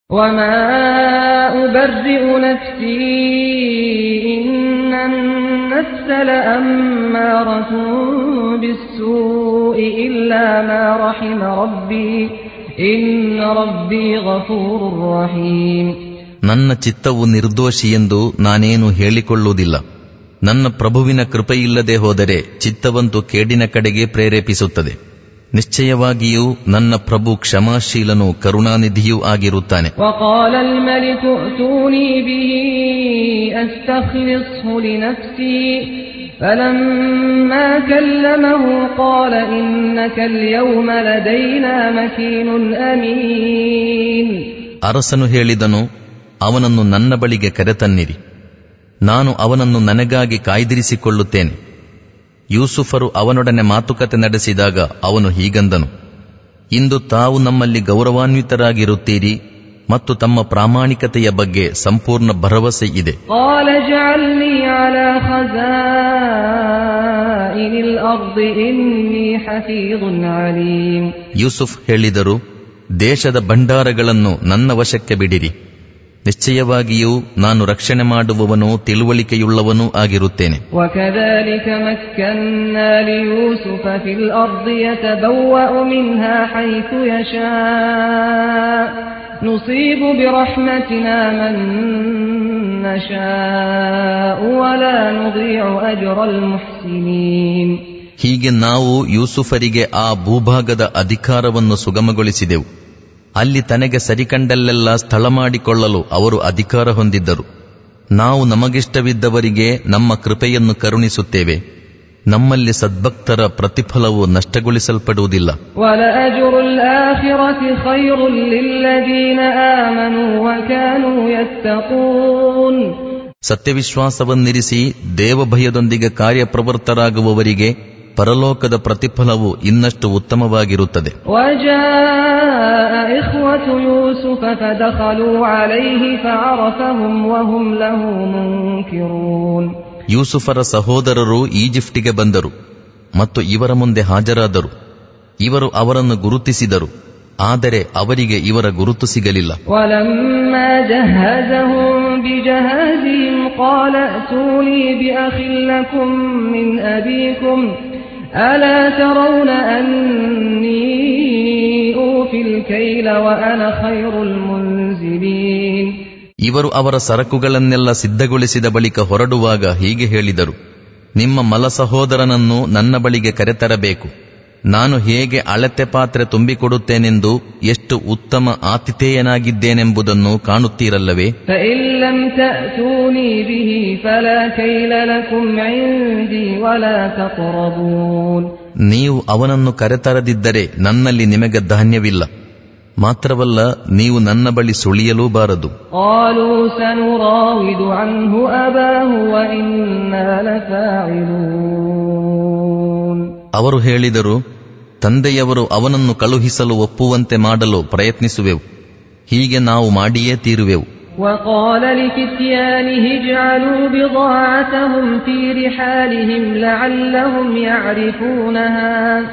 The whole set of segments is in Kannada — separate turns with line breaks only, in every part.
وما أبرئ نفسي إن النفس لأمارة بالسوء إلا ما رحم ربي إن ربي غفور رحيم
ನನ್ನ ಚಿತ್ತವು ನಿರ್ದೋಷಿ ಎಂದು ನಾನೇನು ಹೇಳಿಕೊಳ್ಳುವುದಿಲ್ಲ ನನ್ನ ಪ್ರಭುವಿನ ಕೃಪೆಯಿಲ್ಲದೆ ಹೋದರೆ ಚಿತ್ತವಂತೂ ಕೇಡಿನ ಕಡೆಗೆ ಪ್ರೇರೇಪಿಸುತ್ತದೆ ನಿಶ್ಚಯವಾಗಿಯೂ ನನ್ನ ಪ್ರಭು ಕ್ಷಮಾಶೀಲನೂ ಕರುಣಾನಿಧಿಯೂ ಆಗಿರುತ್ತಾನೆ
وقال الملك ائتوني به أستخلصه لنفسي فلما كلمه قال إنك اليوم لدينا مكين أمين
ಅರಸನು ಹೇಳಿದನು ಅವನನ್ನು ನನ್ನ ಬಳಿಗೆ ಕರೆತನ್ನಿರಿ ನಾನು ಅವನನ್ನು ನನಗಾಗಿ ಕಾಯ್ದಿರಿಸಿಕೊಳ್ಳುತ್ತೇನೆ ಯೂಸುಫರು ಅವನೊಡನೆ ಮಾತುಕತೆ ನಡೆಸಿದಾಗ ಅವನು ಹೀಗಂದನು ಇಂದು ತಾವು ನಮ್ಮಲ್ಲಿ ಗೌರವಾನ್ವಿತರಾಗಿರುತ್ತೀರಿ ಮತ್ತು ತಮ್ಮ ಪ್ರಾಮಾಣಿಕತೆಯ ಬಗ್ಗೆ ಸಂಪೂರ್ಣ ಭರವಸೆ ಇದೆ
قال اجعلني على خزائن الأرض إني حفيظ عليم
ಯೂಸುಫ್ ಹೇಳಿದರು ದೇಶದ ಭಂಡಾರಗಳನ್ನು ನನ್ನ ವಶಕ್ಕೆ ಬಿಡಿರಿ ನಿಶ್ಚಯವಾಗಿಯೂ ನಾನು ರಕ್ಷಣೆ ಮಾಡುವವನೂ ತಿಳುವಳಿಕೆಯುಳ್ಳವನೂ ಆಗಿರುತ್ತೇನೆ
وكذلك مكنا ليوسف في الأرض يتبوأ منها حيث يشاء نصيب برحمتنا من نشاء ولا نضيع أجر المحسنين
ಹೀಗೆ ನಾವು ಯೂಸುಫರಿಗೆ ಆ ಭೂಭಾಗದ ಅಧಿಕಾರವನ್ನು ಸುಗಮಗೊಳಿಸಿದೆವು ಅಲ್ಲಿ ತನಗೆ ಸರಿಕಂಡಲ್ಲೆಲ್ಲ ಸ್ಥಳ ಮಾಡಿಕೊಳ್ಳಲು ಅವರು ಅಧಿಕಾರ ಹೊಂದಿದ್ದರು ನಾವು ನಮಗಿಷ್ಟವಿದ್ದವರಿಗೆ ನಮ್ಮ ಕೃಪೆಯನ್ನು ಕರುಣಿಸುತ್ತೇವೆ ನಮ್ಮಲ್ಲಿ ಸದ್ಭಕ್ತರ ಪ್ರತಿಫಲವು ನಷ್ಟಗೊಳಿಸಲ್ಪಡುವುದಿಲ್ಲ
ولأجر الآخرة خير للذين آمنوا وكانوا يتقون
ಸತ್ಯವಿಶ್ವಾಸವನ್ನಿರಿಸಿ ದೇವಭಯದೊಂದಿಗೆ ಕಾರ್ಯಪ್ರವೃತ್ತರಾಗುವವರಿಗೆ ಪರಲೋಕದ ಪ್ರತಿಫಲವು ಇನ್ನಷ್ಟು ಉತ್ತಮವಾಗಿರುತ್ತದೆ
وجاء إخوة يوسف فدخلوا عليه فعرفهم وهم له منكرون
ಯೂಸುಫರ ಸಹೋದರರು ಈಜಿಪ್ಟಿಗೆ ಬಂದರು ಮತ್ತು ಇವರ ಮುಂದೆ ಹಾಜರಾದರು ಇವರು ಅವರನ್ನು ಗುರುತಿಸಿದರು ಆದರೆ ಅವರಿಗೆ ಇವರ ಗುರುತು ಸಿಗಲಿಲ್ಲ
ولما جهزهم بجهازهم قال ائتوني بأخ لكم من أبيكم ألا ترون أني أوفي الكيل وأنا خير المنزلين
ಇವರು ಅವರ ಸರಕುಗಳನ್ನೆಲ್ಲ ಸಿದ್ಧಗೊಳಿಸಿದ ಬಳಿಕ ಹೊರಡುವಾಗ ಹೀಗೆ ಹೇಳಿದರು ನಿಮ್ಮ ಮಲ ಸಹೋದರನನ್ನು ನನ್ನ ಬಳಿಗೆ ಕರೆತರಬೇಕು ನಾನು ಹೇಗೆ ಅಳತೆ ಪಾತ್ರೆ ತುಂಬಿಕೊಡುತ್ತೇನೆಂದು ಎಷ್ಟು ಉತ್ತಮ ಆತಿಥೇಯನಾಗಿದ್ದೇನೆಂಬುದನ್ನು ಕಾಣುತ್ತೀರಲ್ಲವೇ
فإن لم تأتوني به فلا كيل لكم عندي ولا تقربون
ನೀವು ಅವನನ್ನು ಕರೆತರದಿದ್ದರೆ ನನ್ನಲ್ಲಿ ನಿಮಗೆ ಧಾನ್ಯವಿಲ್ಲ ಮಾತ್ರವಲ್ಲ ನೀವು ನನ್ನ ಬಳಿ ಸುಳಿಯಲೂಬಾರದು
قالوا سنراود عنه أباه وإنا لفاعلون
ಅವರು ಹೇಳಿದರು ತಂದೆಯವರು ಅವನನ್ನು ಕಳುಹಿಸಲು ಒಪ್ಪುವಂತೆ ಮಾಡಲು ಪ್ರಯತ್ನಿಸುವೆವು ಹೀಗೆ ನಾವು ಮಾಡಿಯೇ ತೀರುವೆವು
وقال لفتيانه اجعلوا بضاعتهم في رحالهم لعلهم يعرفونها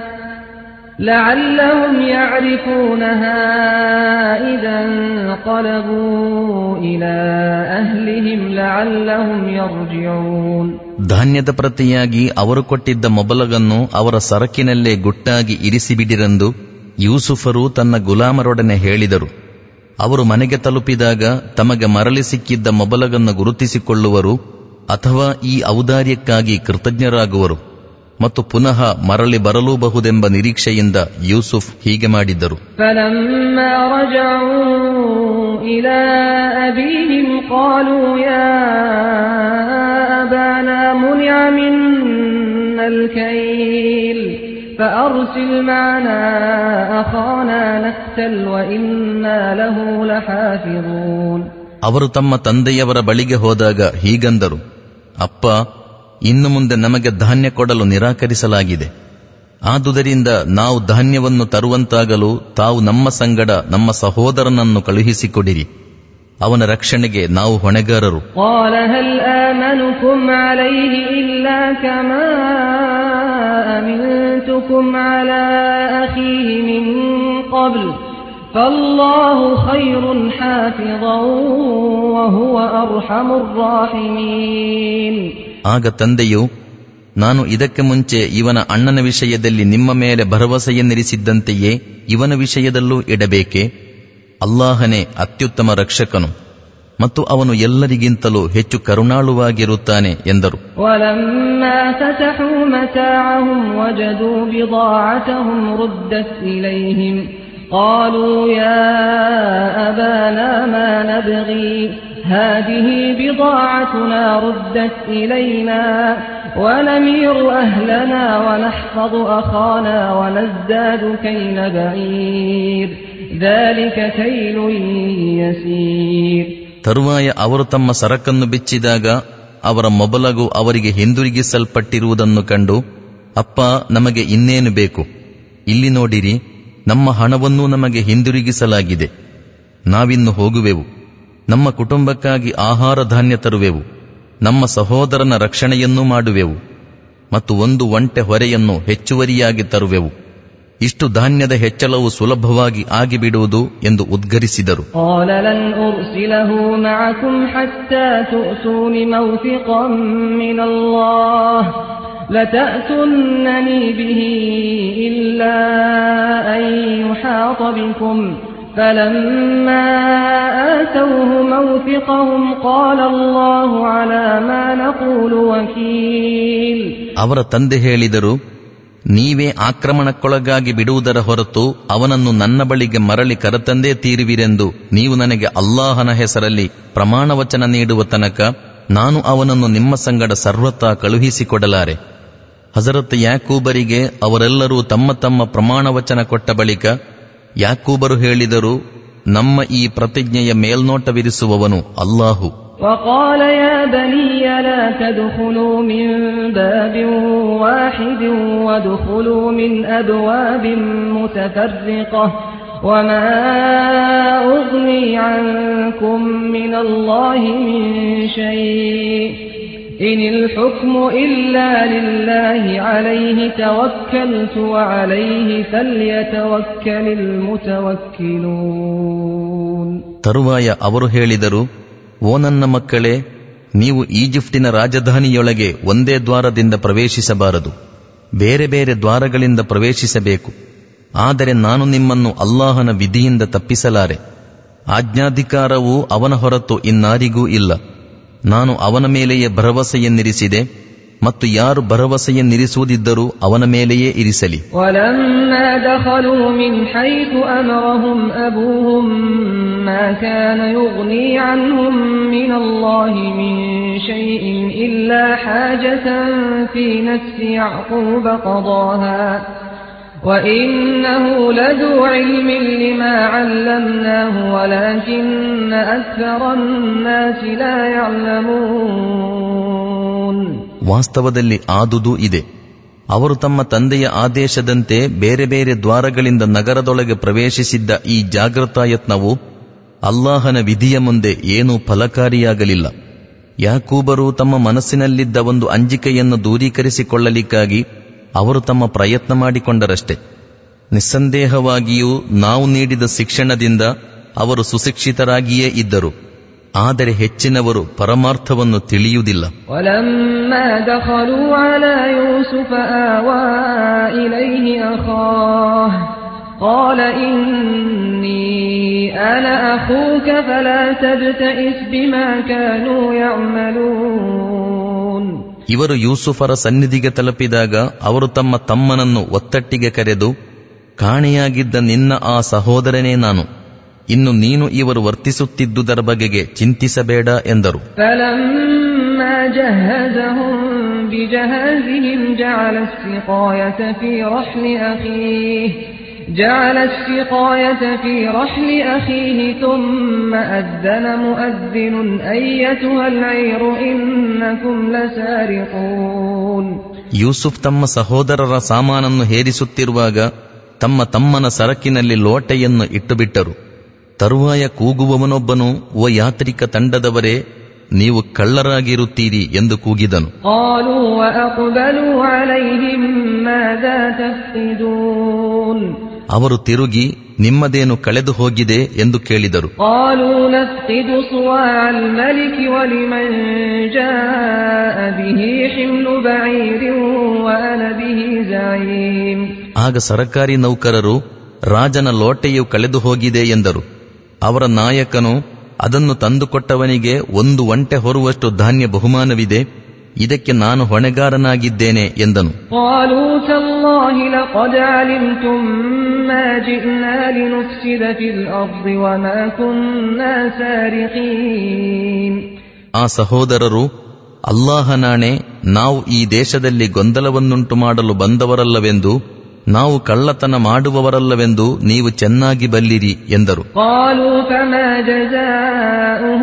لعلهم يعرفونها إذا انقلبوا إلى أهلهم لعلهم يرجعون
ಧಾನ್ಯದ ಪ್ರತಿಯಾಗಿ ಅವರು ಕೊಟ್ಟಿದ್ದ ಮೊಬಲಗನ್ನು ಅವರ ಸರಕಿನಲ್ಲೇ ಗುಟ್ಟಾಗಿ ಇರಿಸಿಬಿಡಿರೆಂದು ಯೂಸುಫರು ತನ್ನ ಗುಲಾಮರೊಡನೆ ಹೇಳಿದರು ಅವರು ಮನೆಗೆ ತಲುಪಿದಾಗ ತಮಗೆ ಮರಳಿ ಸಿಕ್ಕಿದ್ದ ಮೊಬಲಗನ್ನು ಗುರುತಿಸಿಕೊಳ್ಳುವರು ಅಥವಾ ಈ ಔದಾರ್ಯಕ್ಕಾಗಿ ಕೃತಜ್ಞರಾಗುವರು ಮತ್ತು ಪುನಃ ಮರಳಿ ಬರಲೂಬಹುದೆಂಬ ನಿರೀಕ್ಷೆಯಿಂದ ಯೂಸುಫ್ ಹೀಗೆ ಮಾಡಿದ್ದರು
فلما رجعوا إلى أبيهم قالوا يا أبانا منع منا الكيل فأرسل معنا أخانا نكتل وإنا له لحافظون
ಅವರು ತಮ್ಮ ತಂದೆಯವರ ಬಳಿಗೆ ಹೋದಾಗ ಹೀಗಂದರು ಅಪ್ಪ ಇನ್ನು ಮುಂದೆ ನಮಗೆ ಧಾನ್ಯ ಕೊಡಲು ನಿರಾಕರಿಸಲಾಗಿದೆ ಆದುದರಿಂದ ನಾವು ಧಾನ್ಯವನ್ನು ತರುವಂತಾಗಲು ತಾವು ನಮ್ಮ ಸಂಗಡ ನಮ್ಮ ಸಹೋದರನನ್ನು ಕಳುಹಿಸಿಕೊಡಿರಿ ಅವನ ರಕ್ಷಣೆಗೆ ನಾವು ಹೊಣೆಗಾರರು
قال هل آمنكم عليه إلا كما أمنتكم على أخيه من قبل فالله خير حافظا وهو أرحم الراحمين
ಆಗ ತಂದೆಯು ನಾನು ಇದಕ್ಕೆ ಮುಂಚೆ ಇವನ ಅಣ್ಣನ ವಿಷಯದಲ್ಲಿ ನಿಮ್ಮ ಮೇಲೆ ಭರವಸೆಯನ್ನಿರಿಸಿದ್ದಂತೆಯೇ ಇವನ ವಿಷಯದಲ್ಲೂ ಇಡಬೇಕೆ ಅಲ್ಲಾಹನೇ ಅತ್ಯುತ್ತಮ ರಕ್ಷಕನು ಮತ್ತು ಅವನು ಎಲ್ಲರಿಗಿಂತಲೂ ಹೆಚ್ಚು ಕರುಣಾಳುವಾಗಿರುತ್ತಾನೆ ಎಂದರು
ولما فتحوا متاعهم وجدوا بضاعتهم ردت إليهم قالوا يا أبانا ما نبغي هذه بضاعتنا ردت إلينا ونمير أهلنا ونحفظ أخانا ونزداد كيل بعير ذلك كيل يسير
ತರುವಾಯ ಅವರು ತಮ್ಮ ಸರಕನ್ನು ಬಿಚ್ಚಿದಾಗ ಅವರ ಮೊಬಲಗು ಅವರಿಗೆ ಹಿಂದಿರುಗಿಸಲ್ಪಟ್ಟಿರುವುದನ್ನು ಕಂಡು ಅಪ್ಪ ನಮಗೆ ಇನ್ನೇನು ಬೇಕು ಇಲ್ಲಿ ನೋಡಿರಿ ನಮ್ಮ ಹಣವನ್ನೂ ನಮಗೆ ಹಿಂದಿರುಗಿಸಲಾಗಿದೆ ನಾವಿನ್ನು ಹೋಗುವೆವು ನಮ್ಮ ಕುಟುಂಬಕ್ಕಾಗಿ ಆಹಾರ ಧಾನ್ಯ ತರುವೆವು ನಮ್ಮ ಸಹೋದರನ ರಕ್ಷಣೆಯನ್ನೂ ಮಾಡುವೆವು ಮತ್ತು ಒಂದು ಒಂಟೆ ಹೊರೆಯನ್ನು ಹೆಚ್ಚುವರಿಯಾಗಿ ತರುವೆವು ಇಷ್ಟು ಧಾನ್ಯದ ಹೆಚ್ಚಳವು ಸುಲಭವಾಗಿ ಆಗಿಬಿಡುವುದು ಎಂದು ಉದ್ಗರಿಸಿದರು
قال لن أرسله معكم حتى تؤتون موثقا من الله لتأتنني به إلا أن يحاط بكم فلما آتوه موثقهم قال الله على ما نقول وكيل
ಅವರ ತಂದೆ ಹೇಳಿದರು ನೀವೇ ಆಕ್ರಮಣಕ್ಕೊಳಗಾಗಿ ಬಿಡುವುದರ ಹೊರತು ಅವನನ್ನು ನನ್ನ ಬಳಿಗೆ ಮರಳಿ ಕರೆತಂದೇ ತೀರುವಿರೆಂದು ನೀವು ನನಗೆ ಅಲ್ಲಾಹನ ಹೆಸರಲ್ಲಿ ಪ್ರಮಾಣವಚನ ನೀಡುವ ತನಕ ನಾನು ಅವನನ್ನು ನಿಮ್ಮ ಸಂಗಡ ಸರ್ವತಾ ಕಳುಹಿಸಿಕೊಡಲಾರೆ ಹಜರತ್ ಯಾಕೂಬರಿಗೆ ಅವರೆಲ್ಲರೂ ತಮ್ಮ ತಮ್ಮ ಪ್ರಮಾಣವಚನ ಕೊಟ್ಟ ಬಳಿಕ ಯಾಕೂಬರು ಹೇಳಿದರು ನಮ್ಮ ಈ ಪ್ರತಿಜ್ಞೆಯ ಮೇಲ್ನೋಟವಿರಿಸುವವನು ಅಲ್ಲಾಹು
وقال يا بني لا تدخلوا من باب واحد وادخلوا من أبواب متفرقة وما أغني عنكم من الله من شيء إن الحكم إلا لله عليه توكلت وعليه فليتوكل المتوكلون
ತರುವಾಯ ಅವರು ಹೇಳಿದರು ಓ ನನ್ನ ಮಕ್ಕಳೇ ನೀವು ಈಜಿಪ್ಟಿನ ರಾಜಧಾನಿಯೊಳಗೆ ಒಂದೇ ದ್ವಾರದಿಂದ ಪ್ರವೇಶಿಸಬಾರದು ಬೇರೆ ಬೇರೆ ದ್ವಾರಗಳಿಂದ ಪ್ರವೇಶಿಸಬೇಕು ಆದರೆ ನಾನು ನಿಮ್ಮನ್ನು ಅಲ್ಲಾಹನ ವಿಧಿಯಿಂದ ತಪ್ಪಿಸಲಾರೆ ಆಜ್ಞಾಧಿಕಾರವು ಅವನ ಹೊರತು ಇನ್ನಾರಿಗೂ ಇಲ್ಲ ನಾನು ಅವನ ಮೇಲೆಯೇ ಭರವಸೆಯನ್ನಿರಿಸಿದೆ ಮತ್ತು ಯಾರು ಭರವಸೆಯನ್ನಿರಿಸುವುದಿದ್ದರೂ ಅವನ ಮೇಲೆಯೇ ಇರಿಸಲಿ
ولما دخلوا من حيث أمرهم أبوهم ما كان يغني عنهم من الله من شيء إلا حاجة في نفس يعقوب قضاها وإنه لذو علم لما علمناه ولكن أكثر الناس لا يعلمون
ವಾಸ್ತವದಲ್ಲಿ ಆದುದು ಇದೆ ಅವರು ತಮ್ಮ ತಂದೆಯ ಆದೇಶದಂತೆ ಬೇರೆ ಬೇರೆ ದ್ವಾರಗಳಿಂದ ನಗರದೊಳಗೆ ಪ್ರವೇಶಿಸಿದ್ದ ಈ ಜಾಗೃತಾಯತ್ನವು ಅಲ್ಲಾಹನ ವಿಧಿಯ ಮುಂದೆ ಏನೂ ಫಲಕಾರಿಯಾಗಲಿಲ್ಲ ಯಾಕೂಬರು ತಮ್ಮ ಮನಸ್ಸಿನಲ್ಲಿದ್ದ ಒಂದು ಅಂಜಿಕೆಯನ್ನು ದೂರೀಕರಿಸಿಕೊಳ್ಳಲಿಕ್ಕಾಗಿ ಅವರು ತಮ್ಮ ಪ್ರಯತ್ನ ಮಾಡಿಕೊಂಡರಷ್ಟೆ ನಿಸ್ಸಂದೇಹವಾಗಿಯೂ ನಾವು ನೀಡಿದ ಶಿಕ್ಷಣದಿಂದ ಅವರು ಸುಶಿಕ್ಷಿತರಾಗಿಯೇ ಇದ್ದರು ಆದರೆ ಹೆಚ್ಚಿನವರು ಪರಮಾರ್ಥವನ್ನು ತಿಳಿಯುವುದಿಲ್ಲ
ولما دخلوا على يوسف آوى إليه أخاه قال إني أنا أخوك فلا تبتئس بما كانوا يعملون
ಇವರು ಯೂಸುಫರ ಸನ್ನಿಧಿಗೆ ತಲುಪಿದಾಗ ಅವರು ತಮ್ಮ ತಮ್ಮನನ್ನು ಒತ್ತಟ್ಟಿಗೆ ಕರೆದು ಕಾಣೆಯಾಗಿದ್ದ ನಿನ್ನ ಆ ಸಹೋದರನೇ ನಾನು ಇನ್ನು ನೀನು ಇವರು ವರ್ತಿಸುತ್ತಿದ್ದುದರ ಬಗೆಗೆ ಚಿಂತಿಸಬೇಡ ಎಂದರು
فلما جهزهم بجهازهم جعل السقاية في رحل أخيه جعل السقاية في رحل أخيه ثم أذن مؤذن أيتها العير إنكم لسارقون
ಯೂಸುಫ್ ತಮ್ಮ ಸಹೋದರರ ಸಾಮಾನನ್ನು ಹೇರಿಸುತ್ತಿರುವಾಗ ತಮ್ಮ ತಮ್ಮನ ಸರಕಿನಲ್ಲಿ ಲೋಟೆಯನ್ನು ಇಟ್ಟುಬಿಟ್ಟರು ತರುವಾಯ ಕೂಗುವವನೊಬ್ಬನು ಓ ಯಾತ್ರಿಕ ತಂಡದವರೇ ನೀವು ಕಳ್ಳರಾಗಿರುತ್ತೀರಿ ಎಂದು ಕೂಗಿದನು
قالوا وأقبلوا عليهم ماذا تفقدون
ಅವರು ತಿರುಗಿ ನಿಮ್ಮದೇನು ಕಳೆದು ಹೋಗಿದೆ ಎಂದು ಕೇಳಿದರು
قالوا نفقد صواع الملك ولمن جاء به حمل بعير وأنا به زعيم
ಆಗ ಸರಕಾರಿ ನೌಕರರು ರಾಜನ ಲೋಟೆಯು ಕಳೆದು ಹೋಗಿದೆ ಎಂದರು ಅವರ ನಾಯಕನು ಅದನ್ನು ತಂದುಕೊಟ್ಟವನಿಗೆ ಒಂದು ಒಂಟೆ ಹೊರುವಷ್ಟು ಧಾನ್ಯ ಬಹುಮಾನವಿದೆ ಇದಕ್ಕೆ ನಾನು ಹೊಣೆಗಾರನಾಗಿದ್ದೇನೆ ಎಂದನು
قالوا تالله لقد علمتم ما جئنا لنفسد في الأرض وما كنا سارقين
ಆ ಸಹೋದರರು ಅಲ್ಲಾಹನಾಣೆ ನಾವು ಈ ದೇಶದಲ್ಲಿ ಗೊಂದಲವನ್ನುಂಟು ಮಾಡಲು ಬಂದವರಲ್ಲವೆಂದು ನಾವು ಕಳ್ಳತನ ಮಾಡುವವರಲ್ಲವೆಂದು ನೀವು ಚೆನ್ನಾಗಿ ಬಲ್ಲಿರಿ ಎಂದರು
قالوا فما جزاؤه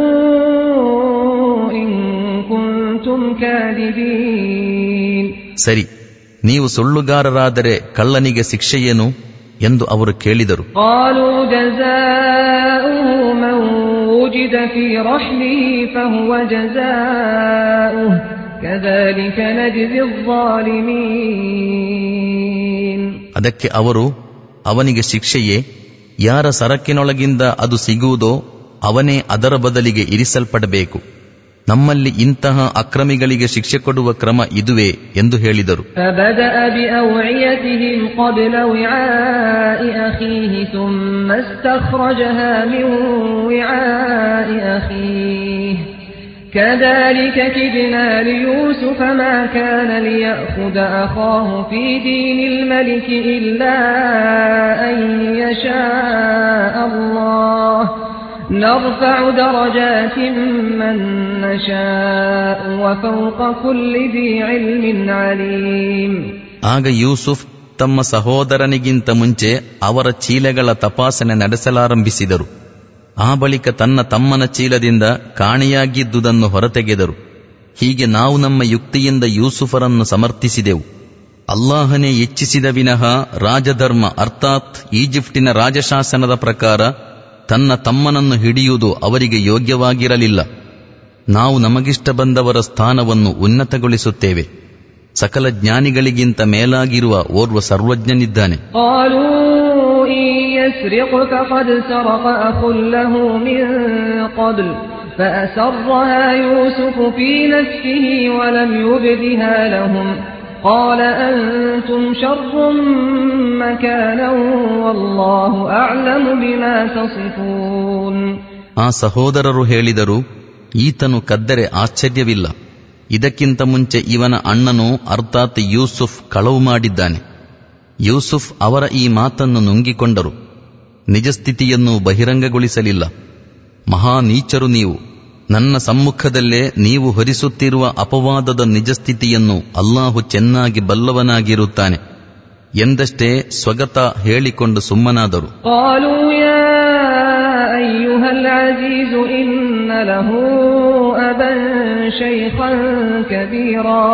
إن كنتم كاذبين
ಸರಿ ನೀವು ಸುಳ್ಳುಗಾರರಾದರೆ ಕಳ್ಳನಿಗೆ ಶಿಕ್ಷೆಯೇನು ಎಂದು ಅವರು ಕೇಳಿದರು
قالوا جزاؤه من وجد في رحله فهو جزاؤه كذلك نجزي الظالمين
ಅದಕ್ಕೆ ಅವರು ಅವನಿಗೆ ಶಿಕ್ಷೆಯೇ ಯಾರ ಸರಕಿನೊಳಗಿಂದ ಅದು ಸಿಗುವುದೋ ಅವನೇ ಅದರ ಬದಲಿಗೆ ಇರಿಸಲ್ಪಡಬೇಕು ನಮ್ಮಲ್ಲಿ ಇಂತಹ ಅಕ್ರಮಿಗಳಿಗೆ ಶಿಕ್ಷೆ ಕೊಡುವ ಕ್ರಮ ಇದುವೇ ಎಂದು ಹೇಳಿದರು
فبدأ بأوعيتهم قبل وعاء أخيه ثم استخرجها من وعاء أخيه كذلك كدنا ليوسف ما كان ليأخذ أخاه في دين الملك إلا أن يشاء الله نرفع درجات من نشاء وفوق كل ذي علم عليم
ಆಗ ಯೂಸುಫ್ ತಮ್ಮ ಸಹೋದರನಿಗಿಂತ ಮುಂಚೆ ಅವರ ಚೀಲಗಳ ತಪಾಸಣೆ ನಡೆಸಲಾರಂಭಿಸಿದರು ಆ ಬಳಿಕ ತನ್ನ ತಮ್ಮನ ಚೀಲದಿಂದ ಕಾಣೆಯಾಗಿದ್ದುದನ್ನು ಹೊರತೆಗೆದರು ಹೀಗೆ ನಾವು ನಮ್ಮ ಯುಕ್ತಿಯಿಂದ ಯೂಸುಫರನ್ನು ಸಮರ್ಥಿಸಿದೆವು ಅಲ್ಲಾಹನೇ ಇಚ್ಛಿಸಿದ ವಿನಃ ರಾಜಧರ್ಮ ಅರ್ಥಾತ್ ಈಜಿಪ್ಟಿನ ರಾಜಶಾಸನದ ಪ್ರಕಾರ ತನ್ನ ತಮ್ಮನನ್ನು ಹಿಡಿಯುವುದು ಅವರಿಗೆ ಯೋಗ್ಯವಾಗಿರಲಿಲ್ಲ ನಾವು ನಮಗಿಷ್ಟ ಬಂದವರ ಸ್ಥಾನವನ್ನು ಉನ್ನತಗೊಳಿಸುತ್ತೇವೆ ಸಕಲ ಜ್ಞಾನಿಗಳಿಗಿಂತ ಮೇಲಾಗಿರುವ ಓರ್ವ ಸರ್ವಜ್ಞನಿದ್ದಾನೆ
قالوا إن يسرق فقد سرق أخ له من قبل فأسرها يوسف في نفسه ولم يبدها لهم قال أنتم شر مكانا والله أعلم بما تصفون
ಆ ಸಹೋದರರು ಹೇಳಿದರು ಈತನು ಕದ್ದರೆ ಆಶ್ಚರ್ಯವಿಲ್ಲ ಇದಕ್ಕಿಂತ ಮುಂಚೆ ಇವನ ಅಣ್ಣನು ಅರ್ಥಾತ್ ಯೂಸುಫ್ ಕಳವು ಮಾಡಿದ್ದಾನೆ ಯೂಸುಫ್ ಅವರ ಈ ಮಾತನ್ನು ನುಂಗಿಕೊಂಡರು ನಿಜಸ್ಥಿತಿಯನ್ನು ಬಹಿರಂಗಗೊಳಿಸಲಿಲ್ಲ ಮಹಾ ನೀಚರು ನೀವು ನನ್ನ ಸಮ್ಮುಖದಲ್ಲೇ ನೀವು ಹೊರಿಸುತ್ತಿರುವ ಅಪವಾದದ ನಿಜಸ್ಥಿತಿಯನ್ನು ಅಲ್ಲಾಹು ಚೆನ್ನಾಗಿ ಬಲ್ಲವನಾಗಿರುತ್ತಾನೆ ಎಂದಷ್ಟೇ ಸ್ವಗತ ಹೇಳಿಕೊಂಡು ಸುಮ್ಮನಾದರು
قالوا يا أيها العزيز إن له أبا شيخا كبيرا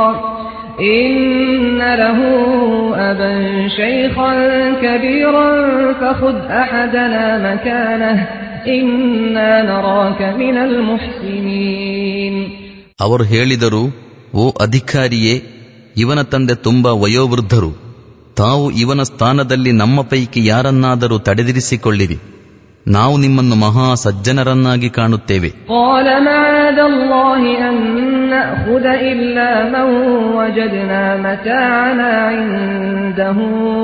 إن له أبا شيخا كبيرا فخذ أحدنا مكانه إنا نراك من المحسنين
ಅವರು ಹೇಳಿದರು ಓ ಅಧಿಕಾರಿಯೇ ಇವನ ತಂದೆ ತುಂಬಾ ವಯೋವೃದ್ಧರು ತಾವು ಇವನ ಸ್ಥಾನದಲ್ಲಿ ನಮ್ಮ ಪೈಕಿ ಯಾರನ್ನಾದರೂ ತಡೆದಿರಿಸಿಕೊಳ್ಳಿರಿ ನಾವು ನಿಮ್ಮನ್ನು ಮಹಾ ಸಜ್ಜನರನ್ನಾಗಿ ಕಾಣುತ್ತೇವೆ
قال معاذ الله أن نأخذ إلا من وجدنا متاعنا عنده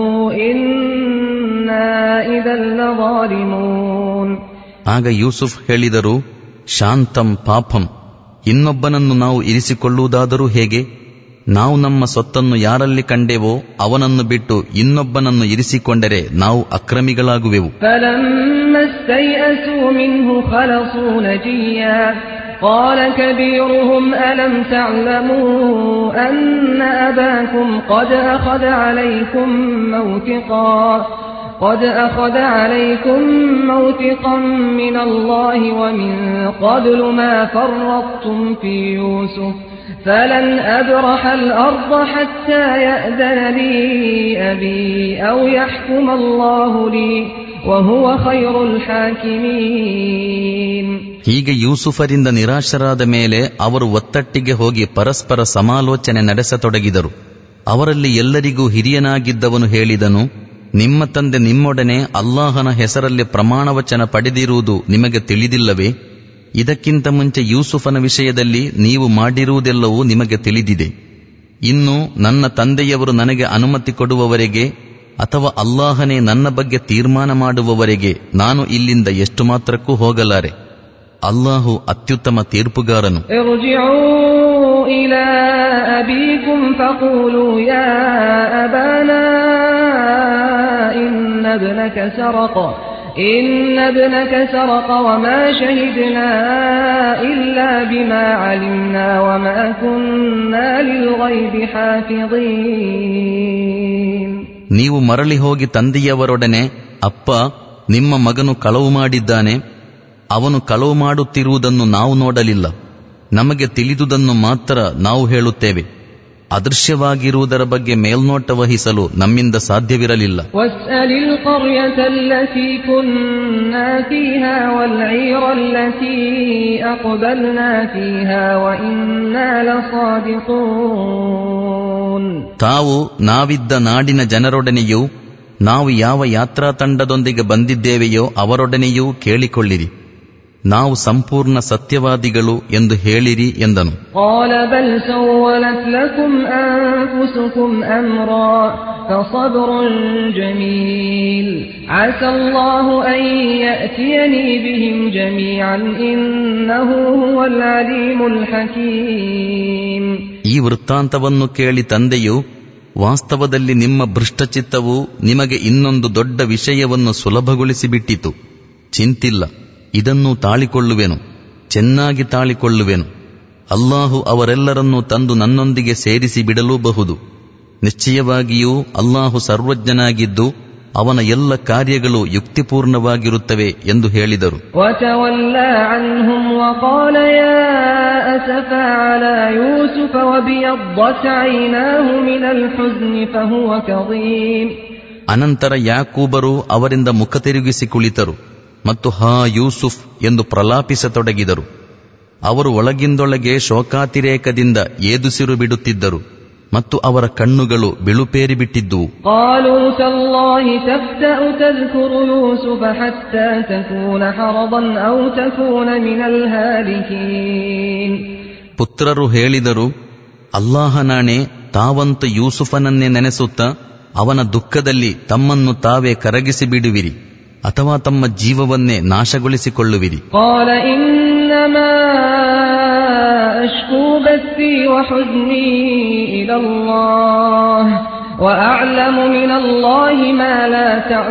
إنا إذا لظالمون
ಆಗ ಯೂಸುಫ್ ಹೇಳಿದರು ಶಾಂತಂ ಪಾಪಂ ಇನ್ನೊಬ್ಬನನ್ನು ನಾವು ಇರಿಸಿಕೊಳ್ಳುವುದಾದರೂ ಹೇಗೆ ನಾವು ನಮ್ಮ ಸೊತ್ತನ್ನು ಯಾರಲ್ಲಿ ಕಂಡೆವೋ ಅವನನ್ನು ಬಿಟ್ಟು ಇನ್ನೊಬ್ಬನನ್ನು ಇರಿಸಿಕೊಂಡರೆ ನಾವು ಅಕ್ರಮಿಗಳಾಗುವೆವು
فلما استيئسوا منه خلصوا نجيا قال كبيرهم ألم تعلموا أن أباكم قد أخذ عليكم موثقا قد أخذ عليكم موثقا من الله ومن قبل ما فرطتم في يوسف فلن أبرح الأرض حتى يأذن لي أبي أو يحكم الله لي وهو خير الحاكمين
ಹೀಗೆ ಯೂಸುಫರಿಂದ ನಿರಾಶರಾದ ಮೇಲೆ ಅವರು ಒತ್ತಟ್ಟಿಗೆ ಹೋಗಿ ಪರಸ್ಪರ ಸಮಾಲೋಚನೆ ನಡೆಸತೊಡಗಿದರು ಅವರಲ್ಲಿ ಎಲ್ಲರಿಗೂ ಹಿರಿಯನಾಗಿದ್ದವನು ಹೇಳಿದನು ನಿಮ್ಮ ತಂದೆ ನಿಮ್ಮೊಡನೆ ಅಲ್ಲಾಹನ ಹೆಸರಲ್ಲಿ ಪ್ರಮಾಣವಚನ ಪಡೆದಿರುವುದು ನಿಮಗೆ ತಿಳಿದಿಲ್ಲವೇ ಇದಕ್ಕಿಂತ ಮುಂಚೆ ಯೂಸುಫನ ವಿಷಯದಲ್ಲಿ ನೀವು ಮಾಡಿರುವುದೆಲ್ಲವೂ ನಿಮಗೆ ತಿಳಿದಿದೆ ಇನ್ನು ನನ್ನ ತಂದೆಯವರು ನನಗೆ ಅನುಮತಿ ಕೊಡುವವರೆಗೆ ಅಥವಾ ಅಲ್ಲಾಹನೇ ನನ್ನ ಬಗ್ಗೆ ತೀರ್ಮಾನ ಮಾಡುವವರೆಗೆ ನಾನು ಇಲ್ಲಿಂದ ಎಷ್ಟು ಮಾತ್ರಕ್ಕೂ ಹೋಗಲಾರೆ ಅಲ್ಲಾಹು ಅತ್ಯುತ್ತಮ ತೀರ್ಪುಗಾರನು
ارجعوا إلى أبيكم فقولوا يا أبانا إن ابنك سرق إن ابنك سرق وما شهدنا إلا بما علمنا وما كنا للغيب حافظين
ನೀವು ಮರಳಿ ಹೋಗಿ ತಂದೆಯವರೊಡನೆ ಅಪ್ಪ ನಿಮ್ಮ ಮಗನು ಕಳವು ಮಾಡಿದ್ದಾನೆ ಅವನು ಕಳವು ಮಾಡುತ್ತಿರುವುದನ್ನು ನಾವು ನೋಡಲಿಲ್ಲ ನಮಗೆ ತಿಳಿದುದನ್ನು ಮಾತ್ರ ನಾವು ಹೇಳುತ್ತೇವೆ ಅದೃಶ್ಯವಾಗಿರುವುದರ ಬಗ್ಗೆ ಮೇಲ್ನೋಟ ವಹಿಸಲು ನಮ್ಮಿಂದ ಸಾಧ್ಯವಿರಲಿಲ್ಲ
واسأل القرية التي كنا فيها والعير التي أقبلنا فيها وإنا لصادقون
ತಾವು ನಾವಿದ್ದ ನಾಡಿನ ಜನರೊಡನೆಯೂ ನಾವು ಯಾವ ಯಾತ್ರಾ ತಂಡದೊಂದಿಗೆ ಬಂದಿದ್ದೇವೆಯೋ ಅವರೊಡನೆಯೂ ಕೇಳಿಕೊಳ್ಳಿರಿ ನಾವು ಸಂಪೂರ್ಣ ಸತ್ಯವಾದಿಗಳು ಎಂದು ಹೇಳಿರಿ ಎಂದನು
قال بل سولت لكم أنفسكم أمرا فصبر جميل عسى الله أن يأتيني بهم جميعا إنه هو العليم الحكيم
ಈ ವೃತ್ತಾಂತವನ್ನು ಕೇಳಿ ತಂದೆಯು ವಾಸ್ತವದಲ್ಲಿ ನಿಮ್ಮ ಭೃಷ್ಟಚಿತ್ತವು ನಿಮಗೆ ಇನ್ನೊಂದು ದೊಡ್ಡ ವಿಷಯವನ್ನು ಸುಲಭಗೊಳಿಸಿಬಿಟ್ಟಿತು ಚಿಂತಿಲ್ಲ ಇದನ್ನು ತಾಳಿಕೊಳ್ಳುವೆನು ಚೆನ್ನಾಗಿ ತಾಳಿಕೊಳ್ಳುವೆನು ಅಲ್ಲಾಹು ಅವರೆಲ್ಲರನ್ನೂ ತಂದು ನನ್ನೊಂದಿಗೆ ಸೇರಿಸಿ ಬಿಡಲೂಬಹುದು ನಿಶ್ಚಯವಾಗಿಯೂ ಅಲ್ಲಾಹು ಸರ್ವಜ್ಞನಾಗಿದ್ದು ಅವನ ಎಲ್ಲ ಕಾರ್ಯಗಳು ಯುಕ್ತಿಪೂರ್ಣವಾಗಿರುತ್ತವೆ ಎಂದು ಹೇಳಿದರು
وتولى عنهم وقال يا أسفا على يوسف وابيضت عيناه من الحزن فهو كظيم
ಅನಂತರ ಯಾಕೂಬರು ಅವರಿಂದ ಮುಖ ತಿರುಗಿಸಿ ಕುಳಿತರು ಮತ್ತು ಹಾ ಯೂಸುಫ್ ಎಂದು ಪ್ರಲಾಪಿಸತೊಡಗಿದರು ಅವರು ಒಳಗಿಂದೊಳಗೆ ಶೋಕಾತಿರೇಕದಿಂದ ಏದುಸಿರು ಬಿಡುತ್ತಿದ್ದರು ಮತ್ತು ಅವರ ಕಣ್ಣುಗಳು ಬಿಳುಪೇರಿ ಬಿಟ್ಟಿದ್ದುವು
قالوا تالله تفتأ تذكر يوسف حتى تكون حرضا أو تكون من الهالكين
ಪುತ್ರರು ಹೇಳಿದರು ಅಲ್ಲಾಹನಾಣೆ ತಾವಂತ ಯೂಸುಫನನ್ನೇ ನೆನೆಸುತ್ತಾ ಅವನ ದುಃಖದಲ್ಲಿ ತಮ್ಮನ್ನು ತಾವೇ ಕರಗಿಸಿ ಬಿಡುವಿರಿ ಅಥವಾ ತಮ್ಮ ಜೀವವನ್ನೇ ನಾಶಗೊಳಿಸಿಕೊಳ್ಳುವಿರಿ
قال إنما أشكو بثي وحزني إلى الله وأعلم من الله ما لا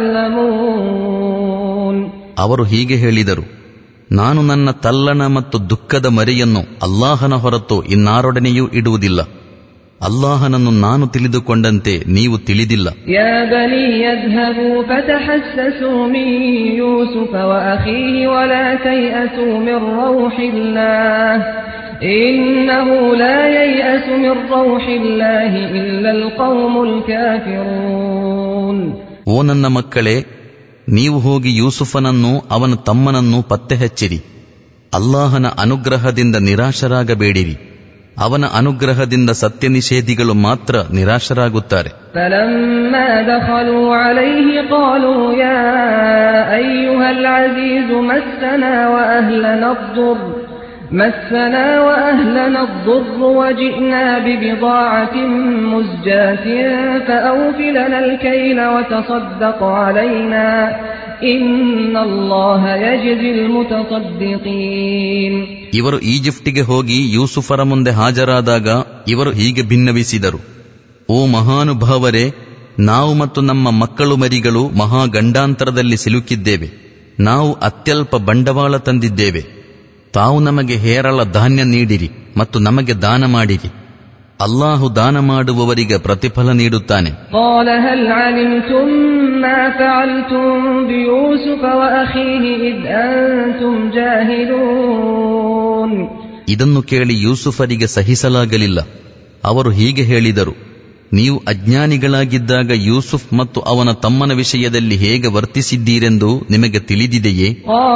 تعلمون
ಅವರು ಹೀಗೆ ಹೇಳಿದರು ನಾನು ನನ್ನ ತಲ್ಲಣ ಮತ್ತು ದುಃಖದ ಮರೆಯನ್ನು ಅಲ್ಲಾಹನ ಹೊರತು ಇನ್ನಾರೊಡನೆಯೂ ಇಡುವುದಿಲ್ಲ ಅಲ್ಲಾಹನನ್ನು ನಾನು ತಿಳಿದುಕೊಂಡಂತೆ ನೀವು ತಿಳಿದಿಲ್ಲ
يا بني يذهبوا فتحسسوا من يوسف وأخيه ولا تيأسوا من روح الله إنه لا ييأس من روح الله إلا القوم الكافرون
ಓ ನನ್ನ ಮಕ್ಕಳೇ ನೀವು ಹೋಗಿ ಯೂಸುಫನನ್ನು ಅವನ ತಮ್ಮನನ್ನು ಪತ್ತೆ ಹಚ್ಚಿರಿ ಅಲ್ಲಾಹನ ಅನುಗ್ರಹದಿಂದ ನಿರಾಶರಾಗಬೇಡಿರಿ ಅವನ ಅನುಗ್ರಹದಿಂದ ಸತ್ಯ ನಿಷೇಧಿಗಳು ಮಾತ್ರ ನಿರಾಶರಾಗುತ್ತಾರೆ
فلما دخلوا عليه قالوا يا أيها العزيز مسنا وأهلنا الضر مسنا وأهلنا الضر وجئنا ببضاعة مزجاة فأوف لنا الكيل وتصدق علينا إن الله يجزي المتصدقين
ಇವರು ಈಜಿಪ್ಟಿಗೆ ಹೋಗಿ ಯೂಸುಫರ ಮುಂದೆ ಹಾಜರಾದಾಗ ಇವರು ಹೀಗೆ ಭಿನ್ನವಿಸಿದರು ಓ ಮಹಾನುಭಾವರೇ ನಾವು ಮತ್ತು ನಮ್ಮ ಮಕ್ಕಳು ಮರಿಗಳು ಮಹಾ ಗಂಡಾಂತರದಲ್ಲಿ ಸಿಲುಕಿದ್ದೇವೆ ನಾವು ಅತ್ಯಲ್ಪ ಬಂಡವಾಳ ತಂದಿದ್ದೇವೆ ತಾವು ನಮಗೆ ಹೇರಳ ಧಾನ್ಯ ನೀಡಿರಿ ಮತ್ತು ನಮಗೆ ದಾನ ಮಾಡಿರಿ ಅಲ್ಲಾಹು ದಾನ ಮಾಡುವವರಿಗೆ ಪ್ರತಿಫಲ ನೀಡುತ್ತಾನೆ
قال هل علمتم ما فعلتم بيوسف وأخيه إذ أنتم جاهلون
ಇದನ್ನು ಕೇಳಿ ಯೂಸುಫರಿಗೆ ಸಹಿಸಲಾಗಲಿಲ್ಲ ಅವರು ಹೀಗೆ ಹೇಳಿದರು ನೀವು ಅಜ್ಞಾನಿಗಳಾಗಿದ್ದಾಗ ಯೂಸುಫ್ ಮತ್ತು ಅವನ ತಮ್ಮನ ವಿಷಯದಲ್ಲಿ ಹೇಗೆ ವರ್ತಿಸಿದ್ದೀರೆಂದು ನಿಮಗೆ ತಿಳಿದಿದೆಯೇ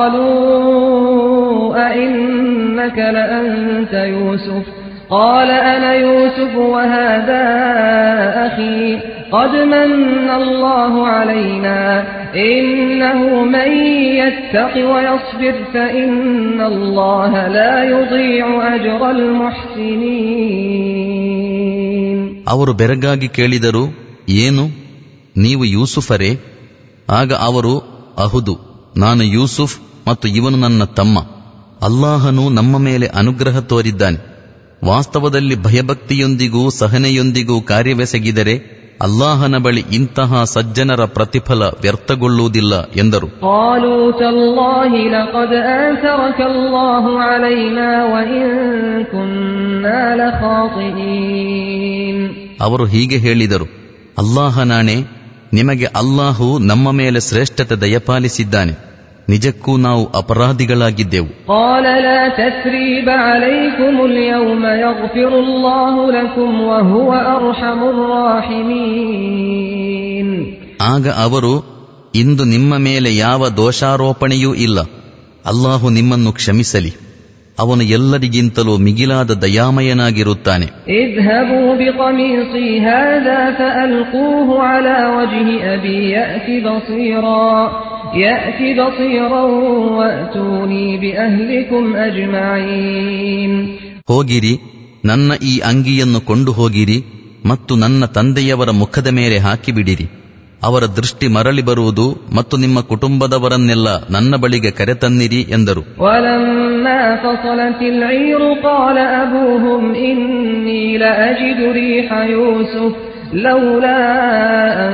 قالوا أئنك لأنت يوسف قال أنا يوسف وهذا أخي قد من الله علينا إنه من يتق ويصبر فإن الله لا يضيع أجر المحسنين
ಅವರು ಬೆರಗಾಗಿ ಕೇಳಿದರು ಏನು ನೀವು ಯೂಸುಫರೇ ಆಗ ಅವರು ಅಹುದು ನಾನು ಯೂಸುಫ್ ಮತ್ತು ಇವನು ನನ್ನ ತಮ್ಮ ಅಲ್ಲಾಹನು ನಮ್ಮ ಮೇಲೆ ಅನುಗ್ರಹ ತೋರಿದ್ದಾನೆ ವಾಸ್ತವದಲ್ಲಿ ಭಯಭಕ್ತಿಯೊಂದಿಗೂ ಸಹನೆಯೊಂದಿಗೂ ಕಾರ್ಯವೆಸಗಿದರೆ ಅಲ್ಲಾಹನ ಬಳಿ ಇಂತಹ ಸಜ್ಜನರ ಪ್ರತಿಫಲ ವ್ಯರ್ಥಗೊಳ್ಳುವುದಿಲ್ಲ ಎಂದರು
قالوا تالله لقد آثرك الله علينا وإن كنا لخاطئين
ಅವರು ಹೀಗೆ ಹೇಳಿದರು ಅಲ್ಲಾಹನಾಣೆ ನಿಮಗೆ ಅಲ್ಲಾಹು ನಮ್ಮ ಮೇಲೆ ಶ್ರೇಷ್ಠತೆ ದಯಪಾಲಿಸಿದ್ದಾನೆ ನಿಜಕ್ಕೂ ನಾವು ಅಪರಾಧಿಗಳಾಗಿದ್ದೆವು
قال لا تثريب عليكم اليوم يغفر الله لكم وهو أرحم الراحمين
ಆಗ ಅವರು ಇಂದು ನಿಮ್ಮ ಮೇಲೆ ಯಾವ ದೋಷಾರೋಪಣೆಯೂ ಇಲ್ಲ ಅಲ್ಲಾಹು ನಿಮ್ಮನ್ನು ಕ್ಷಮಿಸಲಿ ಅವನು ಎಲ್ಲರಿಗಿಂತಲೂ ಮಿಗಿಲಾದ ದಯಾಮಯನಾಗಿರುತ್ತಾನೆ
اذهبوا بقميصي هذا فألقوه على وجه أبي يأت بصيرا يأت بصيرا وأتوني بأهلكم أجمعين
ಹೋಗಿರಿ ನನ್ನ ಈ ಅಂಗಿಯನ್ನು ಕೊಂಡು ಹೋಗಿರಿ ಮತ್ತು ನನ್ನ ತಂದೆಯವರ ಮುಖದ ಮೇಲೆ ಹಾಕಿಬಿಡಿರಿ ಅವರ ದೃಷ್ಟಿ ಮರಳಿ ಬರುವುದು ಮತ್ತು ನಿಮ್ಮ ಕುಟುಂಬದವರನ್ನೆಲ್ಲ ನನ್ನ ಬಳಿಗೆ ಕರೆತನ್ನಿರಿ ಎಂದರು
ولما فصلت العير قال أبوهم إني لأجد ريح يوسف لولا أن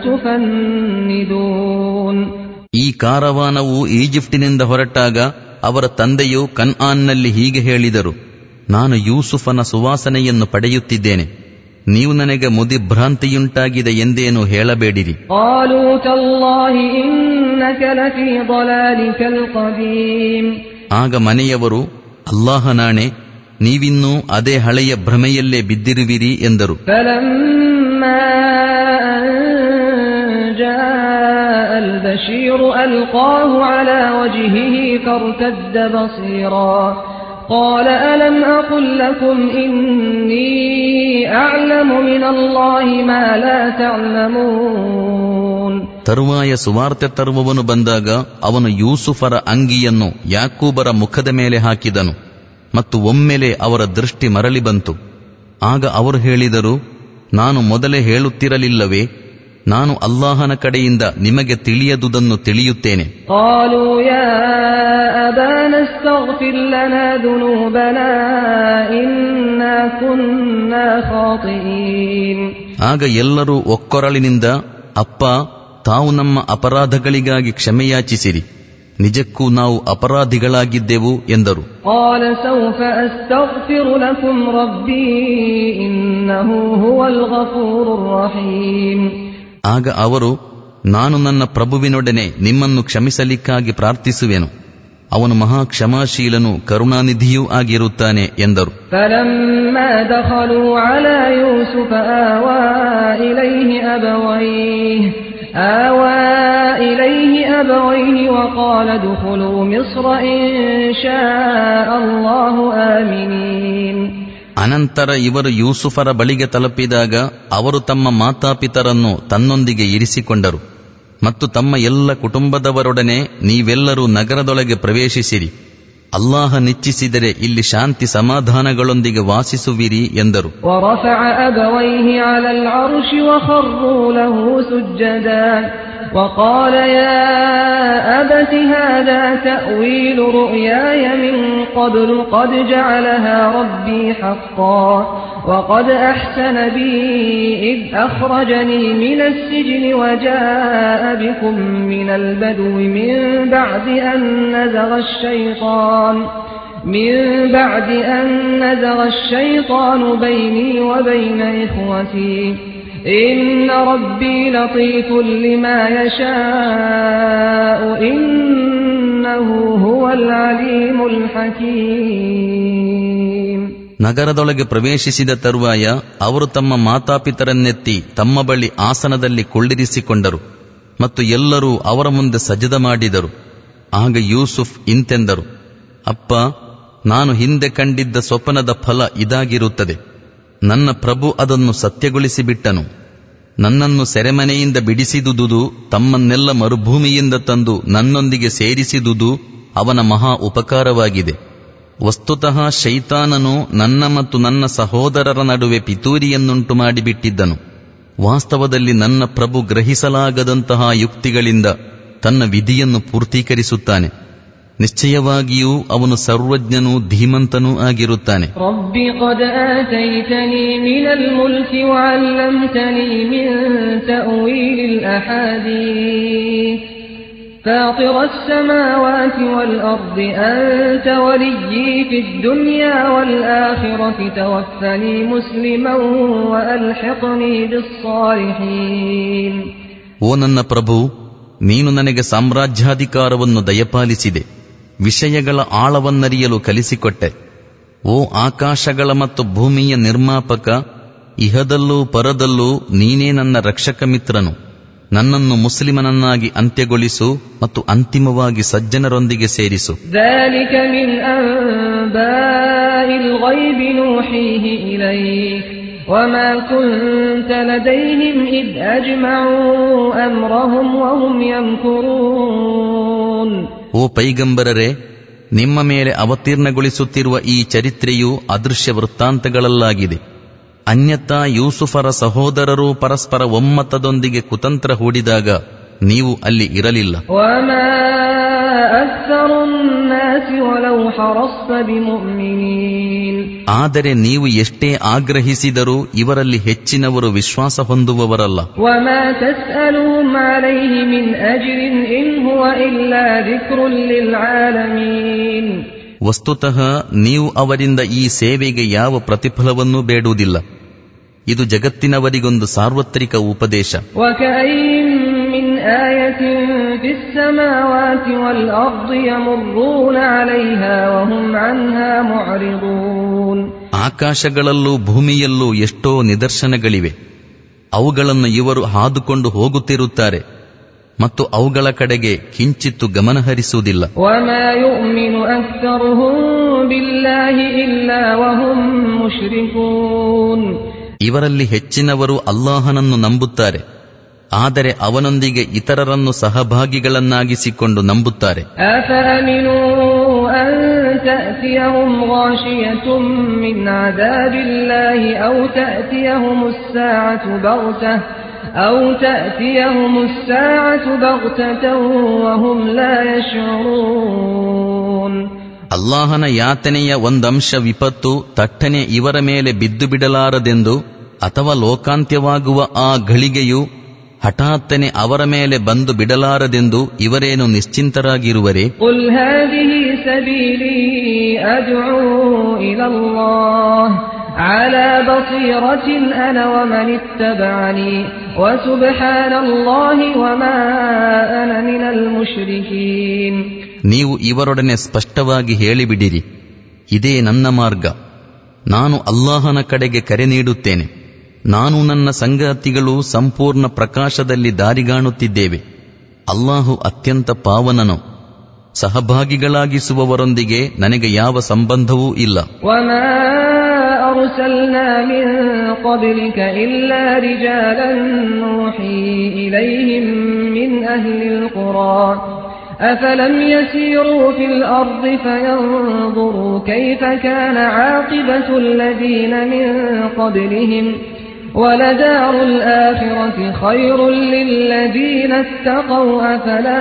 تفندون
ಈ ಕಾರವಾನವು ಈಜಿಪ್ಟಿನಿಂದ ಹೊರಟಾಗ ಅವರ ತಂದೆಯು ಕನ್ಆನ್ನಲ್ಲಿ ಹೀಗೆ ಹೇಳಿದರು ನಾನು ಯೂಸುಫನ ಸುವಾಸನೆಯನ್ನು ಪಡೆಯುತ್ತಿದ್ದೇನೆ ನೀವು ನನಗೆ ಮುದಿಭ್ರಾಂತಿಯುಂಟಾಗಿದೆ ಎಂದೇನು ಹೇಳಬೇಡಿರಿ
قالوا تالله إنك لفي ضلالك القديم
ಆಗ ಮನೆಯವರು ಅಲ್ಲಾಹನಾಣೆ ನೀವಿನ್ನೂ ಅದೇ ಹಳೆಯ ಭ್ರಮೆಯಲ್ಲೇ ಬಿದ್ದಿರುವಿರಿ ಎಂದರು
فلما أن جاء البشير ألقاه على وجهه فارتد بصيرا قال ألم أقل لكم إني أعلم من الله ما لا تعلمون
ತರುವಾಯ ಸುವಾರ್ತೆ ತರುವವನು ಬಂದಾಗ ಅವನು ಯೂಸುಫರ ಅಂಗಿಯನ್ನು ಯಾಕೂಬರ ಮುಖದ ಮೇಲೆ ಹಾಕಿದನು ಮತ್ತು ಒಮ್ಮೆಲೆ ಅವರ ದೃಷ್ಟಿ ಮರಳಿ ಬಂತು ಆಗ ಅವರು ಹೇಳಿದರು ನಾನು ಮೊದಲೇ ಹೇಳುತ್ತಿರಲಿಲ್ಲವೇ ನಾನು ಅಲ್ಲಾಹನ ಕಡೆಯಿಂದ ನಿಮಗೆ ತಿಳಿಯದುದನ್ನು ತಿಳಿಯುತ್ತೇನೆ
قالوا يا أبانا استغفر لنا ذنوبنا إنا كنا خاطئين
ಆಗ ಎಲ್ಲರೂ ಒಕ್ಕೊರಳಿನಿಂದ ಅಪ್ಪ ತಾವು ನಮ್ಮ ಅಪರಾಧಗಳಿಗಾಗಿ ಕ್ಷಮೆಯಾಚಿಸಿರಿ ನಿಜಕ್ಕೂ ನಾವು ಅಪರಾಧಿಗಳಾಗಿದ್ದೆವು ಎಂದರು
قال سوف أستغفر لكم ربي إنه هو الغفور الرحيم
ಆಗ ಅವರು ನಾನು ನನ್ನ ಪ್ರಭುವಿನೊಡನೆ ನಿಮ್ಮನ್ನು ಕ್ಷಮಿಸಲಿಕ್ಕಾಗಿ ಪ್ರಾರ್ಥಿಸುವೆನು ಅವನು ಮಹಾ ಕ್ಷಮಾಶೀಲನು ಕರುಣಾನಿಧಿಯೂ ಆಗಿರುತ್ತಾನೆ ಎಂದರು
فلما دخلوا على يوسف آوى إليه أبويه آوى إليه أبويه وقال ادخلوا مصر إن شاء الله آمنين
ಅನಂತರ ಇವರು ಯೂಸುಫರ ಬಳಿಗೆ ತಲುಪಿದಾಗ ಅವರು ತಮ್ಮ ಮಾತಾಪಿತರನ್ನು ತನ್ನೊಂದಿಗೆ ಇರಿಸಿಕೊಂಡರು ಮತ್ತು ತಮ್ಮ ಎಲ್ಲ ಕುಟುಂಬದವರೊಡನೆ ನೀವೆಲ್ಲರೂ ನಗರದೊಳಗೆ ಪ್ರವೇಶಿಸಿರಿ ಅಲ್ಲಾಹ ನಿಚ್ಚಿಸಿದರೆ ಇಲ್ಲಿ ಶಾಂತಿ ಸಮಾಧಾನಗಳೊಂದಿಗೆ ವಾಸಿಸುವಿರಿ ಎಂದರು
ورفع أبويه على العرش وخروا له سجدا وقال يا أبت هذا تأويل رؤياي من قبل قد جعلها ربي حقا وقد أحسن بي إذ أخرجني من السجن وجاء بكم من البدو من بعد أن نزغ الشيطان من بعد أن نزغ الشيطان بيني وبين إخوتي إن ربي لطيف لما يشاء إنه هو العليم الحكيم
ನಗರದೊಳಗೆ ಪ್ರವೇಶಿಸಿದ ತರುವಾಯ ಅವರು ತಮ್ಮ ಮಾತಾಪಿತರನ್ನೆತ್ತಿ ತಮ್ಮ ಬಳಿ ಆಸನದಲ್ಲಿ ಕೊಳ್ಳಿರಿಸಿಕೊಂಡರು ಮತ್ತು ಎಲ್ಲರೂ ಅವರ ಮುಂದೆ ಸಜದ ಮಾಡಿದರು ಆಗ ಯೂಸುಫ್ ಇಂತೆಂದರು ಅಪ್ಪ ನಾನು ಹಿಂದೆ ಕಂಡಿದ್ದ ಸ್ವಪ್ನದ ಫಲ ಇದಾಗಿರುತ್ತದೆ ನನ್ನ ಪ್ರಭು ಅದನ್ನು ಸತ್ಯಗೊಳಿಸಿಬಿಟ್ಟನು ನನ್ನನ್ನು ಸೆರೆಮನೆಯಿಂದ ಬಿಡಿಸಿದುದು ತಮ್ಮನ್ನೆಲ್ಲ ಮರುಭೂಮಿಯಿಂದ ತಂದು ನನ್ನೊಂದಿಗೆ ಸೇರಿಸಿದುದು ಅವನ ಮಹಾ ಉಪಕಾರವಾಗಿದೆ ವಸ್ತುತಃ ಶೈತಾನನು ನನ್ನ ಮತ್ತು ನನ್ನ ಸಹೋದರರ ನಡುವೆ ಪಿತೂರಿಯನ್ನುಂಟು ಮಾಡಿಬಿಟ್ಟಿದ್ದನು ವಾಸ್ತವದಲ್ಲಿ ನನ್ನ ಪ್ರಭು ಗ್ರಹಿಸಲಾಗದಂತಹ ಯುಕ್ತಿಗಳಿಂದ ತನ್ನ ವಿಧಿಯನ್ನು ಪೂರ್ತೀಕರಿಸುತ್ತಾನೆ ನಿಶ್ಚಯವಾಗಿಯೂ ಅವನು ಸರ್ವಜ್ಞನೂ ಧೀಮಂತನೂ ಆಗಿರುತ್ತಾನೆ
رب قد آتيتني من الملك وعلمتني من تأويل الأحاديث فاطر السماوات والأرض أنت وليي في الدنيا والآخرة توفني مسلما وألحقني بالصالحين
ಓ ನನ್ನ ಪ್ರಭು ನೀನು ನನಗೆ ಸಾಮ್ರಾಜ್ಯಾಧಿಕಾರವನ್ನು ದಯಪಾಲಿಸಿದೆ ವಿಷಯಗಳ ಆಳವನ್ನರಿಯಲು ಕಲಿಸಿಕೊಟ್ಟೆ ಓ ಆಕಾಶಗಳ ಮತ್ತು ಭೂಮಿಯ ನಿರ್ಮಾಪಕ ಇಹದಲ್ಲೂ ಪರದಲ್ಲೂ ನೀನೇ ನನ್ನ ರಕ್ಷಕ ಮಿತ್ರನು ನನ್ನನ್ನು ಮುಸ್ಲಿಮನನ್ನಾಗಿ ಅಂತ್ಯಗೊಳಿಸು ಮತ್ತು ಅಂತಿಮವಾಗಿ ಸಜ್ಜನರೊಂದಿಗೆ ಸೇರಿಸು
ذلك من أنباء الغيب نوحيه إليك وما كنت لديهم إذ أجمعوا أمرهم وهم يمكرون
ಓ ಪೈಗಂಬರರೆ ನಿಮ್ಮ ಮೇಲೆ ಅವತೀರ್ಣಗೊಳಿಸುತ್ತಿರುವ ಈ ಚರಿತ್ರೆಯು ಅದೃಶ್ಯ ವೃತ್ತಾಂತಗಳಲ್ಲಾಗಿದೆ ಅನ್ಯಥಾ ಯೂಸುಫರ ಸಹೋದರರು ಪರಸ್ಪರ ಒಮ್ಮತದೊಂದಿಗೆ ಕುತಂತ್ರ ಹೂಡಿದಾಗ ನೀವು ಅಲ್ಲಿ ಇರಲಿಲ್ಲ
وما أكثر الناس ولو حرصت بمؤمنين
ಆದರೆ ನೀವು ಎಷ್ಟೇ ಆಗ್ರಹಿಸಿದರೂ ಇವರಲ್ಲಿ ಹೆಚ್ಚಿನವರು ವಿಶ್ವಾಸ ಹೊಂದುವವರಲ್ಲ
وما تسألهم عليه من أجر إن هو إلا ذكر للعالمين
ವಸ್ತುತಃ ನೀವು ಅವರಿಂದ ಈ ಸೇವೆಗೆ ಯಾವ ಪ್ರತಿಫಲವನ್ನೂ ಬೇಡುವುದಿಲ್ಲ ಇದು ಜಗತ್ತಿನವರಿಗೊಂದು ಸಾರ್ವತ್ರಿಕ ಉಪದೇಶ
وكأي من آية في السماوات والأرض يمرون عليها وهم عنها معرضون
ಆಕಾಶಗಳಲ್ಲೂ ಭೂಮಿಯಲ್ಲೂ ಎಷ್ಟೋ ನಿದರ್ಶನಗಳಿವೆ ಅವುಗಳನ್ನು ಇವರು ಹಾದುಕೊಂಡು ಹೋಗುತ್ತಿರುತ್ತಾರೆ ಮತ್ತು ಅವುಗಳ ಕಡೆಗೆ ಕಿಂಚಿತ್ತು ಗಮನಹರಿಸುವುದಿಲ್ಲ
وما يؤمن أكثرهم بالله إلا وهم مشركون
ಇವರಲ್ಲಿ ಹೆಚ್ಚಿನವರು ಅಲ್ಲಾಹನನ್ನು ನಂಬುತ್ತಾರೆ ಆದರೆ ಅವನೊಂದಿಗೆ ಇತರರನ್ನು ಸಹಭಾಗಿಗಳನ್ನಾಗಿಸಿಕೊಂಡು ನಂಬುತ್ತಾರೆ
أفأمنوا أن تأتيهم غاشية من عذاب الله أو تأتيهم الساعة بغتة أو تأتيهم الساعة بغتة وهم لا يشعرون
ಅಲ್ಲಾಹನ ಯಾತನೆಯ ಒಂದಂಶ ವಿಪತ್ತು ತಟ್ಟನೆ ಇವರ ಮೇಲೆ ಬಿದ್ದು ಬಿಡಲಾರದೆಂದು ಅಥವಾ ಲೋಕಾಂತ್ಯವಾಗುವ ಆ ಘಳಿಗೆಯು ಹಠಾತ್ತನೆ ಅವರ ಮೇಲೆ ಬಂದು ಬಿಡಲಾರದೆಂದು ಇವರೇನು ನಿಶ್ಚಿಂತರಾಗಿರುವರೆ
قل هذه سبيلي أدعو إلى الله على بصيرة أنا ومن اتبعني وسبحان الله وما أنا من المشركين
ನೀವು ಇವರೊಡನೆ ಸ್ಪಷ್ಟವಾಗಿ ಹೇಳಿಬಿಡಿರಿ ಇದೇ ನನ್ನ ಮಾರ್ಗ ನಾನು ಅಲ್ಲಾಹನ ಕಡೆಗೆ ಕರೆ ನೀಡುತ್ತೇನೆ ನಾನು ನನ್ನ ಸಂಗಾತಿಗಳು ಸಂಪೂರ್ಣ ಪ್ರಕಾಶದಲ್ಲಿ ದಾರಿಗಾಣುತ್ತಿದ್ದೇವೆ ಅಲ್ಲಾಹು ಅತ್ಯಂತ ಪಾವನನು ಸಹಭಾಗಿಗಳಾಗಿಸುವವರೊಂದಿಗೆ ನನಗೆ ಯಾವ ಸಂಬಂಧವೂ ಇಲ್ಲ
وما أرسلنا من قبلك إلا رجالا نوحي إليهم من أهل القرى أفلم يسيروا في الأرض فينظروا كيف كان عاقبة الذين من قبلهم ولدار الآخرة خير للذين اتقوا أفلا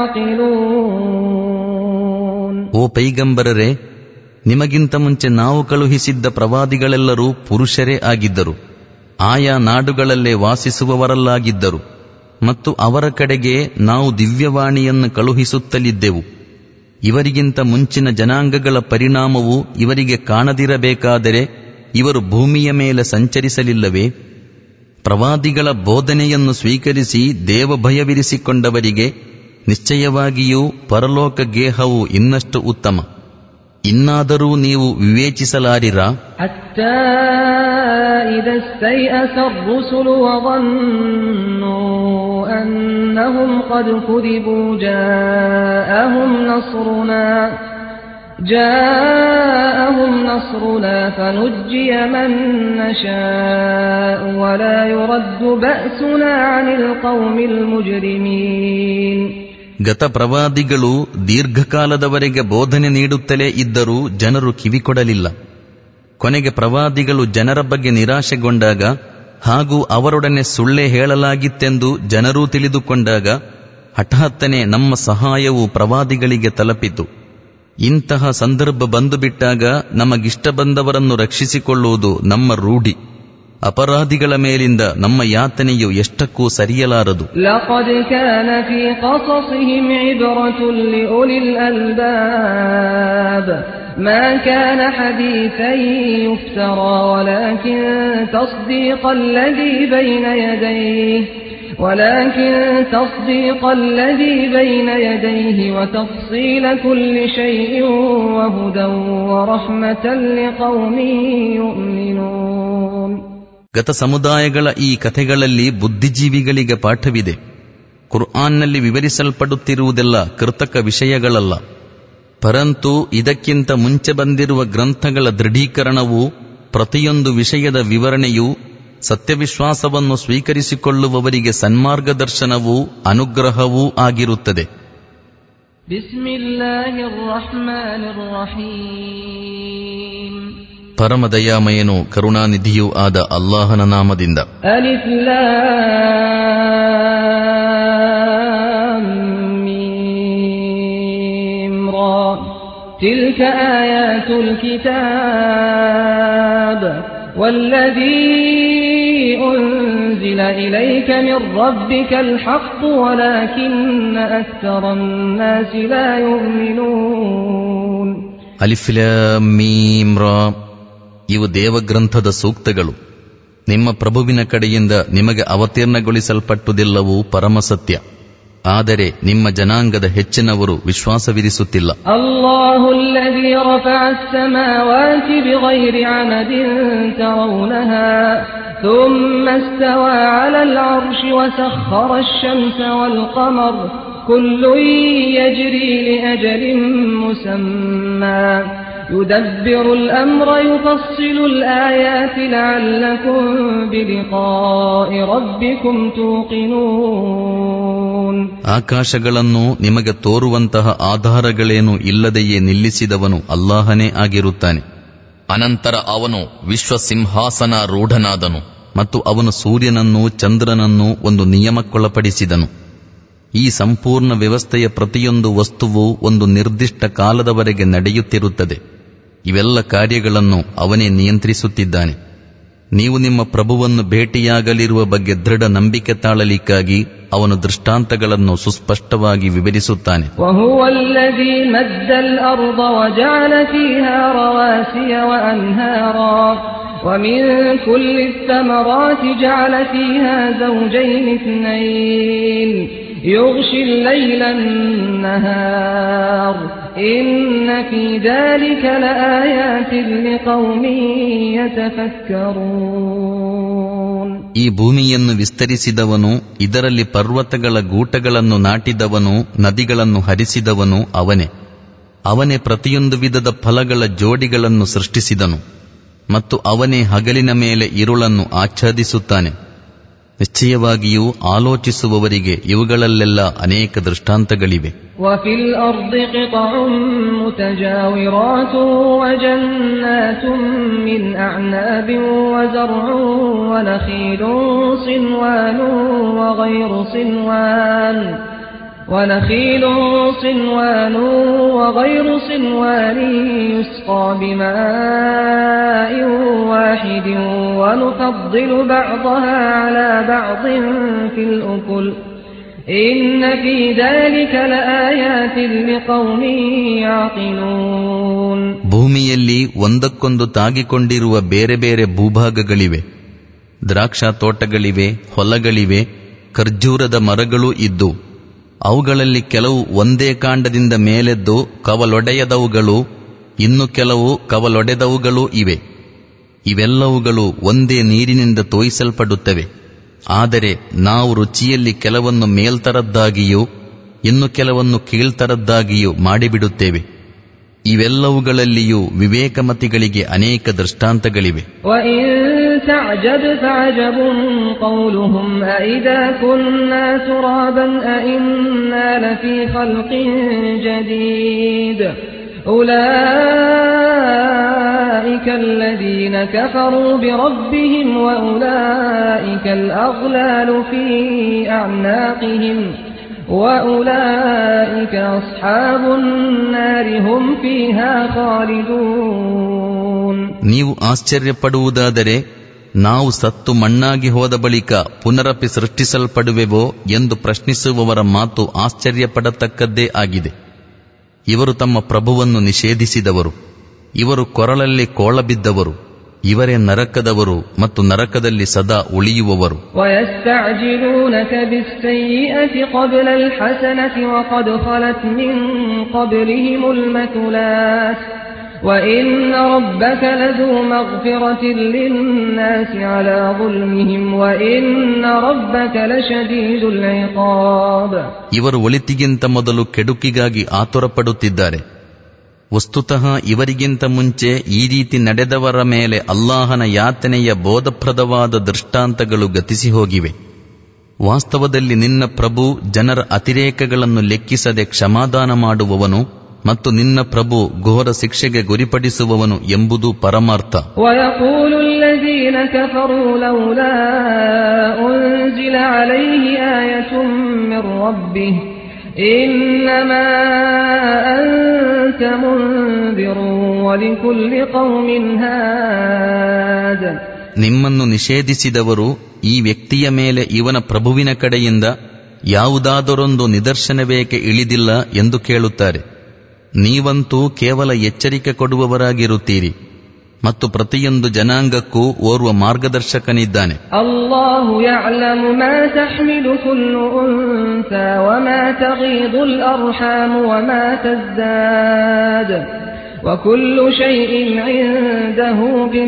تعقلون
ಓ ಪೈಗಂಬರರೆ ನಿಮಗಿಂತ ಮುಂಚೆ ನಾವು ಕಳುಹಿಸಿದ್ದ ಪ್ರವಾದಿಗಳೆಲ್ಲರೂ ಪುರುಷರೇ ಆಗಿದ್ದರು ಆಯಾ ನಾಡುಗಳಲ್ಲೇ ವಾಸಿಸುವವರಲ್ಲಾಗಿದ್ದರು ಮತ್ತು ಅವರ ಕಡೆಗೆ ನಾವು ದಿವ್ಯವಾಣಿಯನ್ನು ಕಳುಹಿಸುತ್ತಲಿದ್ದೆವು ಇವರಿಗಿಂತ ಮುಂಚಿನ ಜನಾಂಗಗಳ ಪರಿಣಾಮವು ಇವರಿಗೆ ಕಾಣದಿರಬೇಕಾದರೆ ಇವರು ಭೂಮಿಯ ಮೇಲೆ ಸಂಚರಿಸಲಿಲ್ಲವೇ ಪ್ರವಾದಿಗಳ ಬೋಧನೆಯನ್ನು ಸ್ವೀಕರಿಸಿ ದೇವಭಯವಿರಿಸಿಕೊಂಡವರಿಗೆ ನಿಶ್ಚಯವಾಗಿಯೂ ಪರಲೋಕ ಗೇಹವು ಇನ್ನಷ್ಟು ಉತ್ತಮ ಇನ್ನಾದರೂ ನೀವು ವಿವೇಚಿಸಲಾರಿರಾ
حتى إذا استيأس الرسل وظنوا أنهم قد كذبوا جاءهم نصرنا جاءهم نصرنا فنجي من نشاء ولا يرد بأسنا عن القوم المجرمين
ಗತ ಪ್ರವಾದಿಗಳು ದೀರ್ಘಕಾಲದವರೆಗೆ ಬೋಧನೆ ನೀಡುತ್ತಲೇ ಇದ್ದರೂ ಜನರು ಕಿವಿಕೊಡಲಿಲ್ಲ ಕೊನೆಗೆ ಪ್ರವಾದಿಗಳು ಜನರ ಬಗ್ಗೆ ನಿರಾಶೆಗೊಂಡಾಗ ಹಾಗೂ ಅವರೊಡನೆ ಸುಳ್ಳೆ ಹೇಳಲಾಗಿತ್ತೆಂದು ಜನರೂ ತಿಳಿದುಕೊಂಡಾಗ ಹಠಾತ್ತನೆ ನಮ್ಮ ಸಹಾಯವು ಪ್ರವಾದಿಗಳಿಗೆ ತಲುಪಿತು ಇಂತಹ ಸಂದರ್ಭ ಬಂದು ಬಿಟ್ಟಾಗ ನಮಗಿಷ್ಟ ಬಂದವರನ್ನು ರಕ್ಷಿಸಿಕೊಳ್ಳುವುದು ನಮ್ಮ ರೂಢಿ ಅಪರಾಧಿಗಳ ಮೇಲಿಂದ ನಮ್ಮ ಯಾತನೆಯು ಎಷ್ಟಕ್ಕೂ ಸರಿಯಲಾರದು
لقد كان في قصصهم عبرة لأولي الألباب ما كان حديثا يفترى ولكن تصديق الذي بين يديه ولكن تصديق الذي بين يديه وتفصيل كل شيء وهدى ورحمة لقوم يؤمنون
ಗತ ಸಮುದಾಯಗಳ ಈ ಕಥೆಗಳಲ್ಲಿ ಬುದ್ಧಿಜೀವಿಗಳಿಗೆ ಪಾಠವಿದೆ ಕುರ್ಆನ್ನಲ್ಲಿ ವಿವರಿಸಲ್ಪಡುತ್ತಿರುವುದೆಲ್ಲ ಕೃತಕ ವಿಷಯಗಳಲ್ಲ ಪರಂತು ಇದಕ್ಕಿಂತ ಮುಂಚೆ ಬಂದಿರುವ ಗ್ರಂಥಗಳ ದೃಢೀಕರಣವು ಪ್ರತಿಯೊಂದು ವಿಷಯದ ವಿವರಣೆಯು ಸತ್ಯವಿಶ್ವಾಸವನ್ನು ಸ್ವೀಕರಿಸಿಕೊಳ್ಳುವವರಿಗೆ ಸನ್ಮಾರ್ಗದರ್ಶನವೂ ಅನುಗ್ರಹವೂ ಆಗಿರುತ್ತದೆ
بسم الله الرحمن الرحيم
ಪರಮ ದಯಾಮಯನು ಕರುಣಾನಿಧಿಯೂ ಆದ ಅಲ್ಲಾಹನ ನಾಮದಿಂದ
ألف لام ميم را تلك آيات الكتاب والذي أنزل إليك من ربك الحق ولكن أكثر الناس لا يؤمنون
ಅಲಿಫ್ಲಾಮ್ ಮೀಮ್ ರಾ ಇವು ದೇವಗ್ರಂಥದ ಸೂಕ್ತಗಳು ನಿಮ್ಮ ಪ್ರಭುವಿನ ಕಡೆಯಿಂದ ನಿಮಗೆ ಅವತೀರ್ಣಗೊಳಿಸಲ್ಪಟ್ಟುದೆಲ್ಲವೂ ಪರಮಸತ್ಯ ಆದರೆ ನಿಮ್ಮ ಜನಾಂಗದ ಹೆಚ್ಚಿನವರು ವಿಶ್ವಾಸವಿರಿಸುತ್ತಿಲ್ಲ
الله الذي رفع السماوات بغير عمد ترونها ثم استوى على العرش وسخر الشمس والقمر كل يجري لأجل مسمى يدبر الأمر يفصل الآيات لعلكم بلقاء ربكم توقنون
ಆಕಾಶಗಳನ್ನು ನಿಮಗೆ ತೋರುವಂತಹ ಆಧಾರಗಳೇನು ಇಲ್ಲದೆಯೇ ನಿಲ್ಲಿಸಿದವನು ಅಲ್ಲಾಹನೇ ಆಗಿರುತ್ತಾನೆ ಅನಂತರ ಅವನು ವಿಶ್ವಸಿಂಹಾಸನ ರೂಢನಾದನು ಮತ್ತು ಅವನು ಸೂರ್ಯನನ್ನೂ ಚಂದ್ರನನ್ನೂ ಒಂದು ನಿಯಮಕ್ಕೊಳಪಡಿಸಿದನು ಈ ಸಂಪೂರ್ಣ ವ್ಯವಸ್ಥೆಯ ಪ್ರತಿಯೊಂದು ವಸ್ತುವು ಒಂದು ನಿರ್ದಿಷ್ಟ ಕಾಲದವರೆಗೆ ನಡೆಯುತ್ತಿರುತ್ತದೆ ಇವೆಲ್ಲ ಕಾರ್ಯಗಳನ್ನು ಅವನೇ ನಿಯಂತ್ರಿಸುತ್ತಿದ್ದಾನೆ ನೀವು ನಿಮ್ಮ ಪ್ರಭುವನ್ನು ಭೇಟಿಯಾಗಲಿರುವ ಬಗ್ಗೆ ದೃಢ ನಂಬಿಕೆ ತಾಳಲಿಕ್ಕಾಗಿ ಅವನು ದೃಷ್ಟಾಂತಗಳನ್ನು ಸುಸ್ಪಷ್ಟವಾಗಿ ವಿವರಿಸುತ್ತಾನೆ
وهو الذي مد الأرض وجعل فيها رواسي وأنهارا ومن كل الثمرات جعل فيها زوجين اثنين يغشي الليل النهار إن في ذلك لآيات لقوم يتفكرون
ಈ ಭೂಮಿಯನ್ನು ವಿಸ್ತರಿಸಿದವನು ಇದರಲ್ಲಿ ಪರ್ವತಗಳ ಗೂಟಗಳನ್ನು ನಾಟಿದವನು ನದಿಗಳನ್ನು ಹರಿಸಿದವನು ಅವನೇ ಅವನೇ ಪ್ರತಿಯೊಂದು ವಿಧದ ಫಲಗಳ ಜೋಡಿಗಳನ್ನು ಸೃಷ್ಟಿಸಿದನು ಮತ್ತು ಅವನೇ ಹಗಲಿನ ಮೇಲೆ ಇರುಳನ್ನು ಆಚ್ಛಾದಿಸುತ್ತಾನೆ ನಿಶ್ಚಯವಾಗಿಯೂ ಆಲೋಚಿಸುವವರಿಗೆ ಇವುಗಳಲ್ಲೆಲ್ಲ ಅನೇಕ ದೃಷ್ಟಾಂತಗಳಿವೆ
وفي الأرض قطع متجاورات وجنات من أعناب وزرع ونخيل صنوان وغير صنوان ونخيل صنوان وغير صنوان يسقى بماء واحد ونفضل بعضها على بعض في الأكل إن في ذلك لآيات لقوم يعقلون
ಭೂಮಿಯಲ್ಲಿ ಒಂದಕ್ಕೊಂದು ತಾಗಿಕೊಂಡಿರುವ ಬೇರೆ ಬೇರೆ ಭೂಭಾಗಗಳಿವೆ ದ್ರಾಕ್ಷಾ ತೋಟಗಳಿವೆ ಹೊಲಗಳಿವೆ ಖರ್ಜೂರದ ಮರಗಳೂ ಇದ್ದು ಅವುಗಳಲ್ಲಿ ಕೆಲವು ಒಂದೇ ಕಾಂಡದಿಂದ ಮೇಲೆದ್ದು ಕವಲೊಡೆಯದವುಗಳು ಇನ್ನು ಕೆಲವು ಕವಲೊಡೆದವುಗಳೂ ಇವೆ ಇವೆಲ್ಲವುಗಳು ಒಂದೇ ನೀರಿನಿಂದ ತೋಯಿಸಲ್ಪಡುತ್ತವೆ ಆದರೆ ನಾವು ರುಚಿಯಲ್ಲಿ ಕೆಲವನ್ನು ಮೇಲ್ತರದ್ದಾಗಿಯೂ ಇನ್ನು ಕೆಲವನ್ನು ಕೀಳ್ತರದ್ದಾಗಿಯೂ ಮಾಡಿಬಿಡುತ್ತೇವೆ ಇವೆಲ್ಲವುಗಳಲ್ಲಿಯೂ ವಿವೇಕಮತಿಗಳಿಗೆ ಅನೇಕ ದೃಷ್ಟಾಂತಗಳಿವೆ
وإن تعجب فعجب قولهم أإذا كنا ترابا أإنا لفي خلق جديد أولئك الذين كفروا بربهم وأولئك الأغلال في أعناقهم وأولئك أصحاب النار هم فيها خالدون
ನೀವು ಆಶ್ಚರ್ಯಪಡುವುದಾದರೆ ನಾವು ಸತ್ತು ಮಣ್ಣಾಗಿ ಹೋದ ಬಳಿಕ ಪುನರಪಿ ಸೃಷ್ಟಿಸಲ್ಪಡುವೆವೋ ಎಂದು ಪ್ರಶ್ನಿಸುವವರ ಮಾತು ಆಶ್ಚರ್ಯಪಡತಕ್ಕದ್ದೇ ಆಗಿದೆ ಇವರು ತಮ್ಮ ಪ್ರಭುವನ್ನು ನಿಷೇಧಿಸಿದವರು ಇವರು ಕೊರಳಲ್ಲಿ ಕೋಳಬಿದ್ದವರು ಇವರೇ ನರಕದವರು ಮತ್ತು ನರಕದಲ್ಲಿ ಸದಾ ಉಳಿಯುವವರು
ويستعجلونك بالسيئة قبل الحسنة وقد خلت من قبلهم المثلات وإن ربك لذو مغفرة للناس على ظلمهم وإن ربك لشديد العقاب
ಇವರು ಒಳಿತಿಗಿಂತ ಮೊದಲು ಕೆಡುಕಿಗಾಗಿ ಆತುರಪಡುತ್ತಿದ್ದಾರೆ ವಸ್ತುತಃ ಇವರಿಗಿಂತ ಮುಂಚೆ ಈ ರೀತಿ ನಡೆದವರ ಮೇಲೆ ಅಲ್ಲಾಹನ ಯಾತನೆಯ ಬೋಧಪ್ರದವಾದ ದೃಷ್ಟಾಂತಗಳು ಗತಿಸಿ ಹೋಗಿವೆ ವಾಸ್ತವದಲ್ಲಿ ನಿನ್ನ ಪ್ರಭು ಜನರ ಅತಿರೇಕಗಳನ್ನು ಲೆಕ್ಕಿಸದೆ ಕ್ಷಮಾದಾನ ಮಾಡುವವನು ಮತ್ತು ನಿನ್ನ ಪ್ರಭು ಘೋರ ಶಿಕ್ಷೆಗೆ ಗುರಿಪಡಿಸುವವನು ಎಂಬುದು ಪರಮಾರ್ಥ
ويقول الذين كفروا لولا أنزل عليه آية من ربه إنما أنت منذر ولكل قوم هاد
ನಿಮ್ಮನ್ನು ನಿಷೇಧಿಸಿದವರು ಈ ವ್ಯಕ್ತಿಯ ಮೇಲೆ ಇವನ ಪ್ರಭುವಿನ ಕಡೆಯಿಂದ ಯಾವುದಾದರೊಂದು ನಿದರ್ಶನವೇಕೆ ಇಳಿದಿಲ್ಲ ಎಂದು ಕೇಳುತ್ತಾರೆ ನೀವಂತೂ ಕೇವಲ ಎಚ್ಚರಿಕೆ ಕೊಡುವವರಾಗಿರುತ್ತೀರಿ ಮತ್ತು ಪ್ರತಿಯೊಂದು ಜನಾಂಗಕ್ಕೂ ಓರ್ವ ಮಾರ್ಗದರ್ಶಕನಿದ್ದಾನೆ
الله يعلم ما تحمل كل أنثى وما تغيض الأرحام وما تزداد وكل شيء عنده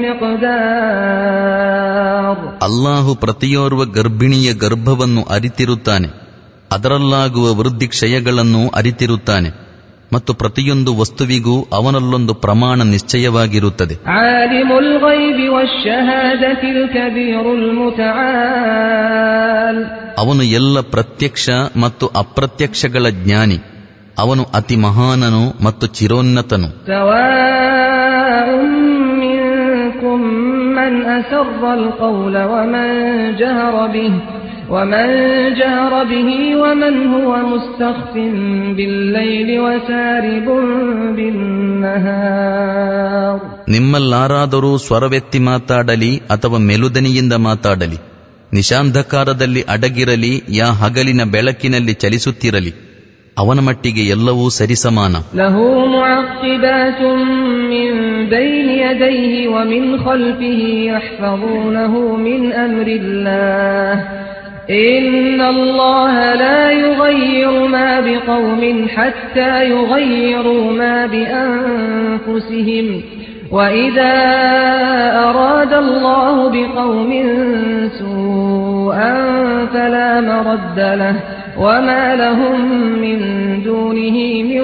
بمقدار
ಅಲ್ಲಾಹು ಪ್ರತಿಯೋರ್ವ ಗರ್ಭಿಣಿಯ ಗರ್ಭವನ್ನು ಅರಿತಿರುತ್ತಾನೆ ಅದರಲ್ಲಾಗುವ ವೃದ್ಧಿ ಕ್ಷಯಗಳನ್ನು ಅರಿತಿರುತ್ತಾನೆ ಮತ್ತು ಪ್ರತಿಯೊಂದು ವಸ್ತುವಿಗೂ ಅವನಲ್ಲೊಂದು ಪ್ರಮಾಣ ನಿಶ್ಚಯವಾಗಿರುತ್ತದೆ
عالم الغيب والشهادة الكبير المتعال
ಅವನು ಎಲ್ಲ ಪ್ರತ್ಯಕ್ಷ ಮತ್ತು ಅಪ್ರತ್ಯಕ್ಷಗಳ ಜ್ಞಾನಿ ಅವನು ಅತಿ ಮಹಾನನು ಮತ್ತು ಚಿರೋನ್ನತನು
سواء منكم من أسر القول ومن جهر به ومن جهر به ومن هو مستخف بالليل وسارب بالنهار
ನಿಮ್ಮಲ್ಲಾರಾದರೂ ಸ್ವರವೆತ್ತಿ ಮಾತಾಡಲಿ ಅಥವಾ ಮೆಲುದನಿಯಿಂದ ಮಾತಾಡಲಿ ನಿಶಾಂಧಕಾರದಲ್ಲಿ ಅಡಗಿರಲಿ ಯಾ ಹಗಲಿನ ಬೆಳಕಿನಲ್ಲಿ ಚಲಿಸುತ್ತಿರಲಿ ಅವನ ಮಟ್ಟಿಗೆ ಎಲ್ಲವೂ ಸರಿಸಮಾನ
له معقبات من بين يديه ومن خلفه يحفظونه من أمر الله إن الله لا يغير ما بقوم حتى يغيروا ما بأنفسهم وإذا أراد الله بقوم سوءا فلا مرد له وما لهم من دونه من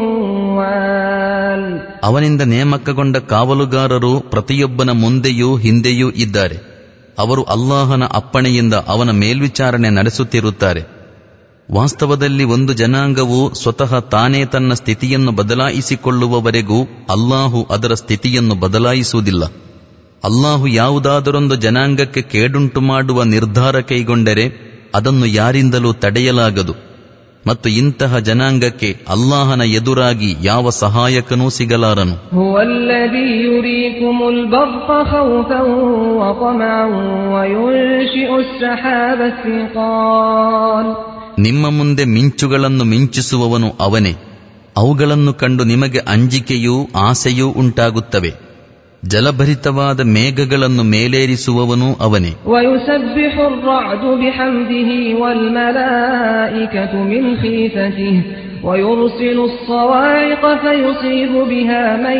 وال
ಅವನಿಂದ ನೇಮಕಗೊಂಡ ಕಾವಲುಗಾರರು ಪ್ರತಿಯೊಬ್ಬನ ಮುಂದೆಯೂ ಹಿಂದೆಯೂ ಇದ್ದಾರೆ ಅವರು ಅಲ್ಲಾಹನ ಅಪ್ಪಣೆಯಿಂದ ಅವನ ಮೇಲ್ವಿಚಾರಣೆ ನಡೆಸುತ್ತಿರುತ್ತಾರೆ ವಾಸ್ತವದಲ್ಲಿ ಒಂದು ಜನಾಂಗವು ಸ್ವತಃ ತಾನೇ ತನ್ನ ಸ್ಥಿತಿಯನ್ನು ಬದಲಾಯಿಸಿಕೊಳ್ಳುವವರೆಗೂ ಅಲ್ಲಾಹು ಅದರ ಸ್ಥಿತಿಯನ್ನು ಬದಲಾಯಿಸುವುದಿಲ್ಲ ಅಲ್ಲಾಹು ಯಾವುದಾದರೊಂದು ಜನಾಂಗಕ್ಕೆ ಕೇಡುಂಟು ಮಾಡುವ ನಿರ್ಧಾರ ಕೈಗೊಂಡರೆ ಅದನ್ನು ಯಾರಿಂದಲೂ ತಡೆಯಲಾಗದು ಮತ್ತು ಇಂತಹ ಜನಾಂಗಕ್ಕೆ ಅಲ್ಲಾಹನ ಎದುರಾಗಿ ಯಾವ ಸಹಾಯಕನೂ ಸಿಗಲಾರನು
هو الذي يريكم البرق خوفا وطمعا وينشئ السحاب الثقال
ನಿಮ್ಮ ಮುಂದೆ ಮಿಂಚುಗಳನ್ನು ಮಿಂಚಿಸುವವನು ಅವನೇ ಅವುಗಳನ್ನು ಕಂಡು ನಿಮಗೆ ಅಂಜಿಕೆಯೂ ಆಸೆಯೂ ಉಂಟಾಗುತ್ತವೆ ಜಲಭರಿತವಾದ ಮೇಘಗಳನ್ನು ಮೇಲೇರಿಸುವವನೂ ಅವನೇ
ويسبح الرعد بحمده والملائكة من خيفته ويرسل الصواعق فيصيب بها من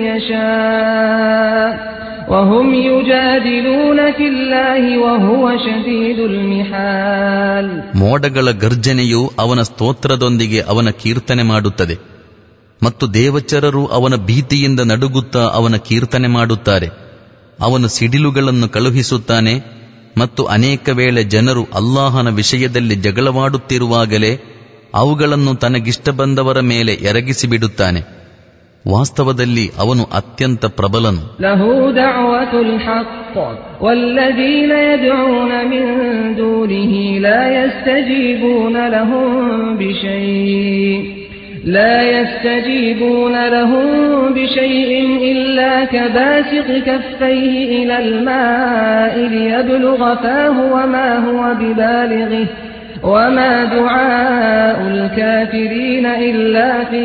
يشاء وهم يجادلون في الله وهو شديد المحال
ಮೋಡಗಳ ಗರ್ಜನೆಯು ಅವನ ಸ್ತೋತ್ರದೊಂದಿಗೆ ಅವನ ಕೀರ್ತನೆ ಮಾಡುತ್ತದೆ ಮತ್ತು ದೇವಚರರು ಅವನ ಭೀತಿಯಿಂದ ನಡುಗುತ್ತಾ ಅವನ ಕೀರ್ತನೆ ಮಾಡುತ್ತಾರೆ ಅವನು ಸಿಡಿಲುಗಳನ್ನು ಕಳುಹಿಸುತ್ತಾನೆ ಮತ್ತು ಅನೇಕ ವೇಳೆ ಜನರು ಅಲ್ಲಾಹನ ವಿಷಯದಲ್ಲಿ ಜಗಳವಾಡುತ್ತಿರುವಾಗಲೇ ಅವುಗಳನ್ನು ತನಗಿಷ್ಟ ಬಂದವರ ಮೇಲೆ ಎರಗಿಸಿಬಿಡುತ್ತಾನೆ ವಾಸ್ತವದಲ್ಲಿ ಅವನು ಅತ್ಯಂತ ಪ್ರಬಲನು
له دعوة الحق والذين يدعون من دونه لا يستجيبون لهم بشيء لا يستجيبون لهم بشيء إلا كباسط كفيه إلى الماء ليبلغ فاه وما هو ببالغه وما دعاء الكافرين إلا في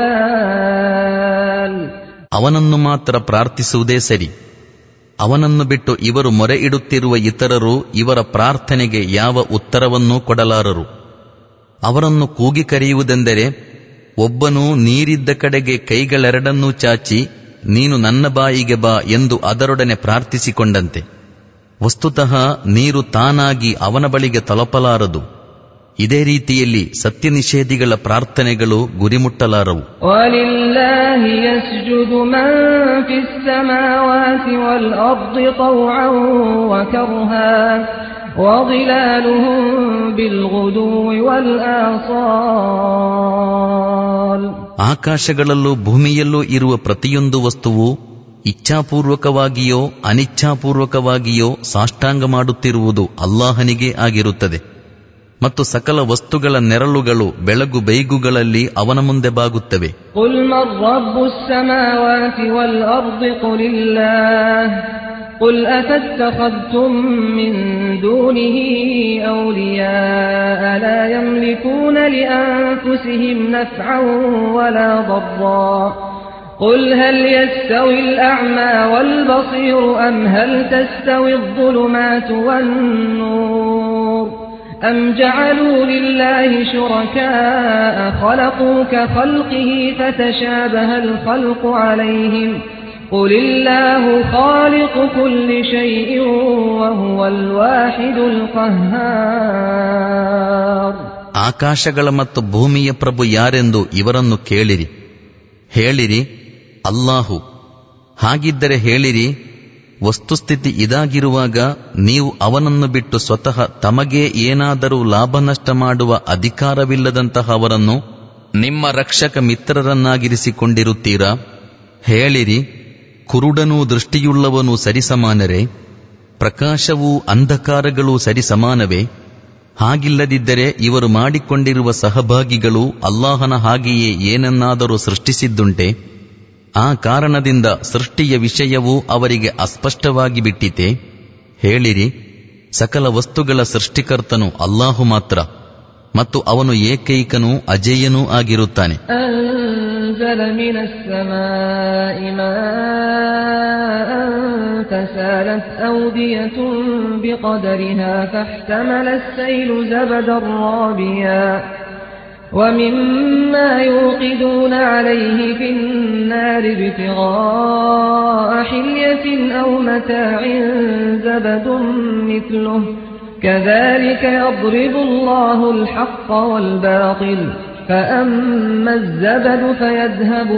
ضلال
ಅವನನ್ನು ಮಾತ್ರ ಪ್ರಾರ್ಥಿಸುವುದೇ ಸರಿ ಅವನನ್ನು ಬಿಟ್ಟು ಇವರು ಮೊರೆ ಇಡುತ್ತಿರುವ ಇತರರು ಇವರ ಪ್ರಾರ್ಥನೆಗೆ ಯಾವ ಉತ್ತರವನ್ನೂ ಕೊಡಲಾರರು ಅವರನ್ನು ಕೂಗಿ ಕರೆಯುವುದೆಂದರೆ ಒಬ್ಬನು ನೀರಿದ್ದ ಕಡೆಗೆ ಕೈಗಳೆರಡನ್ನೂ ಚಾಚಿ ನೀನು ನನ್ನ ಬಾಯಿಗೆ ಬಾ ಎಂದು ಅದರೊಡನೆ ಪ್ರಾರ್ಥಿಸಿಕೊಂಡಂತೆ ವಸ್ತುತಃ ನೀರು ತಾನಾಗಿ ಅವನ ಬಳಿಗೆ ತಲುಪಲಾರದು ಇದೇ ರೀತಿಯಲ್ಲಿ ಸತ್ಯ ನಿಷೇಧಿಗಳ ಪ್ರಾರ್ಥನೆಗಳು ಗುರಿಮುಟ್ಟಲಾರವು
ولله يسجد من في السماوات والأرض طوعا وكرها وظلالهم بالغدو والآصال
ಆಕಾಶಗಳಲ್ಲೂ ಭೂಮಿಯಲ್ಲೂ ಇರುವ ಪ್ರತಿಯೊಂದು ವಸ್ತುವು ಇಚ್ಛಾಪೂರ್ವಕವಾಗಿಯೋ ಅನಿಚ್ಛಾಪೂರ್ವಕವಾಗಿಯೋ ಸಾಷ್ಟಾಂಗ ಮಾಡುತ್ತಿರುವುದು ಅಲ್ಲಾಹನಿಗೇ ಆಗಿರುತ್ತದೆ ಮತ್ತು ಸಕಲ ವಸ್ತುಗಳ ನೆರಳುಗಳು ಬೆಳಗು ಬೈಗುಗಳಲ್ಲಿ ಅವನ ಮುಂದೆ ಬಾಗುತ್ತವೆ
قل من رب السماوات والأرض قل الله قل أفاتخذتم من دونه أولياء لا يملكون لأنفسهم نفعا ولا ضرا قل هل يستوي الأعمى والبصير أم هل تستوي الظلمات والنور أم جعلوا لله شركاء خلقوا كخلقه فتشابه الخلق عليهم قل الله خالق كل شيء وهو الواحد القهار
ಆಕಾಶಗಳ ಮತ್ತು ಭೂಮಿಯ ಪ್ರಭು ಯಾರೆಂದು ಇವರನ್ನು ಕೇಳಿರಿ ಹೇಳಿರಿ ಅಲ್ಲಾಹು ಹಾಗಿದ್ದರೆ ಹೇಳಿರಿ ವಸ್ತುಸ್ಥಿತಿ ಇದಾಗಿರುವಾಗ ನೀವು ಅವನನ್ನು ಬಿಟ್ಟು ಸ್ವತಃ ತಮಗೆ ಏನಾದರೂ ಲಾಭ ನಷ್ಟ ಮಾಡುವ ಅಧಿಕಾರವಿಲ್ಲದಂತಹವರನ್ನು ನಿಮ್ಮ ರಕ್ಷಕ ಮಿತ್ರರನ್ನಾಗಿರಿಸಿಕೊಂಡಿರುತ್ತೀರಾ ಹೇಳಿರಿ ಕುರುಡನೂ ದೃಷ್ಟಿಯುಳ್ಳವನೂ ಸರಿಸಮಾನರೇ ಪ್ರಕಾಶವೂ ಅಂಧಕಾರಗಳೂ ಸರಿಸಮಾನವೇ ಹಾಗಿಲ್ಲದಿದ್ದರೆ ಇವರು ಮಾಡಿಕೊಂಡಿರುವ ಸಹಭಾಗಿಗಳು ಅಲ್ಲಾಹನ ಹಾಗೆಯೇ ಏನನ್ನಾದರೂ ಸೃಷ್ಟಿಸಿದ್ದುಂಟೆ ಆ ಕಾರಣದಿಂದ ಸೃಷ್ಟಿಯ ವಿಷಯವೂ ಅವರಿಗೆ ಅಸ್ಪಷ್ಟವಾಗಿ ಬಿಟ್ಟಿತೆ ಹೇಳಿರಿ ಸಕಲ ವಸ್ತುಗಳ ಸೃಷ್ಟಿಕರ್ತನು ಅಲ್ಲಾಹು ಮಾತ್ರ ಮತ್ತು ಅವನು ಏಕೈಕನೂ ಅಜೇಯನೂ ಆಗಿರುತ್ತಾನೆ
أنزل من السماء ماء فسالت أودية بقدرها فاحتمل السيل زبدا رابيا ومما يوقدون عليه في النار ابتغاء حلية أو متاع زبد مثله كذلك يضرب الله الحق والباطل فأما الزبد فيذهب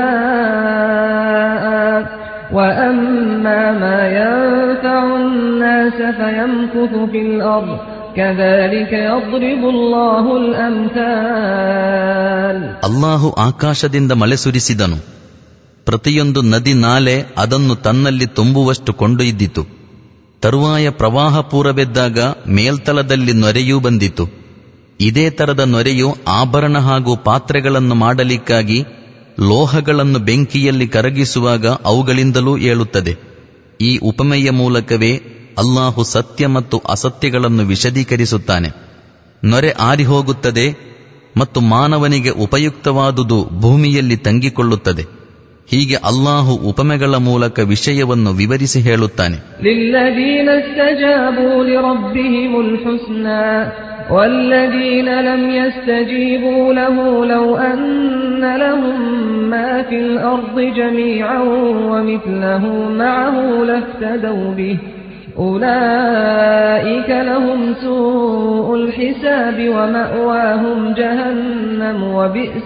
جفاء وأما ما ينفع الناس فيمكث في الأرض كذلك يضرب الله الأمثال
ಅಲ್ಲಾಹು ಆಕಾಶದಿಂದ ಮಳೆ ಸುರಿಸಿದನು ಪ್ರತಿಯೊಂದು ನದಿ ನಾಲೆ ಅದನ್ನು ತನ್ನಲ್ಲಿ ತುಂಬುವಷ್ಟು ಕೊಂಡೊಯ್ದಿತು ತರುವಾಯ ಪ್ರವಾಹ ಪೂರವೆದ್ದಾಗ ಮೇಲ್ತಲದಲ್ಲಿ ನೊರೆಯೂ ಬಂದಿತು ಇದೇ ತರದ ನೊರೆಯು ಆಭರಣ ಹಾಗೂ ಪಾತ್ರೆಗಳನ್ನು ಮಾಡಲಿಕ್ಕಾಗಿ ಲೋಹಗಳನ್ನು ಬೆಂಕಿಯಲ್ಲಿ ಕರಗಿಸುವಾಗ ಅವುಗಳಿಂದಲೂ ಏಳುತ್ತದೆ ಈ ಉಪಮೆಯ ಮೂಲಕವೇ ಅಲ್ಲಾಹು ಸತ್ಯ ಮತ್ತು ಅಸತ್ಯಗಳನ್ನು ವಿಶದೀಕರಿಸುತ್ತಾನೆ ನೊರೆ ಆರಿಹೋಗುತ್ತದೆ ಮತ್ತು ಮಾನವನಿಗೆ ಉಪಯುಕ್ತವಾದುದು ಭೂಮಿಯಲ್ಲಿ ತಂಗಿಕೊಳ್ಳುತ್ತದೆ ಹೀಗೆ ಅಲ್ಲಾಹು ಉಪಮೆಗಳ ಮೂಲಕ ವಿಷಯವನ್ನು ವಿವರಿಸಿ ಹೇಳುತ್ತಾನೆ
للذين استجابوا لربهم الحسنى والذين لم يستجيبوا له لو أن لهم ما في الأرض جميعا ومثله معه لافتدوا به أولئك لهم سوء الحساب ومأواهم جهنم وبئس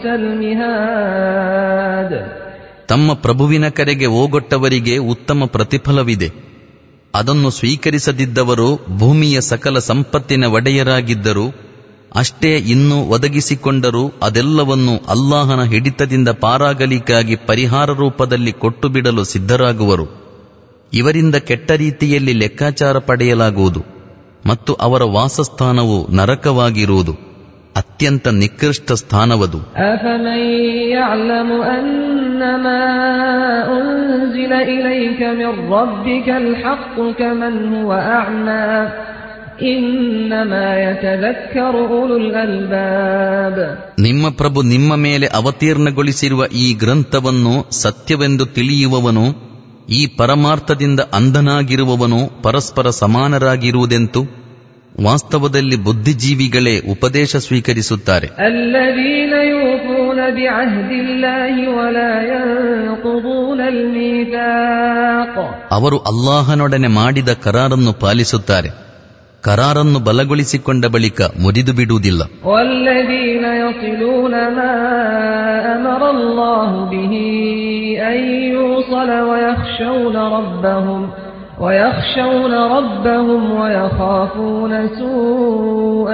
المهاد
ತಮ್ಮ ಪ್ರಭುವಿನ ಕರೆಗೆ ಓಗೊಟ್ಟವರಿಗೆ ಉತ್ತಮ ಪ್ರತಿಫಲವಿದೆ ಅದನ್ನು ಸ್ವೀಕರಿಸದಿದ್ದವರು ಭೂಮಿಯ ಸಕಲ ಸಂಪತ್ತಿನ ಒಡೆಯರಾಗಿದ್ದರು ಅಷ್ಟೇ ಇನ್ನೂ ಒದಗಿಸಿಕೊಂಡರೂ ಅದೆಲ್ಲವನ್ನು ಅಲ್ಲಾಹನ ಹಿಡಿತದಿಂದ ಪಾರಾಗಲಿಕ್ಕಾಗಿ ಪರಿಹಾರ ರೂಪದಲ್ಲಿ ಕೊಟ್ಟು ಬಿಡಲು ಸಿದ್ಧರಾಗುವರು ಇವರಿಂದ ಕೆಟ್ಟ ರೀತಿಯಲ್ಲಿ ಲೆಕ್ಕಾಚಾರ ಪಡೆಯಲಾಗುವುದು ಮತ್ತು ಅವರ ವಾಸಸ್ಥಾನವು ನರಕವಾಗಿರುವುದು ಅತ್ಯಂತ ನಿಕೃಷ್ಟ ಸ್ಥಾನವದು
أفمن يعلم أنما أنزل إليك من ربك الحق كمن هو أعمى إنما يتذكر أولو الألباب
ನಿಮ್ಮ ಪ್ರಭು ನಿಮ್ಮ ಮೇಲೆ ಅವತೀರ್ಣಗೊಳಿಸಿರುವ ಈ ಗ್ರಂಥವನ್ನು ಸತ್ಯವೆಂದು ತಿಳಿಯುವವನು ಈ ಪರಮಾರ್ಥದಿಂದ ಅಂಧನಾಗಿರುವವನು ಪರಸ್ಪರ ಸಮಾನರಾಗಿರುವುದೆಂತು ವಾಸ್ತವದಲ್ಲಿ ಬುದ್ಧಿಜೀವಿಗಳೇ ಉಪದೇಶ ಸ್ವೀಕರಿಸುತ್ತಾರೆ
الذين يوفون بعهد الله ولا ينقضون الميثاق
ಅವರು ಅಲ್ಲಾಹನೊಡನೆ ಮಾಡಿದ ಕರಾರನ್ನು ಪಾಲಿಸುತ್ತಾರೆ ಕರಾರನ್ನು ಬಲಗೊಳಿಸಿಕೊಂಡ ಬಳಿಕ ಮುರಿದು ಬಿಡುವುದಿಲ್ಲ
والذين يصلون ما أمر الله به أن يوصل ويخشون ربهم ويخشون ربهم ويخافون سوء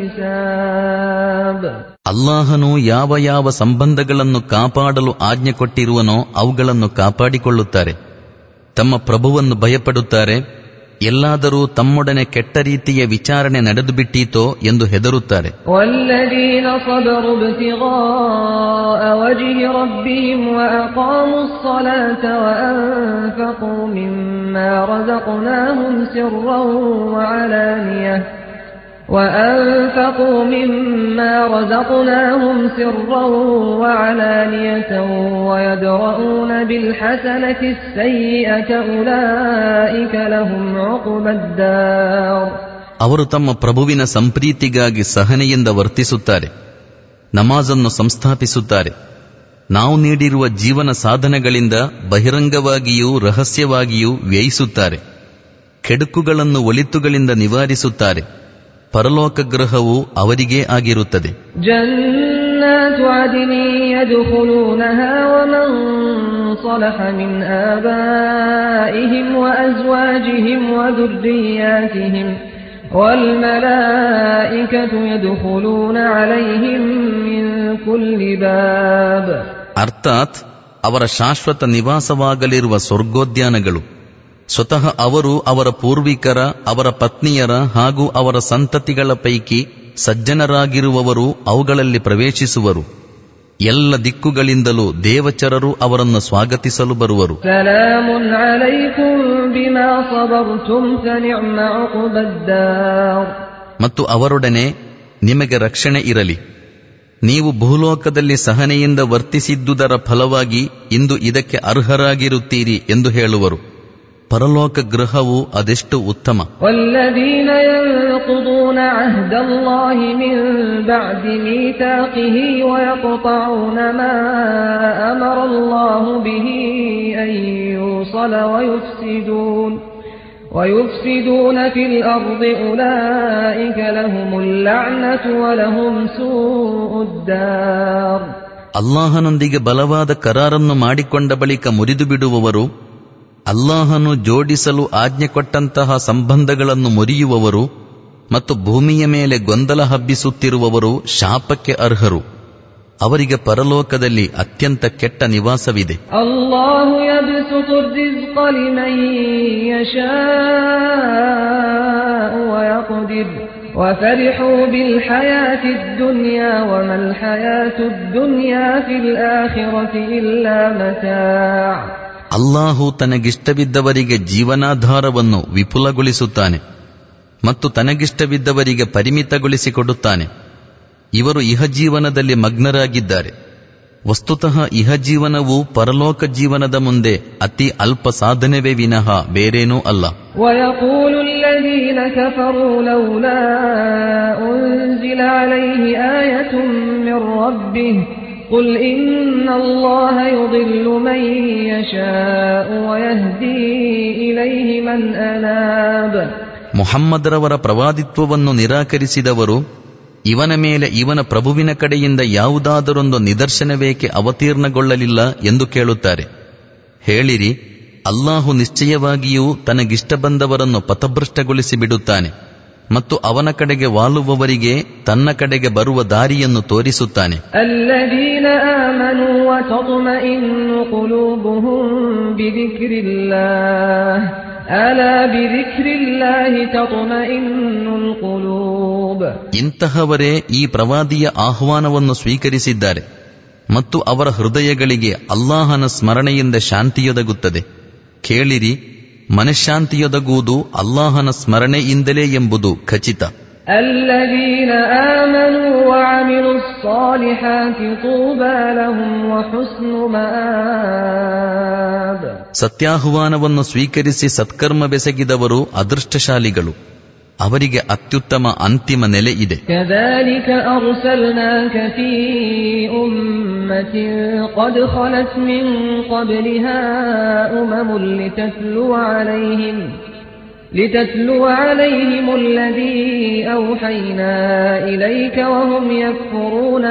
الحساب
ಅಲ್ಲಾಹನು ಯಾವ ಯಾವ ಸಂಬಂಧಗಳನ್ನು ಕಾಪಾಡಲು ಆಜ್ಞೆ ಕೊಟ್ಟಿರುವನೋ ಅವುಗಳನ್ನು ಕಾಪಾಡಿಕೊಳ್ಳುತ್ತಾರೆ ತಮ್ಮ ಪ್ರಭುವನ್ನು ಭಯಪಡುತ್ತಾರೆ ಎಲ್ಲಾದರೂ ತಮ್ಮೊಡನೆ ಕೆಟ್ಟ ರೀತಿಯ ವಿಚಾರಣೆ ನಡೆದು ಬಿಟ್ಟೀತೋ ಎಂದು ಹೆದರುತ್ತಾರೆ
والذين صبروا ابتغاء وجه ربهم وأقاموا الصلاة وأنفقوا مما رزقناهم سرا وعلانية وأنفقوا مما رزقناهم سرا وعلانية ويدرؤون بالحسنة السيئة أولئك لهم عقبى الدار
ಅವರು ತಮ್ಮ ಪ್ರಭುವಿನ ಸಂಪ್ರೀತಿಗಾಗಿ ಸಹನೆಯಿಂದ ವರ್ತಿಸುತ್ತಾರೆ ನಮಾಜನ್ನು ಸಂಸ್ಥಾಪಿಸುತ್ತಾರೆ ನಾವು ನೀಡಿರುವ ಜೀವನ ಸಾಧನಗಳಿಂದ ಬಹಿರಂಗವಾಗಿಯೂ ರಹಸ್ಯವಾಗಿಯೂ ವ್ಯಯಿಸುತ್ತಾರೆ ಕೆಡುಕುಗಳನ್ನು ಒಳಿತುಗಳಿಂದ ನಿವಾರಿಸುತ್ತಾರೆ ಪರಲೋಕ ಗ್ರಹವು ಅವರಿಗೇ ಆಗಿರುತ್ತದೆ
جنات عدن يدخلونها ومن صلح من آبائهم وأزواجهم وذرياتهم والملائكة يدخلون عليهم من كل باب
ಅರ್ಥಾತ್ ಅವರ ಶಾಶ್ವತ ನಿವಾಸವಾಗಲಿರುವ ಸ್ವರ್ಗೋದ್ಯಾನಗಳು ಸ್ವತಃ ಅವರು ಅವರ ಪೂರ್ವಿಕರ ಅವರ ಪತ್ನಿಯರ ಹಾಗೂ ಅವರ ಸಂತತಿಗಳ ಪೈಕಿ ಸಜ್ಜನರಾಗಿರುವವರು ಅವುಗಳಲ್ಲಿ ಪ್ರವೇಶಿಸುವರು ಎಲ್ಲ ದಿಕ್ಕುಗಳಿಂದಲೂ ದೇವಚರರು ಅವರನ್ನು ಸ್ವಾಗತಿಸಲು ಬರುವರು
سلام عليكم بما صبرتم فنعم عقبى الدار
ಮತ್ತು ಅವರೊಡನೆ ನಿಮಗೆ ರಕ್ಷಣೆ ಇರಲಿ ನೀವು ಭೂಲೋಕದಲ್ಲಿ ಸಹನೆಯಿಂದ ವರ್ತಿಸಿದ್ದುದರ ಫಲವಾಗಿ ಇಂದು ಇದಕ್ಕೆ ಅರ್ಹರಾಗಿರುತ್ತೀರಿ ಎಂದು ಹೇಳುವರು ಪರಲೋಕ ಗೃಹವು ಅದೆಷ್ಟು ಉತ್ತಮ
والذين ينقضون عهد الله من بعد ميثاقه ويقطعون ما أمر الله به أن يوصل ويفسدون ويفسدون في الأرض أولئك لهم اللعنة ولهم سوء الدار
ಅಲ್ಲಾಹನೊಂದಿಗೆ ಬಲವಾದ ಕರಾರನ್ನು ಮಾಡಿಕೊಂಡ ಬಳಿಕ ಮುರಿದು ಬಿಡುವವರು ಅಲ್ಲಾಹನು ಜೋಡಿಸಲು ಆಜ್ಞೆ ಕೊಟ್ಟಂತಹ ಸಂಬಂಧಗಳನ್ನು ಮುರಿಯುವವರು ಮತ್ತು ಭೂಮಿಯ ಮೇಲೆ ಗೊಂದಲ ಹಬ್ಬಿಸುತ್ತಿರುವವರು ಶಾಪಕ್ಕೆ ಅರ್ಹರು ಅವರಿಗೆ ಪರಲೋಕದಲ್ಲಿ ಅತ್ಯಂತ ಕೆಟ್ಟ ನಿವಾಸವಿದೆ
الله يبسط الرزق لمن يشاء ويقدر وفرحوا بالحياة الدنيا وما الحياة الدنيا في الآخرة إلا متاع
ಅಲ್ಲಾಹು ತನಗಿಷ್ಟವಿದ್ದವರಿಗೆ ಜೀವನಾಧಾರವನ್ನು ವಿಪುಲಗೊಳಿಸುತ್ತಾನೆ ಮತ್ತು ತನಗಿಷ್ಟವಿದ್ದವರಿಗೆ ಪರಿಮಿತಗೊಳಿಸಿಕೊಡುತ್ತಾನೆ ಇವರು ಇಹಜೀವನದಲ್ಲಿ ಮಗ್ನರಾಗಿದ್ದಾರೆ ವಸ್ತುತಃ ಇಹಜೀವನವು ಪರಲೋಕ ಜೀವನದ ಮುಂದೆ ಅತಿ ಅಲ್ಪ ಸಾಧನೆವೇ ವಿನಃ ಬೇರೇನೂ ಅಲ್ಲ
ويقول الذين كفروا لولا أنزل عليه آية من ربه قل إن الله يضل من يشاء ويهدي إليه من أناب
ಮುಹಮ್ಮದರವರ ಪ್ರವಾದಿತ್ವವನ್ನು ನಿರಾಕರಿಸಿದವರು ಇವನ ಮೇಲೆ ಇವನ ಪ್ರಭುವಿನ ಕಡೆಯಿಂದ ಯಾವುದಾದರೊಂದು ನಿದರ್ಶನವೇಕೆ ಅವತೀರ್ಣಗೊಳ್ಳಲಿಲ್ಲ ಎಂದು ಕೇಳುತ್ತಾರೆ ಹೇಳಿರಿ ಅಲ್ಲಾಹು ನಿಶ್ಚಯವಾಗಿಯೂ ತನಗಿಷ್ಟ ಬಂದವರನ್ನು ಪಥಭ್ರಷ್ಟಗೊಳಿಸಿ ಬಿಡುತ್ತಾನೆ ಮತ್ತು ಅವನ ಕಡೆಗೆ ವಾಲುವವರಿಗೆ ತನ್ನ ಕಡೆಗೆ ಬರುವ ದಾರಿಯನ್ನು ತೋರಿಸುತ್ತಾನೆ
الذين آمنوا وتطمئن قلوبهم بذكر الله ألا بذكر الله تطمئن القلوب
ಇಂತಹವರೇ ಈ ಪ್ರವಾದಿಯ ಆಹ್ವಾನವನ್ನು ಸ್ವೀಕರಿಸಿದ್ದಾರೆ ಮತ್ತು ಅವರ ಹೃದಯಗಳಿಗೆ ಅಲ್ಲಾಹನ ಸ್ಮರಣೆಯಿಂದ ಶಾಂತಿಯೊದಗುತ್ತದೆ ಕೇಳಿರಿ ಮನಃಶಾಂತಿಯೊದಗುವುದು ಅಲ್ಲಾಹನ ಸ್ಮರಣೆಯಿಂದಲೇ ಎಂಬುದು ಖಚಿತ
الذين آمنوا وعملوا الصالحات طوبى لهم وحسن مآب
ಸತ್ಯಾಹ್ವಾನವನ್ನು ಸ್ವೀಕರಿಸಿ ಸತ್ಕರ್ಮ ಬೆಸಗಿದವರು ಅದೃಷ್ಟಶಾಲಿಗಳು ಅವರಿಗೆ ಅತ್ಯುತ್ತಮ ಅಂತಿಮ ನೆಲೆ ಇದೆ
كذلك أرسلناك في أمة قد خلت من قبلها أمم لتتلو عليهم لتتلو عليهم الذي أوحينا إليك وهم يكفرون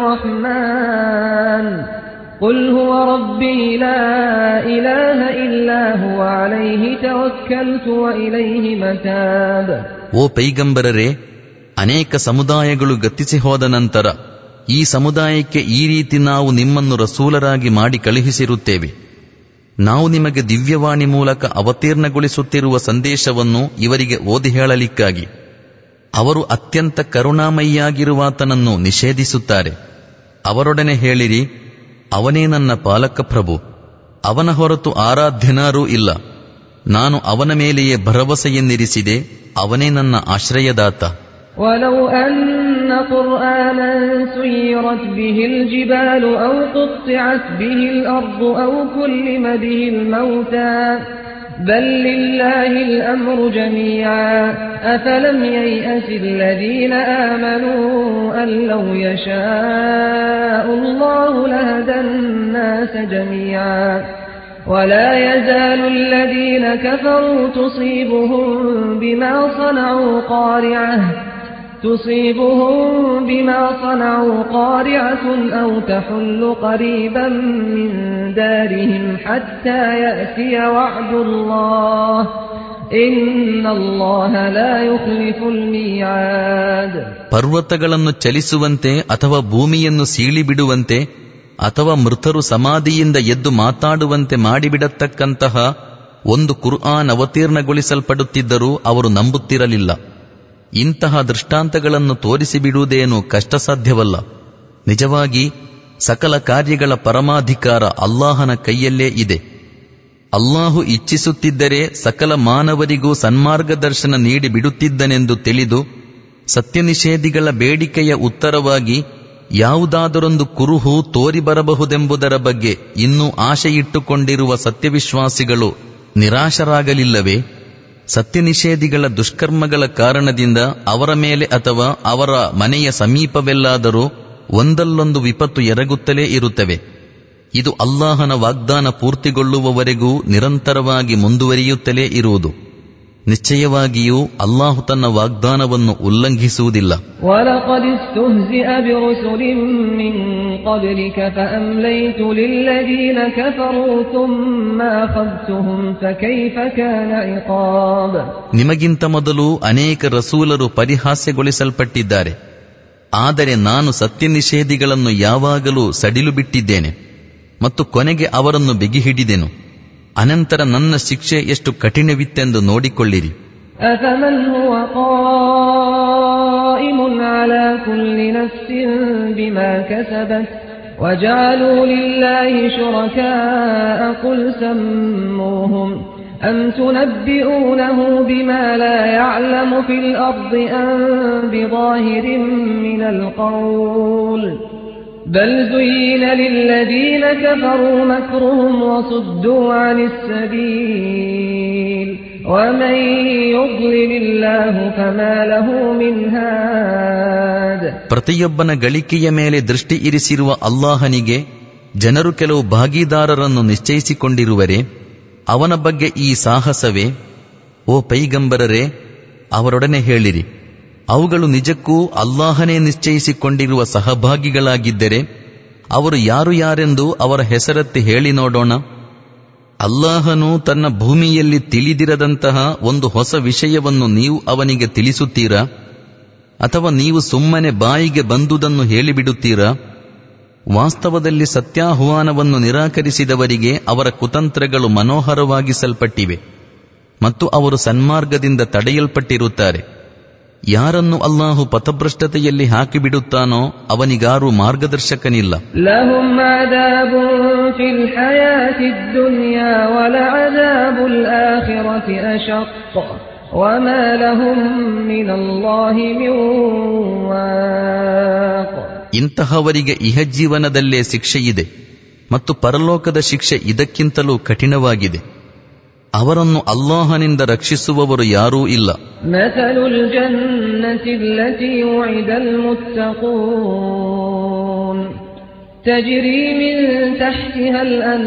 بالرحمن قل هو ربي لا إله إلا هو عليه توكلت وإليه متاب
ಓ ಪೈಗಂಬರರೇ ಅನೇಕ ಸಮುದಾಯಗಳು ಗತಿಸಿ ಹೋದ ನಂತರ ಈ ಸಮುದಾಯಕ್ಕೆ ಈ ರೀತಿ ನಾವು ನಿಮ್ಮನ್ನು ರಸೂಲರಾಗಿ ಮಾಡಿ ಕಳುಹಿಸಿರುತ್ತೇವೆ ನಾವು ನಿಮಗೆ ದಿವ್ಯವಾಣಿ ಮೂಲಕ ಅವತೀರ್ಣಗೊಳಿಸುತ್ತಿರುವ ಸಂದೇಶವನ್ನು ಇವರಿಗೆ ಓದಿ ಹೇಳಲಿಕ್ಕಾಗಿ ಅವರು ಅತ್ಯಂತ ಕರುಣಾಮಯಿಯಾಗಿರುವಾತನನ್ನು ನಿಷೇಧಿಸುತ್ತಾರೆ ಅವರೊಡನೆ ಹೇಳಿರಿ ಅವನೇ ನನ್ನ ಪಾಲಕ ಪ್ರಭು ಅವನ ಹೊರತು ಆರಾಧ್ಯನಾರೂ ಇಲ್ಲ ನಾನು ಅವನ ಮೇಲೆಯೇ ಭರವಸೆಯನ್ನಿರಿಸಿದೆ ಅವನೇ ನನ್ನ ಆಶ್ರಯದಾತ
ولو أن قرآنا سيرت به الجبال أو قطعت به الأرض أو كلم به الموتى بل لله الأمر جميعا أفلم ييأس الذين آمنوا أن لو يشاء الله لهدى الناس جميعا ولا يزال الذين كفروا تصيبهم بما صنعوا قارعة تصيبهم بما صنعوا قارعة أو تحل قريبا من دارهم حتى يأتي وعد الله إن الله لا يخلف الميعاد
ಪರ್ವತಗಳನ್ನು ಚಲಿಸುವಂತೆ ಅಥವಾ ಭೂಮಿಯನ್ನು ಸೀಳಿಬಿಡುವಂತೆ ಅಥವಾ ಮೃತರು ಸಮಾಧಿಯಿಂದ ಎದ್ದು ಮಾತಾಡುವಂತೆ ಮಾಡಿಬಿಡತಕ್ಕಂತಹ ಒಂದು ಕುರ್ಆನ್ ಅವತೀರ್ಣಗೊಳಿಸಲ್ಪಡುತ್ತಿದ್ದರೂ ಅವರು ನಂಬುತ್ತಿರಲಿಲ್ಲ ಇಂತಹ ದೃಷ್ಟಾಂತಗಳನ್ನು ತೋರಿಸಿಬಿಡುವುದೇನು ಕಷ್ಟಸಾಧ್ಯವಲ್ಲ ನಿಜವಾಗಿ ಸಕಲ ಕಾರ್ಯಗಳ ಪರಮಾಧಿಕಾರ ಅಲ್ಲಾಹನ ಕೈಯಲ್ಲೇ ಇದೆ ಅಲ್ಲಾಹು ಇಚ್ಛಿಸುತ್ತಿದ್ದರೆ ಸಕಲ ಮಾನವರಿಗೂ ಸನ್ಮಾರ್ಗದರ್ಶನ ನೀಡಿ ಬಿಡುತ್ತಿದ್ದನೆಂದು ತಿಳಿದು ಸತ್ಯನಿಷೇಧಿಗಳ ಬೇಡಿಕೆಯ ಉತ್ತರವಾಗಿ ಯಾವುದಾದರೊಂದು ಕುರುಹು ತೋರಿ ಬರಬಹುದೆಂಬುದರ ಬಗ್ಗೆ ಇನ್ನೂ ಆಶೆಯಿಟ್ಟುಕೊಂಡಿರುವ ಸತ್ಯವಿಶ್ವಾಸಿಗಳು ನಿರಾಶರಾಗಲಿಲ್ಲವೇ ಸತ್ಯನಿಷೇಧಿಗಳ ದುಷ್ಕರ್ಮಗಳ ಕಾರಣದಿಂದ ಅವರ ಮೇಲೆ ಅಥವಾ ಅವರ ಮನೆಯ ಸಮೀಪವೆಲ್ಲಾದರೂ ಒಂದಲ್ಲೊಂದು ವಿಪತ್ತು ಎರಗುತ್ತಲೇ ಇರುತ್ತವೆ ಇದು ಅಲ್ಲಾಹನ ವಾಗ್ದಾನ ಪೂರ್ತಿಗೊಳ್ಳುವವರೆಗೂ ನಿರಂತರವಾಗಿ ಮುಂದುವರಿಯುತ್ತಲೇ ಇರುವುದು ನಿಶ್ಚಯವಾಗಿಯೂ ಅಲ್ಲಾಹು ತನ್ನ ವಾಗ್ದಾನವನ್ನು ಉಲ್ಲಂಘಿಸುವುದಿಲ್ಲ
ولقد استهزئ برسل من قبلك فأمليت للذين كفروا ثم أخذتهم فكيف كان عقاب
ನಿಮಗಿಂತ ಮೊದಲು ಅನೇಕ ರಸೂಲರು ಪರಿಹಾಸ್ಯಗೊಳಿಸಲ್ಪಟ್ಟಿದ್ದಾರೆ ಆದರೆ ನಾನು ಸತ್ಯ ನಿಷೇಧಿಗಳನ್ನು ಯಾವಾಗಲೂ ಸಡಿಲು ಬಿಟ್ಟಿದ್ದೇನೆ ಮತ್ತು ಕೊನೆಗೆ ಅವರನ್ನು ಬಿಗಿಹಿಡಿದೆನು ಅನಂತರ ನನ್ನ ಶಿಕ್ಷೆ ಎಷ್ಟು ಕಠಿಣವಿತ್ತೆಂದು ನೋಡಿಕೊಳ್ಳಿರಿ
أفمن هو قائم على كل نفس بما كسبت وجعلوا لله شركاء قل سموهم أم تنبئونه بما لا يعلم في الأرض أم بظاهر من القول بل زين للذين كفروا مكرهم وصدوا عن السبيل ومن يضلل الله فما له من هاد
ಪ್ರತಿಯೊಬ್ಬನ ಗಳಿಕೆಯ ಮೇಲೆ ದೃಷ್ಟಿ ಇರಿಸಿರುವ ಅಲ್ಲಾಹನಿಗೆ ಜನರು ಕೆಲವು ಭಾಗೀದಾರರನ್ನು ನಿಶ್ಚಯಿಸಿಕೊಂಡಿರುವರೆ ಅವನ ಬಗ್ಗೆ ಈ ಸಾಹಸವೇ ಓ ಪೈಗಂಬರರೇ ಅವರೊಡನೆ ಹೇಳಿರಿ ಅವುಗಳು ನಿಜಕ್ಕೂ ಅಲ್ಲಾಹನೇ ನಿಶ್ಚಯಿಸಿಕೊಂಡಿರುವ ಸಹಭಾಗಿಗಳಾಗಿದ್ದರೆ ಅವರು ಯಾರು ಯಾರೆಂದು ಅವರ ಹೆಸರತ್ತಿ ಹೇಳಿ ನೋಡೋಣ ಅಲ್ಲಾಹನು ತನ್ನ ಭೂಮಿಯಲ್ಲಿ ತಿಳಿದಿರದಂತಹ ಒಂದು ಹೊಸ ವಿಷಯವನ್ನು ನೀವು ಅವನಿಗೆ ತಿಳಿಸುತ್ತೀರಾ ಅಥವಾ ನೀವು ಸುಮ್ಮನೆ ಬಾಯಿಗೆ ಬಂದುದನ್ನು ಹೇಳಿಬಿಡುತ್ತೀರಾ ವಾಸ್ತವದಲ್ಲಿ ಸತ್ಯಾಹ್ವಾನವನ್ನು ನಿರಾಕರಿಸಿದವರಿಗೆ ಅವರ ಕುತಂತ್ರಗಳು ಮನೋಹರವಾಗಿಸಲ್ಪಟ್ಟಿವೆ ಮತ್ತು ಅವರು ಸನ್ಮಾರ್ಗದಿಂದ ತಡೆಯಲ್ಪಟ್ಟಿರುತ್ತಾರೆ ಯಾರನ್ನು ಅಲ್ಲಾಹು ಪಥಭ್ರಷ್ಟತೆಯಲ್ಲಿ ಹಾಕಿಬಿಡುತ್ತಾನೋ ಅವನಿಗಾರು ಮಾರ್ಗದರ್ಶಕನಿಲ್ಲ
لهم عذاب في الحياة الدنيا ولعذاب الآخرة أشق وما لهم من الله من واق
ಇಂತಹವರಿಗೆ ಇಹಜೀವನದಲ್ಲೇ ಶಿಕ್ಷೆಯಿದೆ ಮತ್ತು ಪರಲೋಕದ ಶಿಕ್ಷೆ ಇದಕ್ಕಿಂತಲೂ ಕಠಿಣವಾಗಿದೆ ಅವರನ್ನು ಅಲ್ಲಾಹನಿಂದ ರಕ್ಷಿಸುವವರು ಯಾರೂ ಇಲ್ಲ
مثل الجنة التي وعد المتقون تجري من تحتها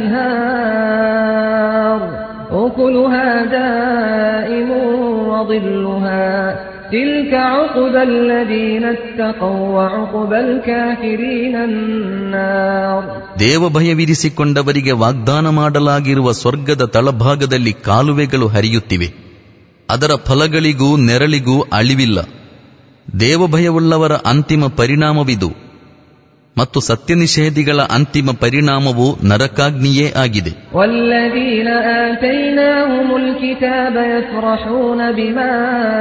الأنهار أكلها دائم وظلها تلك عقبى الذين اتقوا وعقبى الكافرين النار
ದೇವಭಯವಿರಿಸಿಕೊಂಡವರಿಗೆ ವಾಗ್ದಾನ ಮಾಡಲಾಗಿರುವ ಸ್ವರ್ಗದ ತಳಭಾಗದಲ್ಲಿ ಕಾಲುವೆಗಳು ಹರಿಯುತ್ತಿವೆ ಅದರ ಫಲಗಳಿಗೂ ನೆರಳಿಗೂ ಅಳಿವಿಲ್ಲ ದೇವಭಯವುಳ್ಳವರ ಅಂತಿಮ ಪರಿಣಾಮವಿದು ಮತ್ತು ಸತ್ಯನಿಷೇಧಿಗಳ ಅಂತಿಮ ಪರಿಣಾಮವು ನರಕಾಗ್ನಿಯೇ ಆಗಿದೆ
والذين آتيناهم الكتاب يفرحون بما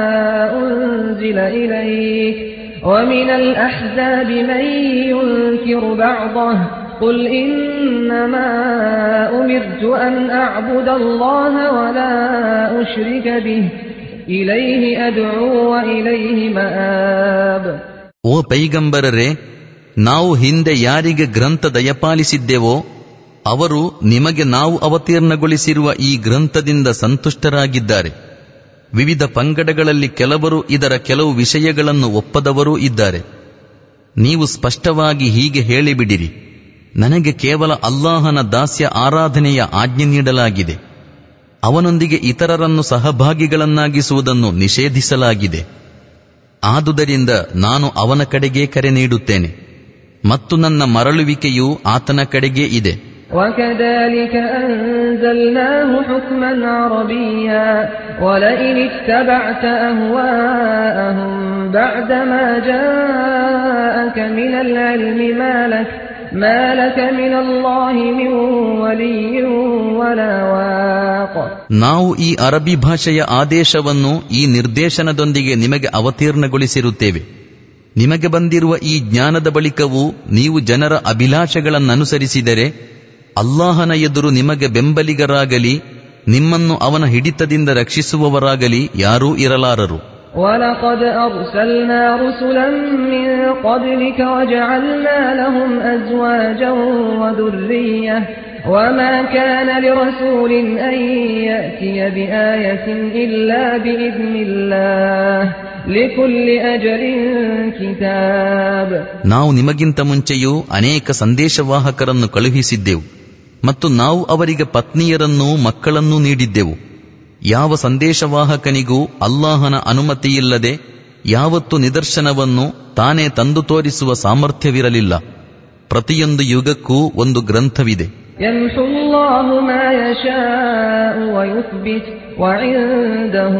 أنزل إليك ومن الأحزاب من ينكر بعضه قل إنما أمرت أن أعبد الله ولا أشرك به إليه أدعو وإليه مآب
ಓ ಪೈಗಂಬರರೇ ನಾವು ಹಿಂದೆ ಯಾರಿಗೆ ಗ್ರಂಥ ದಯಪಾಲಿಸಿದ್ದೆವೋ ಅವರು ನಿಮಗೆ ನಾವು ಅವತೀರ್ಣಗೊಳಿಸಿರುವ ಈ ಗ್ರಂಥದಿಂದ ಸಂತುಷ್ಟರಾಗಿದ್ದಾರೆ ವಿವಿಧ ಪಂಗಡಗಳಲ್ಲಿ ಕೆಲವರು ಇದರ ಕೆಲವು ವಿಷಯಗಳನ್ನು ಒಪ್ಪದವರೂ ಇದ್ದಾರೆ ನೀವು ಸ್ಪಷ್ಟವಾಗಿ ಹೀಗೆ ಹೇಳಿಬಿಡಿರಿ ನನಗೆ ಕೇವಲ ಅಲ್ಲಾಹನ ದಾಸ್ಯ ಆರಾಧನೆಯ ಆಜ್ಞೆ ನೀಡಲಾಗಿದೆ ಅವನೊಂದಿಗೆ ಇತರರನ್ನು ಸಹಭಾಗಿಗಳನ್ನಾಗಿಸುವುದನ್ನು ನಿಷೇಧಿಸಲಾಗಿದೆ ಆದುದರಿಂದ ನಾನು ಅವನ ಕಡೆಗೇ ಕರೆ ನೀಡುತ್ತೇನೆ ಮತ್ತು ನನ್ನ ಮರಳುವಿಕೆಯು ಆತನ ಕಡೆಗೇ ಇದೆ
وكذلك أنزلناه حكما عربيا ولئن اتبعت أهواءهم بعدما جاءك من العلم ما لك ما لك من الله من ولي ولا واق
ನಾವು ಈ ಅರಬಿ ಭಾಷೆಯ ಆದೇಶವನ್ನು ಈ ನಿರ್ದೇಶನದೊಂದಿಗೆ ನಿಮಗೆ ಅವತೀರ್ಣಗೊಳಿಸಿರುತ್ತೇವೆ ನಿಮಗೆ ಬಂದಿರುವ ಈ ಜ್ಞಾನದ ಬಳಿಕವೂ ನೀವು ಜನರ ಅಭಿಲಾಷೆಗಳನ್ನನುಸರಿಸಿದರೆ ಅಲ್ಲಾಹನ ಎದುರು ನಿಮಗೆ ಬೆಂಬಲಿಗರಾಗಲಿ ನಿಮ್ಮನ್ನು ಅವನ ಹಿಡಿತದಿಂದ ರಕ್ಷಿಸುವವರಾಗಲಿ ಯಾರೂ ಇರಲಾರರು
ولقد أرسلنا رسلا من قبلك وجعلنا لهم أزواجا وذرية وما كان لرسول أن يأتي بآية إلا بإذن الله لكل أجل كتاب
ನಾವು ನಿಮಗಿಂತ ಮುಂಚೆಯೂ ಅನೇಕ ಸಂದೇಶವಾಹಕರನ್ನು ಕಳುಹಿಸಿದ್ದೆವು ಮತ್ತು ನಾವು ಅವರಿಗೆ ಪತ್ನಿಯರನ್ನೂ ಮಕ್ಕಳನ್ನೂ ನೀಡಿದ್ದೆವು ಯಾವ ಸಂದೇಶವಾಹಕನಿಗೂ ಅಲ್ಲಾಹನ ಅನುಮತಿಯಿಲ್ಲದೆ ಯಾವತ್ತು ನಿದರ್ಶನವನ್ನು ತಾನೇ ತಂದು ತೋರಿಸುವ ಸಾಮರ್ಥ್ಯವಿರಲಿಲ್ಲ ಪ್ರತಿಯೊಂದು ಯುಗಕ್ಕೂ ಒಂದು ಗ್ರಂಥವಿದೆ
يمحو الله ما يشاء ويثبت وعنده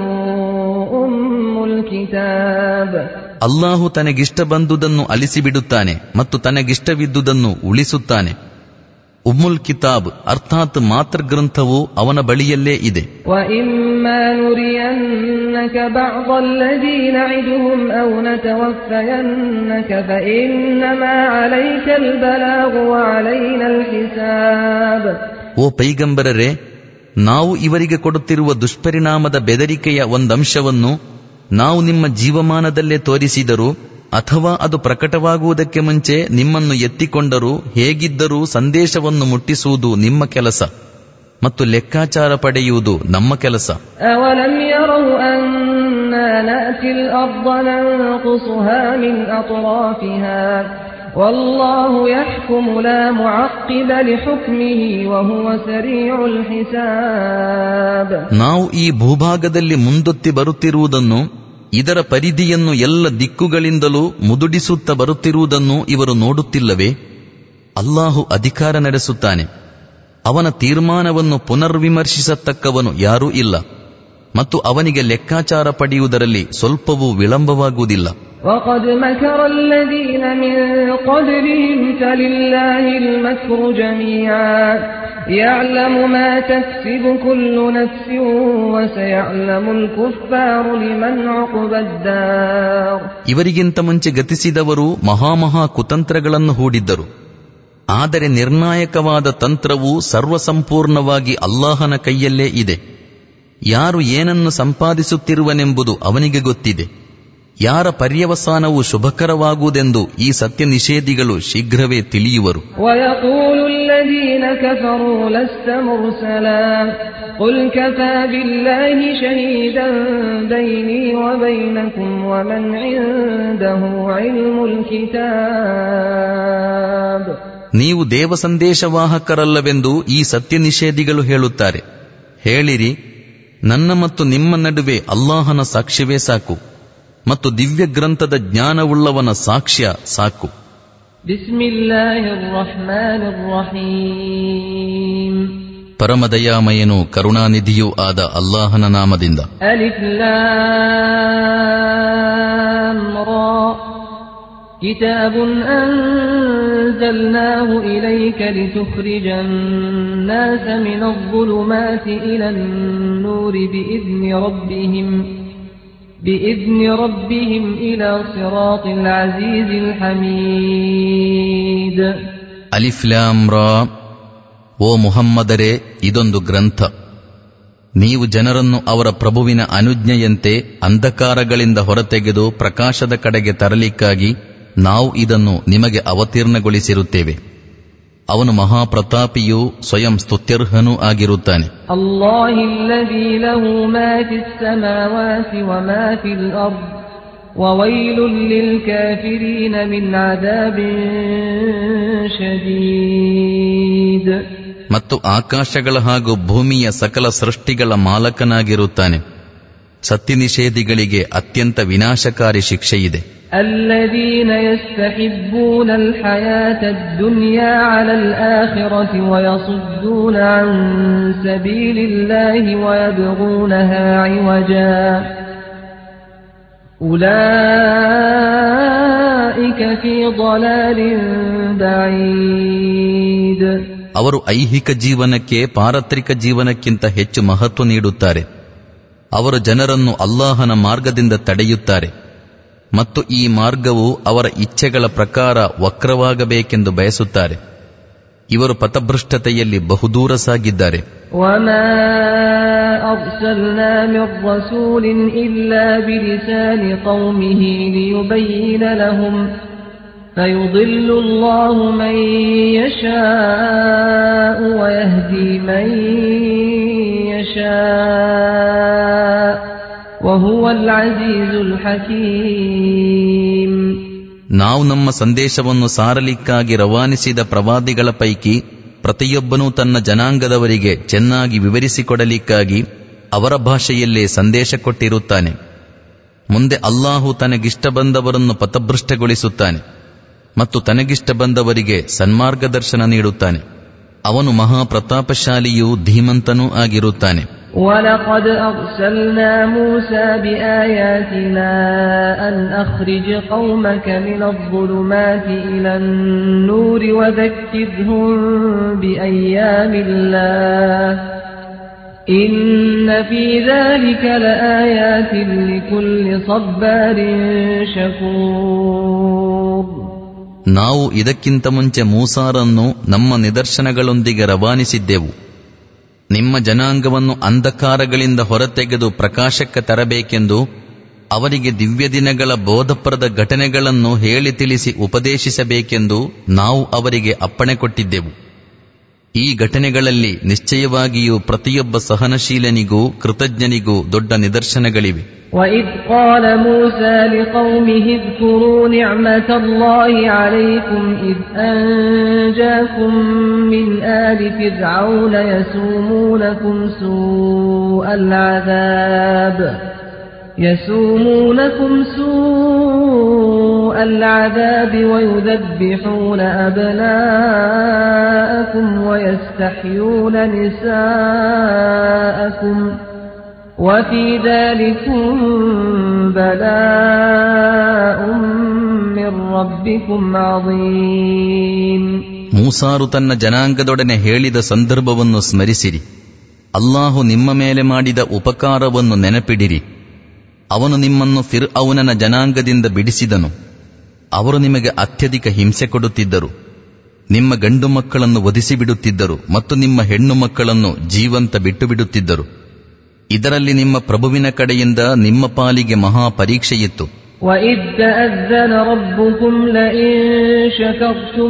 أم الكتاب
ಅಲ್ಲಾಹು ತನಗಿಷ್ಟ ಬಂದುದನ್ನು ಅಲಿಸಿಬಿಡುತ್ತಾನೆ ಮತ್ತು ತನಗಿಷ್ಟವಿದ್ದುದನ್ನು ಉಳಿಸುತ್ತಾನೆ ಉಮ್ಮುಲ್ ಕಿತಾಬ್ ಅರ್ಥಾತ್ ಮಾತೃ ಗ್ರಂಥವು ಅವನ ಬಳಿಯಲ್ಲೇ ಇದೆ
وإما نرينك بعض الذي نعدهم أو نتوفينك فإنما عليك البلاغ وعلينا الحساب
ಓ ಪೈಗಂಬರರೇ ನಾವು ಇವರಿಗೆ ಕೊಡುತ್ತಿರುವ ದುಷ್ಪರಿಣಾಮದ ಬೆದರಿಕೆಯ ಒಂದಂಶವನ್ನು ನಾವು ನಿಮ್ಮ ಜೀವಮಾನದಲ್ಲೇ ತೋರಿಸಿದರೂ ಅಥವಾ ಅದು ಪ್ರಕಟವಾಗುವುದಕ್ಕೆ ಮುಂಚೆ ನಿಮ್ಮನ್ನು ಎತ್ತಿಕೊಂಡರೂ ಹೇಗಿದ್ದರೂ ಸಂದೇಶವನ್ನು ಮುಟ್ಟಿಸುವುದು ನಿಮ್ಮ ಕೆಲಸ ಮತ್ತು ಲೆಕ್ಕಾಚಾರ ಪಡೆಯುವುದು ನಮ್ಮ ಕೆಲಸ
أولم يروا أنا نأتي الأرض ننقصها من أطرافها والله يحكم لا معقب لحكمه وهو سريع الحساب
ನಾವು ಈ ಭೂಭಾಗದಲ್ಲಿ ಮುಂದೊತ್ತಿ ಬರುತ್ತಿರುವುದನ್ನು ಇದರ ಪರಿಧಿಯನ್ನು ಎಲ್ಲ ದಿಕ್ಕುಗಳಿಂದಲೂ ಮುದುಡಿಸುತ್ತ ಬರುತ್ತಿರುವುದನ್ನು ಇವರು ನೋಡುತ್ತಿಲ್ಲವೇ ಅಲ್ಲಾಹು ಅಧಿಕಾರ ನಡೆಸುತ್ತಾನೆ ಅವನ ತೀರ್ಮಾನವನ್ನು ಪುನರ್ವಿಮರ್ಶಿಸತಕ್ಕವನು ಯಾರೂ ಇಲ್ಲ ಮತ್ತು ಅವನಿಗೆ ಲೆಕ್ಕಾಚಾರ ಪಡೆಯುವುದರಲ್ಲಿ ಸ್ವಲ್ಪವೂ ವಿಳಂಬವಾಗುವುದಿಲ್ಲ
وقد مكر الذين من قبلهم فلله المكر جميعا يعلم ما تكسب كل نفس وسيعلم الكفار لمن عقب الدار
ಇವರಿಗಿಂತ ಮುಂಚೆ ಗತಿಸಿದವರು ಮಹಾಮಹಾ ಕುತಂತ್ರಗಳನ್ನು ಹೂಡಿದ್ದರು ಆದರೆ ನಿರ್ಣಾಯಕವಾದ ತಂತ್ರವು ಸರ್ವಸಂಪೂರ್ಣವಾಗಿ ಅಲ್ಲಾಹನ ಕೈಯಲ್ಲೇ ಇದೆ ಯಾರು ಏನನ್ನು ಸಂಪಾದಿಸುತ್ತಿರುವನೆಂಬುದು ಅವನಿಗೆ ಗೊತ್ತಿದೆ ಯಾರ ಪರ್ಯವಸಾನವು ಶುಭಕರವಾಗುವುದೆಂದು ಈ ಸತ್ಯ ನಿಷೇಧಿಗಳು ಶೀಘ್ರವೇ ತಿಳಿಯುವರು
ويقول الذين كفروا لست مرسلا قل كفى بالله شهيدا بيني وبينكم ومن عنده علم الكتاب
ನೀವು ದೇವ ಸಂದೇಶವಾಹಕರಲ್ಲವೆಂದು ಈ ಸತ್ಯ ನಿಷೇಧಿಗಳು ಹೇಳುತ್ತಾರೆ ಹೇಳಿರಿ ನನ್ನ ಮತ್ತು ನಿಮ್ಮ ನಡುವೆ ಅಲ್ಲಾಹನ ಸಾಕ್ಷ್ಯವೇ ಸಾಕು ಮತ್ತು ದಿವ್ಯ ಗ್ರಂಥದ ಜ್ಞಾನವುಳ್ಳವನ ಸಾಕ್ಷ್ಯ ಸಾಕು
بسم الله الرحمن الرحيم
ಪರಮದಯಾಮಯನೂ ಕರುಣಾನಿಧಿಯೂ ಆದ ಅಲ್ಲಾಹನ ನಾಮದಿಂದ
ألف لام را كتاب أنزلناه إليك لتخرج الناس من الظلمات إلى النور بإذن ربهم بإذن ربهم إلى صراط العزيز الحميد
ಅಲಿಫ್ಲಾಮ್ ರಾ ಓ ಮುಹಮ್ಮದರೇ ಇದೊಂದು ಗ್ರಂಥ ನೀವು ಜನರನ್ನು ಅವರ ಪ್ರಭುವಿನ ಅನುಜ್ಞೆಯಂತೆ ಅಂಧಕಾರಗಳಿಂದ ಹೊರತೆಗೆದು ಪ್ರಕಾಶದ ಕಡೆಗೆ ತರಲಿಕ್ಕಾಗಿ ನಾವು ಇದನ್ನು ನಿಮಗೆ ಅವತೀರ್ಣಗೊಳಿಸಿರುತ್ತೇವೆ ಅವನು ಮಹಾಪ್ರತಾಪಿಯೂ ಸ್ವಯಂ ಸ್ತುತ್ಯರ್ಹನೂ ಆಗಿರುತ್ತಾನೆ
الله الذي له ما في السماوات وما في الأرض وويل للكافرين من عذاب شديد
ಮತ್ತು ಆಕಾಶಗಳ ಹಾಗೂ ಭೂಮಿಯ ಸಕಲ ಸೃಷ್ಟಿಗಳ ಮಾಲಕನಾಗಿರುತ್ತಾನೆ ಸತ್ಯ ನಿಷೇಧಿಗಳಿಗೆ ಅತ್ಯಂತ ವಿನಾಶಕಾರಿ ಶಿಕ್ಷೆಯಿದೆ
الذين يستحبون الحياة الدنيا على الآخرة ويصدون عن سبيل الله ويبغونها عوجا أولئك في ضلال بعيد
ಅವರು ಐಹಿಕ ಜೀವನಕ್ಕೆ ಪಾರತ್ರಿಕ ಜೀವನಕ್ಕಿಂತ ಹೆಚ್ಚು ಮಹತ್ವ ನೀಡುತ್ತಾರೆ ಅವರು ಜನರನ್ನು ಅಲ್ಲಾಹನ ಮಾರ್ಗದಿಂದ ತಡೆಯುತ್ತಾರೆ ಮತ್ತು ಈ ಮಾರ್ಗವು ಅವರ ಇಚ್ಛೆಗಳ ಪ್ರಕಾರ ವಕ್ರವಾಗಬೇಕೆಂದು ಬಯಸುತ್ತಾರೆ ಇವರು ಪಥಭೃಷ್ಟತೆಯಲ್ಲಿ ಬಹುದೂರ ಸಾಗಿದ್ದಾರೆ
وما أرسلنا من رسول إلا بلسان قومه ليبين لهم فيضل الله من يشاء ويهدي من يشاء وهو العزيز الحكيم
ನಾವು ನಮ್ಮ ಸಂದೇಶವನ್ನು ಸಾರಲಿಕ್ಕಾಗಿ ರವಾನಿಸಿದ ಪ್ರವಾದಿಗಳ ಪೈಕಿ ಪ್ರತಿಯೊಬ್ಬನೂ ತನ್ನ ಜನಾಂಗದವರಿಗೆ ಚೆನ್ನಾಗಿ ವಿವರಿಸಿಕೊಡಲಿಕ್ಕಾಗಿ ಅವರ ಭಾಷೆಯಲ್ಲೇ ಸಂದೇಶ ಕೊಟ್ಟಿರುತ್ತಾನೆ ಮುಂದೆ ಅಲ್ಲಾಹು ತನಗಿಷ್ಟ ಬಂದವರನ್ನು ಪಥಭೃಷ್ಟಗೊಳಿಸುತ್ತಾನೆ ಮತ್ತು ತನಗಿಷ್ಟ ಬಂದವರಿಗೆ ಸನ್ಮಾರ್ಗದರ್ಶನ ನೀಡುತ್ತಾನೆ ಅವನು ಮಹಾಪ್ರತಾಪಶಾಲಿಯೂ ಧೀಮಂತನೂ ಆಗಿರುತ್ತಾನೆ
ولقد أرسلنا موسى بآياتنا أن أخرج قومك من الظلمات إلى النور وذكرهم بأيام الله إن في ذلك لآيات لكل صبار شكور
ನಾವು ಇದಕ್ಕಿಂತ ಮುಂಚೆ ಮೂಸಾರನ್ನು ನಮ್ಮ ನಿದರ್ಶನಗಳೊಂದಿಗೆ ರವಾನಿಸಿದ್ದೆವು ನಿಮ್ಮ ಜನಾಂಗವನ್ನು ಅಂಧಕಾರಗಳಿಂದ ಹೊರತೆಗೆದು ಪ್ರಕಾಶಕ್ಕೆ ತರಬೇಕೆಂದು ಅವರಿಗೆ ದಿವ್ಯ ದಿನಗಳ ಬೋಧಪ್ರದ ಘಟನೆಗಳನ್ನು ಹೇಳಿ ತಿಳಿಸಿ ಉಪದೇಶಿಸಬೇಕೆಂದು ನಾವು ಅವರಿಗೆ ಅಪ್ಪಣೆ ಕೊಟ್ಟಿದ್ದೆವು ಈ ಘಟನೆಗಳಲ್ಲಿ ನಿಶ್ಚಯವಾಗಿಯೂ ಪ್ರತಿಯೊಬ್ಬ ಸಹನಶೀಲನಿಗೂ ಕೃತಜ್ಞನಿಗೂ ದೊಡ್ಡ ನಿದರ್ಶನಗಳಿವೆ
وإذ قال موسى لقومه اذكروا نعمة الله عليكم إذ أنجاكم من آل فرعون يسومونكم سوء العذاب يسومونكم سوء العذاب ويذبحون أبناءكم ويستحيون نساءكم وفي ذلكم بلاء من ربكم عظيم
ಮೂಸಾರು ತನ್ನ ಜನಾಂಗದೊಡನೆ ಹೇಳಿದ ಸಂದರ್ಭವನ್ನು ಸ್ಮರಿಸಿರಿ ಅಲ್ಲಾಹು ನಿಮ್ಮ ಮೇಲೆ ಮಾಡಿದ ಉಪಕಾರವನ್ನು ನೆನಪಿಡಿರಿ ಅವನು ನಿಮ್ಮನ್ನು ಫಿರ್ ಅವನನ ಜನಾಂಗದಿಂದ ಬಿಡಿಸಿದನು ಅವರು ನಿಮಗೆ ಅತ್ಯಧಿಕ ಹಿಂಸೆ ಕೊಡುತ್ತಿದ್ದರು ನಿಮ್ಮ ಗಂಡು ಮಕ್ಕಳನ್ನು ವಧಿಸಿಬಿಡುತ್ತಿದ್ದರು ಮತ್ತು ನಿಮ್ಮ ಹೆಣ್ಣು ಮಕ್ಕಳನ್ನು ಜೀವಂತ ಬಿಟ್ಟು ಬಿಡುತ್ತಿದ್ದರು ಇದರಲ್ಲಿ ನಿಮ್ಮ ಪ್ರಭುವಿನ ಕಡೆಯಿಂದ ನಿಮ್ಮ ಪಾಲಿಗೆ ಮಹಾ ಪರೀಕ್ಷೆಯಿತ್ತು
وإذ تأذن ربكم لئن شكرتم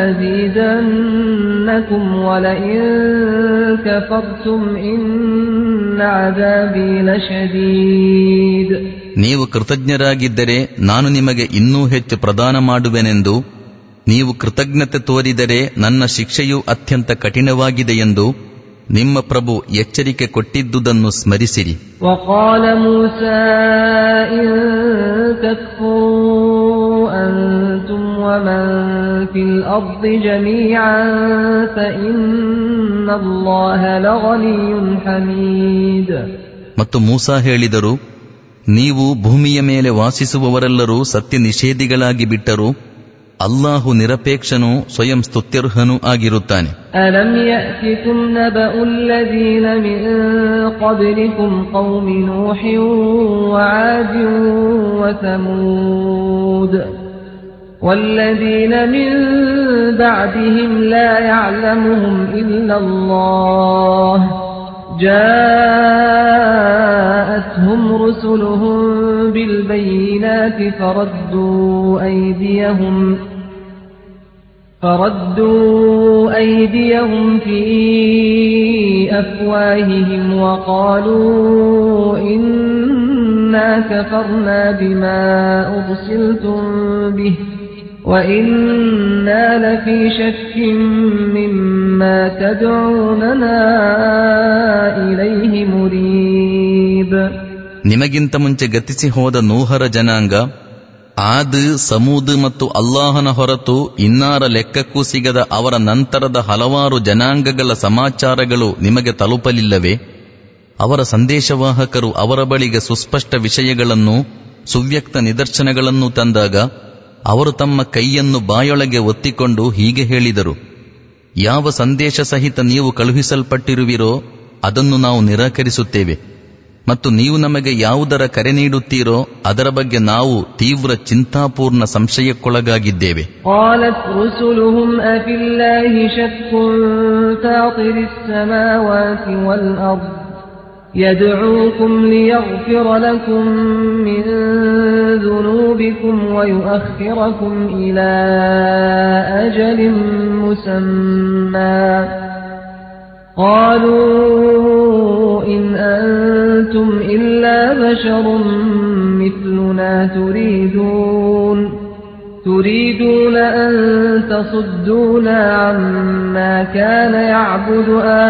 لأزيدنكم ولئن كفرتم إن عذابي لشديد
ನೀವು ಕೃತಜ್ಞರಾಗಿದ್ದರೆ ನಾನು ನಿಮಗೆ ಇನ್ನೂ ಹೆಚ್ಚು ಪ್ರದಾನ ಮಾಡುವೆನೆಂದು ನೀವು ಕೃತಜ್ಞತೆ ತೋರಿದರೆ ನನ್ನ ಶಿಕ್ಷೆಯು ಅತ್ಯಂತ ಕಠಿಣವಾಗಿದೆ ಎಂದು ನಿಮ್ಮ ಪ್ರಭು ಎಚ್ಚರಿಕೆ ಕೊಟ್ಟಿದ್ದುದನ್ನು ಸ್ಮರಿಸಿರಿ
وقال موسى إن تكفروا أنتم ومن في الأرض جميعا فإن الله لغني حميد
ಮತ್ತು ಮೂಸಾ ಹೇಳಿದರು ನೀವು ಭೂಮಿಯ ಮೇಲೆ ವಾಸಿಸುವವರೆಲ್ಲರೂ ಸತ್ಯ ನಿಷೇಧಿಗಳಾಗಿ ಬಿಟ್ಟರು ಅಲ್ಲಾಹು ನಿರಪೇಕ್ಷನೂ ಸ್ವಯಂ ಸ್ತುತ್ಯರ್ಹನೂ ಆಗಿರುತ್ತಾನೆ
ألم يأتكم نبأ الذين من قبلكم قوم نوح وعاد وثمود والذين من بعدهم لا يعلمهم إلا الله جاءتهم رسلهم بالبينات فردوا أيديهم فردوا أيديهم في أفواههم وقالوا إنا كفرنا بما أرسلتم به وإنا لفي شك مما تدعوننا إليه مريب
ನಿಮಗಿಂತ ಮುಂಚೆ ಗತಿಸಿ ಹೋದ ನೂಹರ ಜನಾಂಗ ಆದ್ ಸಮೂದ್ ಮತ್ತು ಅಲ್ಲಾಹನ ಹೊರತು ಇನ್ನಾರ ಲೆಕ್ಕಕ್ಕೂ ಸಿಗದ ಅವರ ನಂತರದ ಹಲವಾರು ಜನಾಂಗಗಳ ಸಮಾಚಾರಗಳು ನಿಮಗೆ ತಲುಪಲಿಲ್ಲವೇ ಅವರ ಸಂದೇಶವಾಹಕರು ಅವರ ಬಳಿಗೆ ಸುಸ್ಪಷ್ಟ ವಿಷಯಗಳನ್ನು ಸುವ್ಯಕ್ತ ನಿದರ್ಶನಗಳನ್ನು ತಂದಾಗ ಅವರು ತಮ್ಮ ಕೈಯನ್ನು ಬಾಯೊಳಗೆ ಒತ್ತಿಕೊಂಡು ಹೀಗೆ ಹೇಳಿದರು ಯಾವ ಸಂದೇಶ ಸಹಿತ ನೀವು ಕಳುಹಿಸಲ್ಪಟ್ಟಿರುವಿರೋ ಅದನ್ನು ನಾವು ನಿರಾಕರಿಸುತ್ತೇವೆ ಮತ್ತು ನೀವು ನಮಗೆ ಯಾವುದರ ಕರೆ ನೀಡುತ್ತೀರೋ ಅದರ ಬಗ್ಗೆ ನಾವು ತೀವ್ರ ಚಿಂತಾಪೂರ್ಣ ಸಂಶಯಕ್ಕೊಳಗಾಗಿದ್ದೇವೆ
قالت رسلهم أفي الله شك فاطر السماوات والأرض يدعوكم ليغفر لكم من ذنوبكم ويؤخركم إلى أجل مسمى قالوا إن أنتم إلا بشر مثلنا تريدون تريدون أن تصدونا عما كان يعبد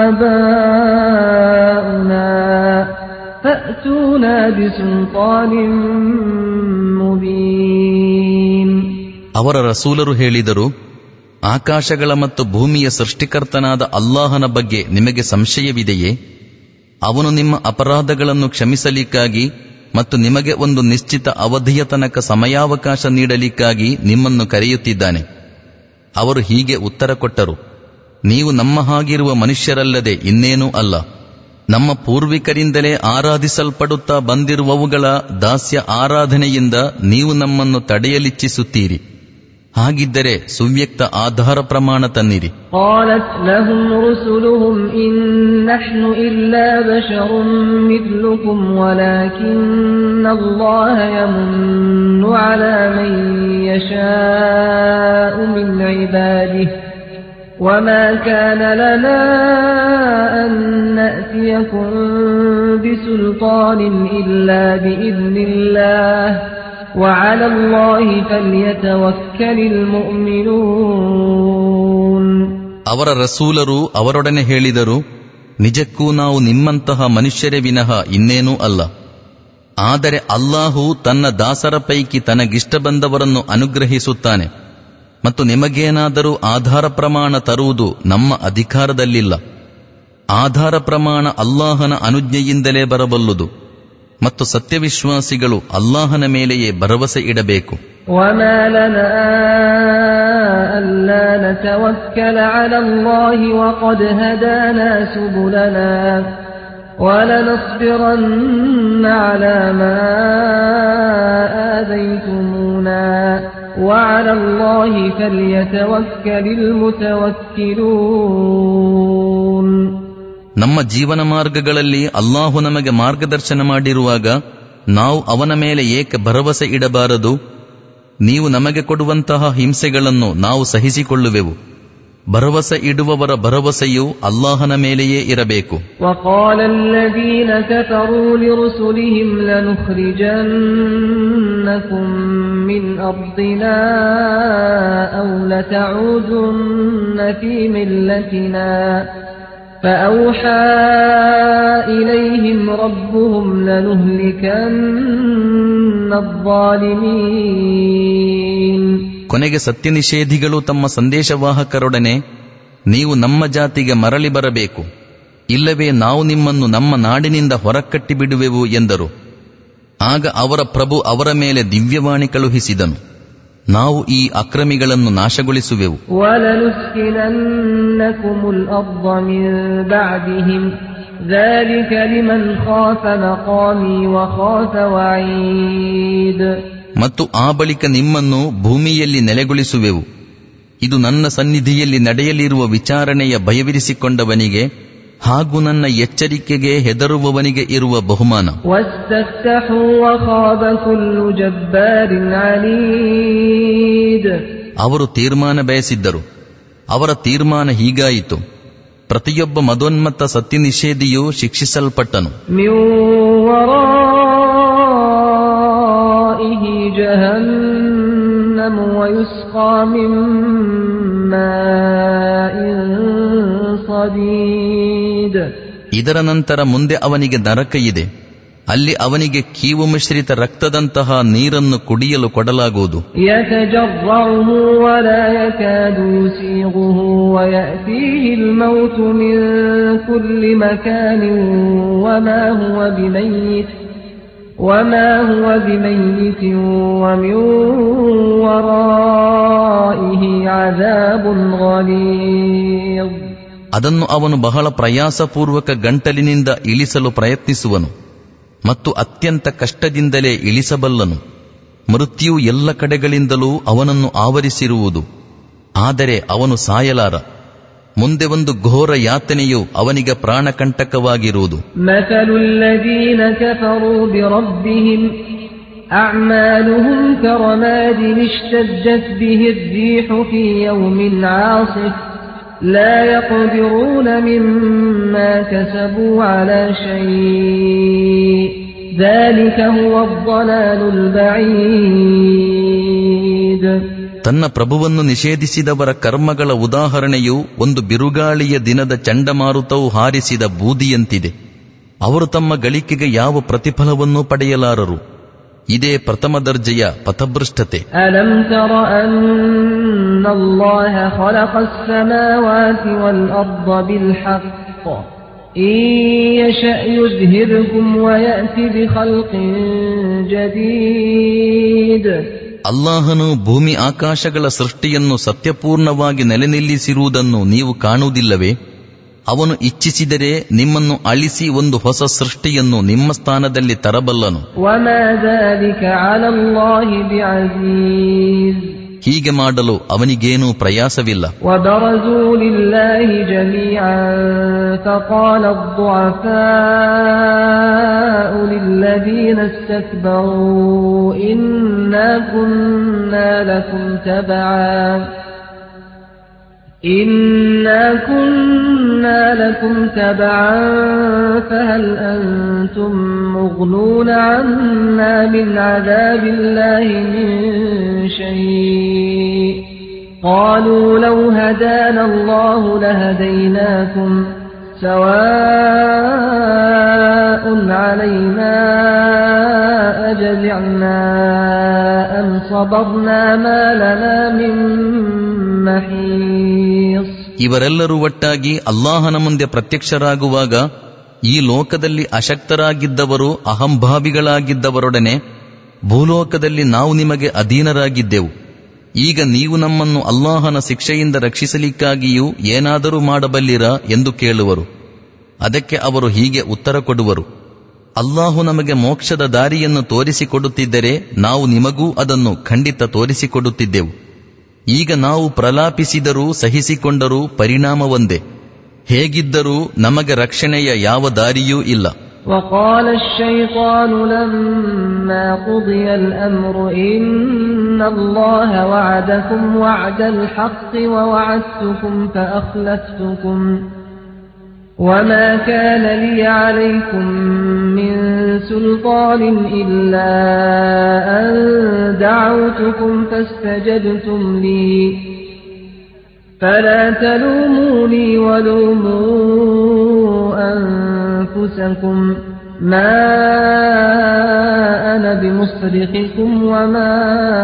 آباؤنا فأتونا بسلطان مبين
ಅವರ ರಸೂಲರು ಹೇಳಿದರು ಆಕಾಶಗಳ ಮತ್ತು ಭೂಮಿಯ ಸೃಷ್ಟಿಕರ್ತನಾದ ಅಲ್ಲಾಹನ ಬಗ್ಗೆ ನಿಮಗೆ ಸಂಶಯವಿದೆಯೇ ಅವನು ನಿಮ್ಮ ಅಪರಾಧಗಳನ್ನು ಕ್ಷಮಿಸಲಿಕ್ಕಾಗಿ ಮತ್ತು ನಿಮಗೆ ಒಂದು ನಿಶ್ಚಿತ ಅವಧಿಯ ತನಕ ಸಮಯಾವಕಾಶ ನೀಡಲಿಕ್ಕಾಗಿ ನಿಮ್ಮನ್ನು ಕರೆಯುತ್ತಿದ್ದಾನೆ ಅವರು ಹೀಗೆ ಉತ್ತರ ಕೊಟ್ಟರು ನೀವು ನಮ್ಮ ಹಾಗಿರುವ ಮನುಷ್ಯರಲ್ಲದೆ ಇನ್ನೇನೂ ಅಲ್ಲ ನಮ್ಮ ಪೂರ್ವಿಕರಿಂದಲೇ ಆರಾಧಿಸಲ್ಪಡುತ್ತಾ ಬಂದಿರುವವುಗಳ ದಾಸ್ಯ ಆರಾಧನೆಯಿಂದ ನೀವು ನಮ್ಮನ್ನು ತಡೆಯಲಿಚ್ಛಿಸುತ್ತೀರಿ ಹಾಗಿದ್ದರೆ ಸುವ್ಯಕ್ತ ಆಧಾರ ಪ್ರಮಾಣ ತನ್ನಿರಿ
قالت لهم رسلهم إن نحن إلا بشر مثلكم ولكن الله يمن على من يشاء من عباده وما كان لنا أن نأتيكم بسلطان إلا بإذن الله وعلى الله فليتوكل المؤمنون
ಅವರ ರಸೂಲರು ಅವರೊಡನೆ ಹೇಳಿದರು ನಿಜಕ್ಕೂ ನಾವು ನಿಮ್ಮಂತಹ ಮನುಷ್ಯರೇ ವಿನಃ ಇನ್ನೇನೂ ಅಲ್ಲ ಆದರೆ ಅಲ್ಲಾಹು ತನ್ನ ದಾಸರ ಪೈಕಿ ತನಗಿಷ್ಟ ಬಂದವರನ್ನು ಅನುಗ್ರಹಿಸುತ್ತಾನೆ ಮತ್ತು ನಿಮಗೇನಾದರೂ ಆಧಾರ ಪ್ರಮಾಣ ತರುವುದು ನಮ್ಮ ಅಧಿಕಾರದಲ್ಲಿಲ್ಲ ಆಧಾರ ಪ್ರಮಾಣ ಅಲ್ಲಾಹನ ಅನುಜ್ಞೆಯಿಂದಲೇ ಬರಬಲ್ಲುದು ಮತ್ತು ಸತ್ಯವಿಶ್ವಾಸಿಗಳು ಅಲ್ಲಾಹನ ಮೇಲೆಯೇ ಭರವಸೆ ಇಡಬೇಕು
وما لنا ألا نتوكل على الله وقد هدانا سبلنا ولنصبرن على ما آذيتمونا وعلى الله فليتوكل المتوكلون
ನಮ್ಮ ಜೀವನ ಮಾರ್ಗಗಳಲ್ಲಿ ಅಲ್ಲಾಹು ನಮಗೆ ಮಾರ್ಗದರ್ಶನ ಮಾಡಿರುವಾಗ ನಾವು ಅವನ ಮೇಲೆ ಏಕೆ ಭರವಸೆ ಇಡಬಾರದು ನೀವು ನಮಗೆ ಕೊಡುವಂತಹ ಹಿಂಸೆಗಳನ್ನು ನಾವು ಸಹಿಸಿಕೊಳ್ಳುವೆವು ಭರವಸೆ ಇಡುವವರ ಭರವಸೆಯು ಅಲ್ಲಾಹನ ಮೇಲೆಯೇ ಇರಬೇಕು
وقال الذين كفروا لرسلهم لنخرجنكم من أرضنا أو لتعودن في ملتنا فأوحى إليهم ربهم لنهلكن الظالمين
ಕೊನೆಗೆ ಸತ್ಯ ನಿಷೇಧಿಗಳು ತಮ್ಮ ಸಂದೇಶವಾಹಕರೊಡನೆ ನೀವು ನಮ್ಮ ಜಾತಿಗೆ ಮರಳಿ ಬರಬೇಕು ಇಲ್ಲವೇ ನಾವು ನಿಮ್ಮನ್ನು ನಮ್ಮ ನಾಡಿನಿಂದ ಹೊರಕಟ್ಟಿ ಬಿಡುವೆವು ಎಂದರು ಆಗ ಅವರ ಪ್ರಭು ಅವರ ಮೇಲೆ ದಿವ್ಯವಾಣಿ ಕಳುಹಿಸಿದನು ನಾವು ಈ ಅಕ್ರಮಿಗಳನ್ನು ನಾಶಗೊಳಿಸುವೆವು
ولنسكننكم الأرض من بعدهم ذلك لمن خاف مقامي وخاف وعيد
ಮತ್ತು ಆ ಬಳಿಕ ನಿಮ್ಮನ್ನು ಭೂಮಿಯಲ್ಲಿ ನೆಲೆಗೊಳಿಸುವೆವು ಇದು ನನ್ನ ಸನ್ನಿಧಿಯಲ್ಲಿ ನಡೆಯಲಿರುವ ವಿಚಾರಣೆಯ ಭಯವಿರಿಸಿಕೊಂಡವನಿಗೆ ಹಾಗೂ ನನ್ನ ಎಚ್ಚರಿಕೆಗೆ ಹೆದರುವವನಿಗೆ ಇರುವ ಬಹುಮಾನ
واستفتحوا وخاب كل جبار عنيد
ಅವರು ತೀರ್ಮಾನ ಬಯಸಿದ್ದರು ಅವರ ತೀರ್ಮಾನ ಹೀಗಾಯಿತು ಪ್ರತಿಯೊಬ್ಬ ಮದೋನ್ಮತ್ತ ಸತ್ಯ ನಿಷೇಧಿಯೂ ಶಿಕ್ಷಿಸಲ್ಪಟ್ಟನು
من ورائه جهنم ويسقى من ماء صديد
ಇದರ ನಂತರ ಮುಂದೆ ಅವನಿಗೆ ನರಕ ಇದೆ ಅಲ್ಲಿ ಅವನಿಗೆ ಕೀವು ಮಿಶ್ರಿತ ರಕ್ತದಂತಹ ನೀರನ್ನು ಕುಡಿಯಲು ಕೊಡಲಾಗುವುದು
يتجرعه ولا يكاد يسيغه ويأتيه الموت من كل مكان وما هو بميت وما هو بميت ومن ورائه عذاب غليظ
ಅದನ್ನು ಅವನು ಬಹಳ ಪ್ರಯಾಸಪೂರ್ವಕ ಗಂಟಲಿನಿಂದ ಇಳಿಸಲು ಪ್ರಯತ್ನಿಸುವನು ಮತ್ತು ಅತ್ಯಂತ ಕಷ್ಟದಿಂದಲೇ ಇಳಿಸಬಲ್ಲನು ಮೃತ್ಯು ಎಲ್ಲ ಕಡೆಗಳಿಂದಲೂ ಅವನನ್ನು ಆವರಿಸಿರುವುದು ಆದರೆ ಅವನು ಸಾಯಲಾರ ಮುಂದೆ ಒಂದು ಘೋರ ಯಾತನೆಯು ಅವನಿಗೆ ಪ್ರಾಣಕಂಟಕವಾಗಿರುವುದು
مثل الذين كفروا بربهم أعمالهم كرماد اشتدت به الريح في يوم عاصف لا يقدرون مما كسبوا على شيء ذلك هو الضلال البعيد
ತನ್ನ ಪ್ರಭುವನ್ನು ನಿಷೇಧಿಸಿದವರ ಕರ್ಮಗಳ ಉದಾಹರಣೆಯು ಒಂದು ಬಿರುಗಾಳಿಯ ದಿನದ ಚಂಡಮಾರುತವು ಹಾರಿಸಿದ ಬೂದಿಯಂತಿದೆ ಅವರು ತಮ್ಮ ಗಳಿಕೆಗೆ ಯಾವ ಪ್ರತಿಫಲವನ್ನೂ ಪಡೆಯಲಾರರು ಇದೇ ಪ್ರಥಮ ದರ್ಜೆಯ ಪಥಭೃಷ್ಟತೆ
ألم تر أن الله خلق السماوات والأرض بالحق إن يشأ يذهبكم ويأت بخلق جديد
ಅಲ್ಲಾಹನು ಭೂಮಿ ಆಕಾಶಗಳ ಸೃಷ್ಟಿಯನ್ನು ಸತ್ಯಪೂರ್ಣವಾಗಿ ನೆಲೆ ನಿಲ್ಲಿಸಿರುವುದನ್ನು ನೀವು ಕಾಣುವುದಿಲ್ಲವೇ ಅವನು ಇಚ್ಛಿಸಿದರೆ ನಿಮ್ಮನ್ನು ಅಳಿಸಿ ಒಂದು ಹೊಸ ಸೃಷ್ಟಿಯನ್ನು ನಿಮ್ಮ ಸ್ಥಾನದಲ್ಲಿ ತರಬಲ್ಲನು
وما ذلك على الله بعزيز
ಹೀಗೆ ಮಾಡಲು ಅವನಿಗೇನೂ ಪ್ರಯಾಸವಿಲ್ಲ
وبرزوا لله جميعا فقال الضعفاء للذين استكبروا إنا كنا لكم تبعا إنا كنا لكم تبعا فهل أنتم مغنون عنا من عذاب الله من شيء قالوا لو هدانا الله لهديناكم سواء علينا أجزعنا أم صبرنا ما لنا من محيص
ಇವರೆಲ್ಲರೂ ಒಟ್ಟಾಗಿ ಅಲ್ಲಾಹನ ಮುಂದೆ ಪ್ರತ್ಯಕ್ಷರಾಗುವಾಗ ಈ ಲೋಕದಲ್ಲಿ ಅಶಕ್ತರಾಗಿದ್ದವರು ಅಹಂಭಾವಿಗಳಾಗಿದ್ದವರೊಡನೆ ಭೂಲೋಕದಲ್ಲಿ ನಾವು ನಿಮಗೆ ಅಧೀನರಾಗಿದ್ದೆವು ಈಗ ನೀವು ನಮ್ಮನ್ನು ಅಲ್ಲಾಹನ ಶಿಕ್ಷೆಯಿಂದ ರಕ್ಷಿಸಲಿಕ್ಕಾಗಿಯೂ ಏನಾದರೂ ಮಾಡಬಲ್ಲಿರಾ ಎಂದು ಕೇಳುವರು ಅದಕ್ಕೆ ಅವರು ಹೀಗೆ ಉತ್ತರ ಕೊಡುವರು ಅಲ್ಲಾಹು ನಮಗೆ ಮೋಕ್ಷದ ದಾರಿಯನ್ನು ತೋರಿಸಿಕೊಡುತ್ತಿದ್ದರೆ ನಾವು ನಿಮಗೂ ಅದನ್ನು ಖಂಡಿತ ತೋರಿಸಿಕೊಡುತ್ತಿದ್ದೆವು ಈಗ ನಾವು ಪ್ರಲಾಪಿಸಿದರೂ ಸಹಿಸಿಕೊಂಡರೂ ಪರಿಣಾಮ ಒಂದೇ ಹೇಗಿದ್ದರೂ ನಮಗೆ ರಕ್ಷಣೆಯ ಯಾವ ದಾರಿಯೂ ಇಲ್ಲ
وقال الشيطان لما قضي الأمر إن الله وعدكم وعد الحق ووعدتكم فأخلفتكم وما كان لي عليكم من سلطان إلا أن دعوتكم فاستجبتم لي فلا تلوموني ولوموا أنفسكم ما أنا بمصرخكم وما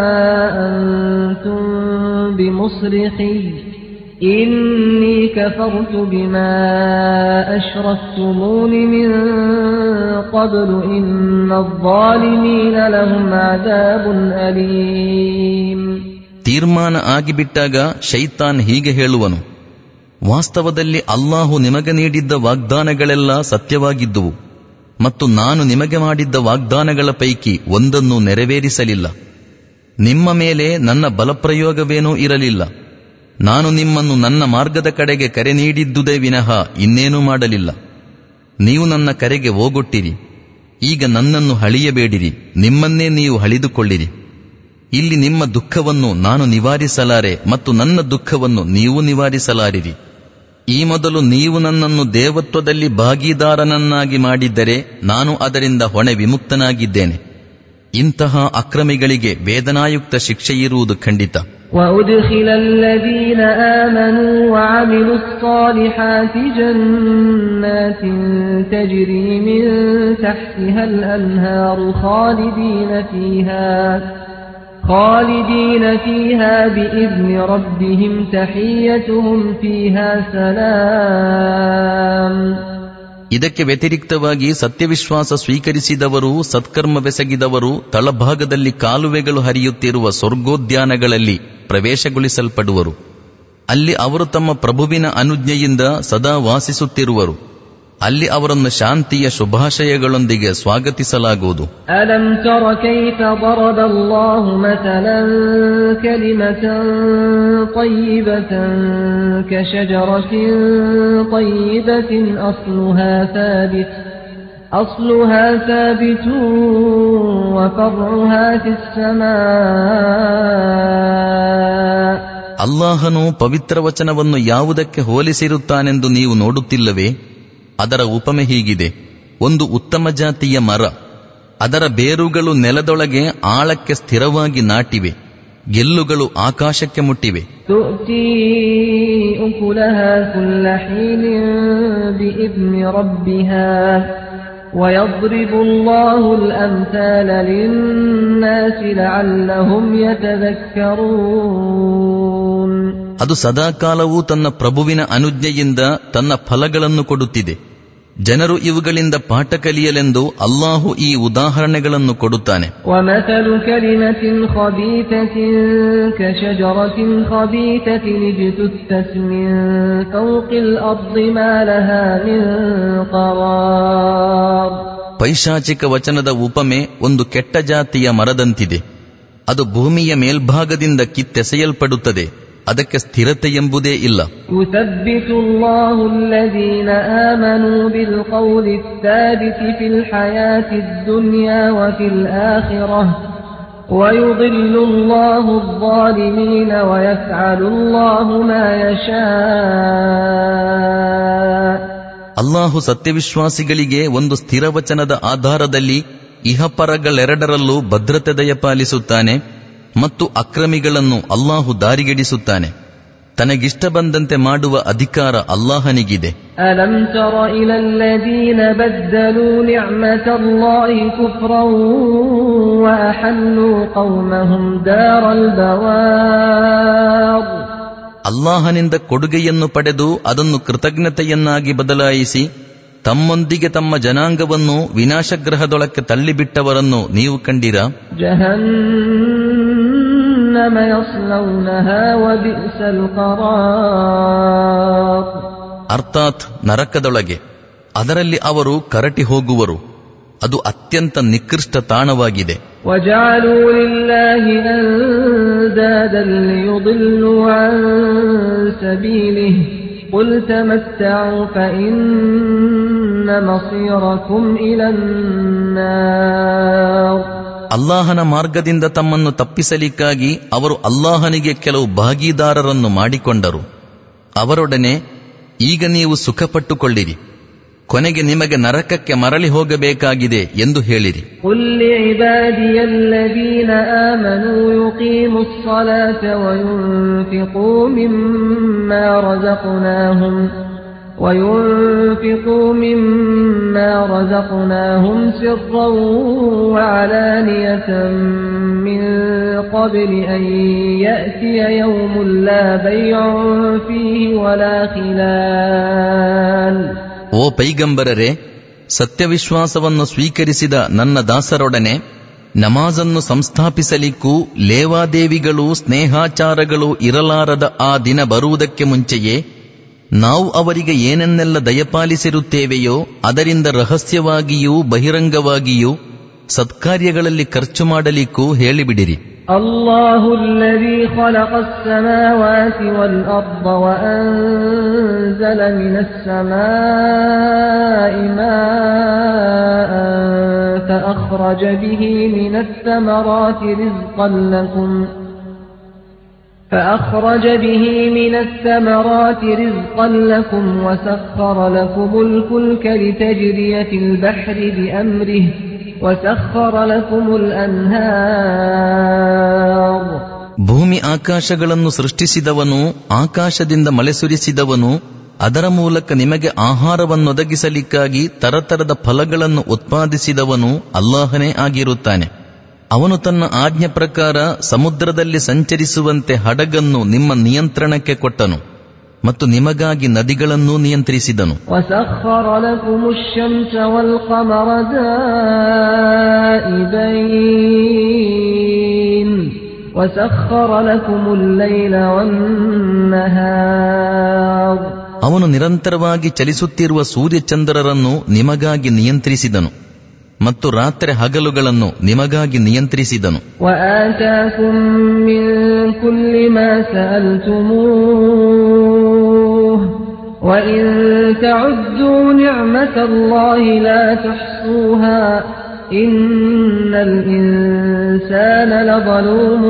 أنتم بمصرخي إني كفرت بما أشركتمون من قبل إن الظالمين لهم عذاب أليم
ತೀರ್ಮಾನ ಆಗಿಬಿಟ್ಟಾಗ ಶೈತಾನ್ ಹೀಗೆ ಹೇಳುವನು ವಾಸ್ತವದಲ್ಲಿ ಅಲ್ಲಾಹು ನಿಮಗೆ ನೀಡಿದ್ದ ವಾಗ್ದಾನಗಳೆಲ್ಲ ಸತ್ಯವಾಗಿದ್ದುವು ಮತ್ತು ನಾನು ನಿಮಗೆ ಮಾಡಿದ್ದ ವಾಗ್ದಾನಗಳ ಪೈಕಿ ಒಂದನ್ನು ನೆರವೇರಿಸಲಿಲ್ಲ ನಿಮ್ಮ ಮೇಲೆ ನನ್ನ ಬಲಪ್ರಯೋಗವೇನೂ ಇರಲಿಲ್ಲ ನಾನು ನಿಮ್ಮನ್ನು ನನ್ನ ಮಾರ್ಗದ ಕಡೆಗೆ ಕರೆ ನೀಡಿದ್ದುದೇ ವಿನಃ ಇನ್ನೇನೂ ಮಾಡಲಿಲ್ಲ ನೀವು ನನ್ನ ಕರೆಗೆ ಓಗೊಟ್ಟಿರಿ ಈಗ ನನ್ನನ್ನು ಹಳಿಯಬೇಡಿರಿ ನಿಮ್ಮನ್ನೇ ನೀವು ಹಳಿದುಕೊಳ್ಳಿರಿ ಇಲ್ಲಿ ನಿಮ್ಮ ದುಃಖವನ್ನು ನಾನು ನಿವಾರಿಸಲಾರೆ ಮತ್ತು ನನ್ನ ದುಃಖವನ್ನು ನೀವು ನಿವಾರಿಸಲಾರಿರಿ ಈ ಮೊದಲು ನೀವು ನನ್ನನ್ನು ದೇವತ್ವದಲ್ಲಿ ಭಾಗೀದಾರನನ್ನಾಗಿ ಮಾಡಿದ್ದರೆ ನಾನು ಅದರಿಂದ ಹೊಣೆ ವಿಮುಕ್ತನಾಗಿದ್ದೇನೆ ಇಂತಹ ಅಕ್ರಮಿಗಳಿಗೆ ವೇದನಾಯುಕ್ತ ಶಿಕ್ಷೆಯಿರುವುದು ಖಂಡಿತ
وأدخل الذين آمنوا وعملوا الصالحات جنات تجري من تحتها الأنهار خالدين فيها خالدين فيها بإذن ربهم تحيتهم فيها سلام
ಇದಕ್ಕೆ ವ್ಯತಿರಿಕ್ತವಾಗಿ ಸತ್ಯವಿಶ್ವಾಸ ಸ್ವೀಕರಿಸಿದವರು ಸತ್ಕರ್ಮವೆಸಗಿದವರು ತಳಭಾಗದಲ್ಲಿ ಕಾಲುವೆಗಳು ಹರಿಯುತ್ತಿರುವ ಸ್ವರ್ಗೋದ್ಯಾನಗಳಲ್ಲಿ ಪ್ರವೇಶಗೊಳಿಸಲ್ಪಡುವರು ಅಲ್ಲಿ ಅವರು ತಮ್ಮ ಪ್ರಭುವಿನ ಅನುಜ್ಞೆಯಿಂದ ಸದಾ ವಾಸಿಸುತ್ತಿರುವರು ಅಲ್ಲಿ ಅವರನ್ನು ಶಾಂತಿಯ ಶುಭಾಶಯಗಳೊಂದಿಗೆ ಸ್ವಾಗತಿಸಲಾಗುವುದು
ألم تر كيف ضرب الله مثلا كلمة طيبة كشجرة طيبة أصلها ثابت أصلها ثابت وفرعها في السماء
ಅಲ್ಲಾಹನು ಪವಿತ್ರ ವಚನವನ್ನು ಯಾವುದಕ್ಕೆ ಹೋಲಿಸಿರುತ್ತಾನೆಂದು ನೀವು ನೋಡುತ್ತಿಲ್ಲವೇ ಅದರ ಉಪಮೆ ಹೀಗಿದೆ ಒಂದು ಉತ್ತಮ ಜಾತಿಯ ಮರ ಅದರ ಬೇರುಗಳು ನೆಲದೊಳಗೆ ಆಳಕ್ಕೆ ಸ್ಥಿರವಾಗಿ ನಾಟಿವೆ ಗೆಲ್ಲುಗಳು ಆಕಾಶಕ್ಕೆ ಮುಟ್ಟಿವೆ
تؤتي أكلها كل حين بإذن ربها ويضرب الله الأمثال للناس لعلهم يتذكرون
ಅದು ಸದಾಕಾಲವೂ ತನ್ನ ಪ್ರಭುವಿನ ಅನುಜ್ಞೆಯಿಂದ ತನ್ನ ಫಲಗಳನ್ನು ಕೊಡುತ್ತಿದೆ ಜನರು ಇವುಗಳಿಂದ ಪಾಠ ಕಲಿಯಲೆಂದು ಅಲ್ಲಾಹು ಈ ಉದಾಹರಣೆಗಳನ್ನು ಕೊಡುತ್ತಾನೆ
ومثل كلمة خبيثة كشجرة خبيثة اجتثت من فوق الأرض ما لها من قرار
ಪೈಶಾಚಿಕ ವಚನದ ಉಪಮೆ ಒಂದು ಕೆಟ್ಟ ಜಾತಿಯ ಮರದಂತಿದೆ ಅದು ಭೂಮಿಯ ಮೇಲ್ಭಾಗದಿಂದ ಕಿತ್ತೆಸೆಯಲ್ಪಡುತ್ತದೆ ಅದಕ್ಕೆ ಸ್ಥಿರತೆ ಎಂಬುದೇ ಇಲ್ಲ
يثبت الله الذين آمنوا بالقول الثابت في الحياة الدنيا وفي الآخرة ويضل الله الظالمين ويفعل الله ما يشاء
ಅಲ್ಲಾಹು ಸತ್ಯವಿಶ್ವಾಸಿಗಳಿಗೆ ಒಂದು ಸ್ಥಿರವಚನದ ಆಧಾರದಲ್ಲಿ ಇಹಪರಗಳೆರಡರಲ್ಲೂ ಭದ್ರತೆ ದಯಪಾಲಿಸುತ್ತಾನೆ ಮತ್ತು ಅಕ್ರಮಿಗಳನ್ನು ಅಲ್ಲಾಹು ದಾರಿಗೆಡಿಸುತ್ತಾನೆ ತನಗಿಷ್ಟ ಬಂದಂತೆ ಮಾಡುವ ಅಧಿಕಾರ ಅಲ್ಲಾಹನಿಗಿದೆ
ألم تر إلى الذين بدلوا نعمة الله كفرا وأحلوا قومهم دار البوار
ಅಲ್ಲಾಹನಿಂದ ಕೊಡುಗೆಯನ್ನು ಪಡೆದು ಅದನ್ನು ಕೃತಜ್ಞತೆಯನ್ನಾಗಿ ಬದಲಾಯಿಸಿ ತಮ್ಮೊಂದಿಗೆ ತಮ್ಮ ಜನಾಂಗವನ್ನು ವಿನಾಶಗ್ರಹದೊಳಕ್ಕೆ ತಳ್ಳಿಬಿಟ್ಟವರನ್ನು ನೀವು ಕಂಡಿರಾ
جهنم يصلونها وبئس القرار
ಅರ್ಥಾತ್ ನರಕದೊಳಗೆ ಅದರಲ್ಲಿ ಅವರು ಕರಟಿ ಹೋಗುವರು ಅದು ಅತ್ಯಂತ ನಿಕೃಷ್ಟ ತಾಣವಾಗಿದೆ
وجعلوا لله أندادا ليضلوا عن سبيله قل تمتعوا فإن مصيركم إلى النار
ಅಲ್ಲಾಹನ ಮಾರ್ಗದಿಂದ ತಮ್ಮನ್ನು ತಪ್ಪಿಸಲಿಕ್ಕಾಗಿ ಅವರು ಅಲ್ಲಾಹನಿಗೆ ಕೆಲವು ಭಾಗೀದಾರರನ್ನು ಮಾಡಿಕೊಂಡರು ಅವರೊಡನೆ ಈಗ ನೀವು ಸುಖಪಟ್ಟುಕೊಳ್ಳಿರಿ ಕೊನೆಗೆ ನಿಮಗೆ ನರಕಕ್ಕೆ ಮರಳಿ ಹೋಗಬೇಕಾಗಿದೆ ಎಂದು ಹೇಳಿರಿ
قل لعبادي الذين آمنوا يقيموا الصلاة وينفقوا مما رزقناهم وينفقوا مما رزقناهم سرا وعلانية من قبل أن يأتي يوم لا بيع فيه ولا خلال
ಓ ಪೈಗಂಬರರೆ ಸತ್ಯವಿಶ್ವಾಸವನ್ನು ಸ್ವೀಕರಿಸಿದ ನನ್ನ ದಾಸರೊಡನೆ ನಮಾಜನ್ನು ಸಂಸ್ಥಾಪಿಸಲಿಕ್ಕೂ ಲೇವಾದೇವಿಗಳು ಸ್ನೇಹಾಚಾರಗಳು ಇರಲಾರದ ಆ ದಿನ ಬರುವುದಕ್ಕೆ ಮುಂಚೆಯೇ ನಾವು ಅವರಿಗೆ ಏನನ್ನೆಲ್ಲ ದಯಪಾಲಿಸಿರುತ್ತೇವೆಯೋ ಅದರಿಂದ ರಹಸ್ಯವಾಗಿಯೂ ಬಹಿರಂಗವಾಗಿಯೂ ಸತ್ಕಾರ್ಯಗಳಲ್ಲಿ ಖರ್ಚು ಮಾಡಲಿಕ್ಕೂ ಹೇಳಿಬಿಡಿರಿ
الله الذي خلق السماوات والأرض وأنزل من السماء ماء فأخرج به من الثمرات رزقا لكم فأخرج به من الثمرات رزقا لكم وسخر لكم الفلك لتجري في البحر بأمره وسخر لكم الأنهار
ಭೂಮಿ ಆಕಾಶಗಳನ್ನು ಸೃಷ್ಟಿಸಿದವನು ಆಕಾಶದಿಂದ ಮಳೆ ಸುರಿಸಿದವನು ಅದರ ಮೂಲಕ ನಿಮಗೆ ಆಹಾರವನ್ನೊದಗಿಸಲಿಕ್ಕಾಗಿ ತರತರದ ಫಲಗಳನ್ನು ಉತ್ಪಾದಿಸಿದವನು ಅಲ್ಲಾಹನೇ ಆಗಿರುತ್ತಾನೆ ಅವನು ತನ್ನ ಆಜ್ಞೆ ಪ್ರಕಾರ ಸಮುದ್ರದಲ್ಲಿ ಸಂಚರಿಸುವಂತೆ ಹಡಗನ್ನು ನಿಮ್ಮ ನಿಯಂತ್ರಣಕ್ಕೆ ಕೊಟ್ಟನು ಮತ್ತು ನಿಮಗಾಗಿ ನದಿಗಳನ್ನೂ ನಿಯಂತ್ರಿಸಿದನು
وسخر لكم الشمس والقمر دائبين وسخر لكم الليل والنهار
ಅವನು ನಿರಂತರವಾಗಿ ಚಲಿಸುತ್ತಿರುವ ಸೂರ್ಯಚಂದ್ರರನ್ನು ನಿಮಗಾಗಿ ನಿಯಂತ್ರಿಸಿದನು ಮತ್ತು ರಾತ್ರಿ ಹಗಲುಗಳನ್ನು ನಿಮಗಾಗಿ ನಿಯಂತ್ರಿಸಿದನು
وآتاكم من كل ما سألتموه وإن تعدوا نعمة الله لا تحصوها إن الإنسان لظلوم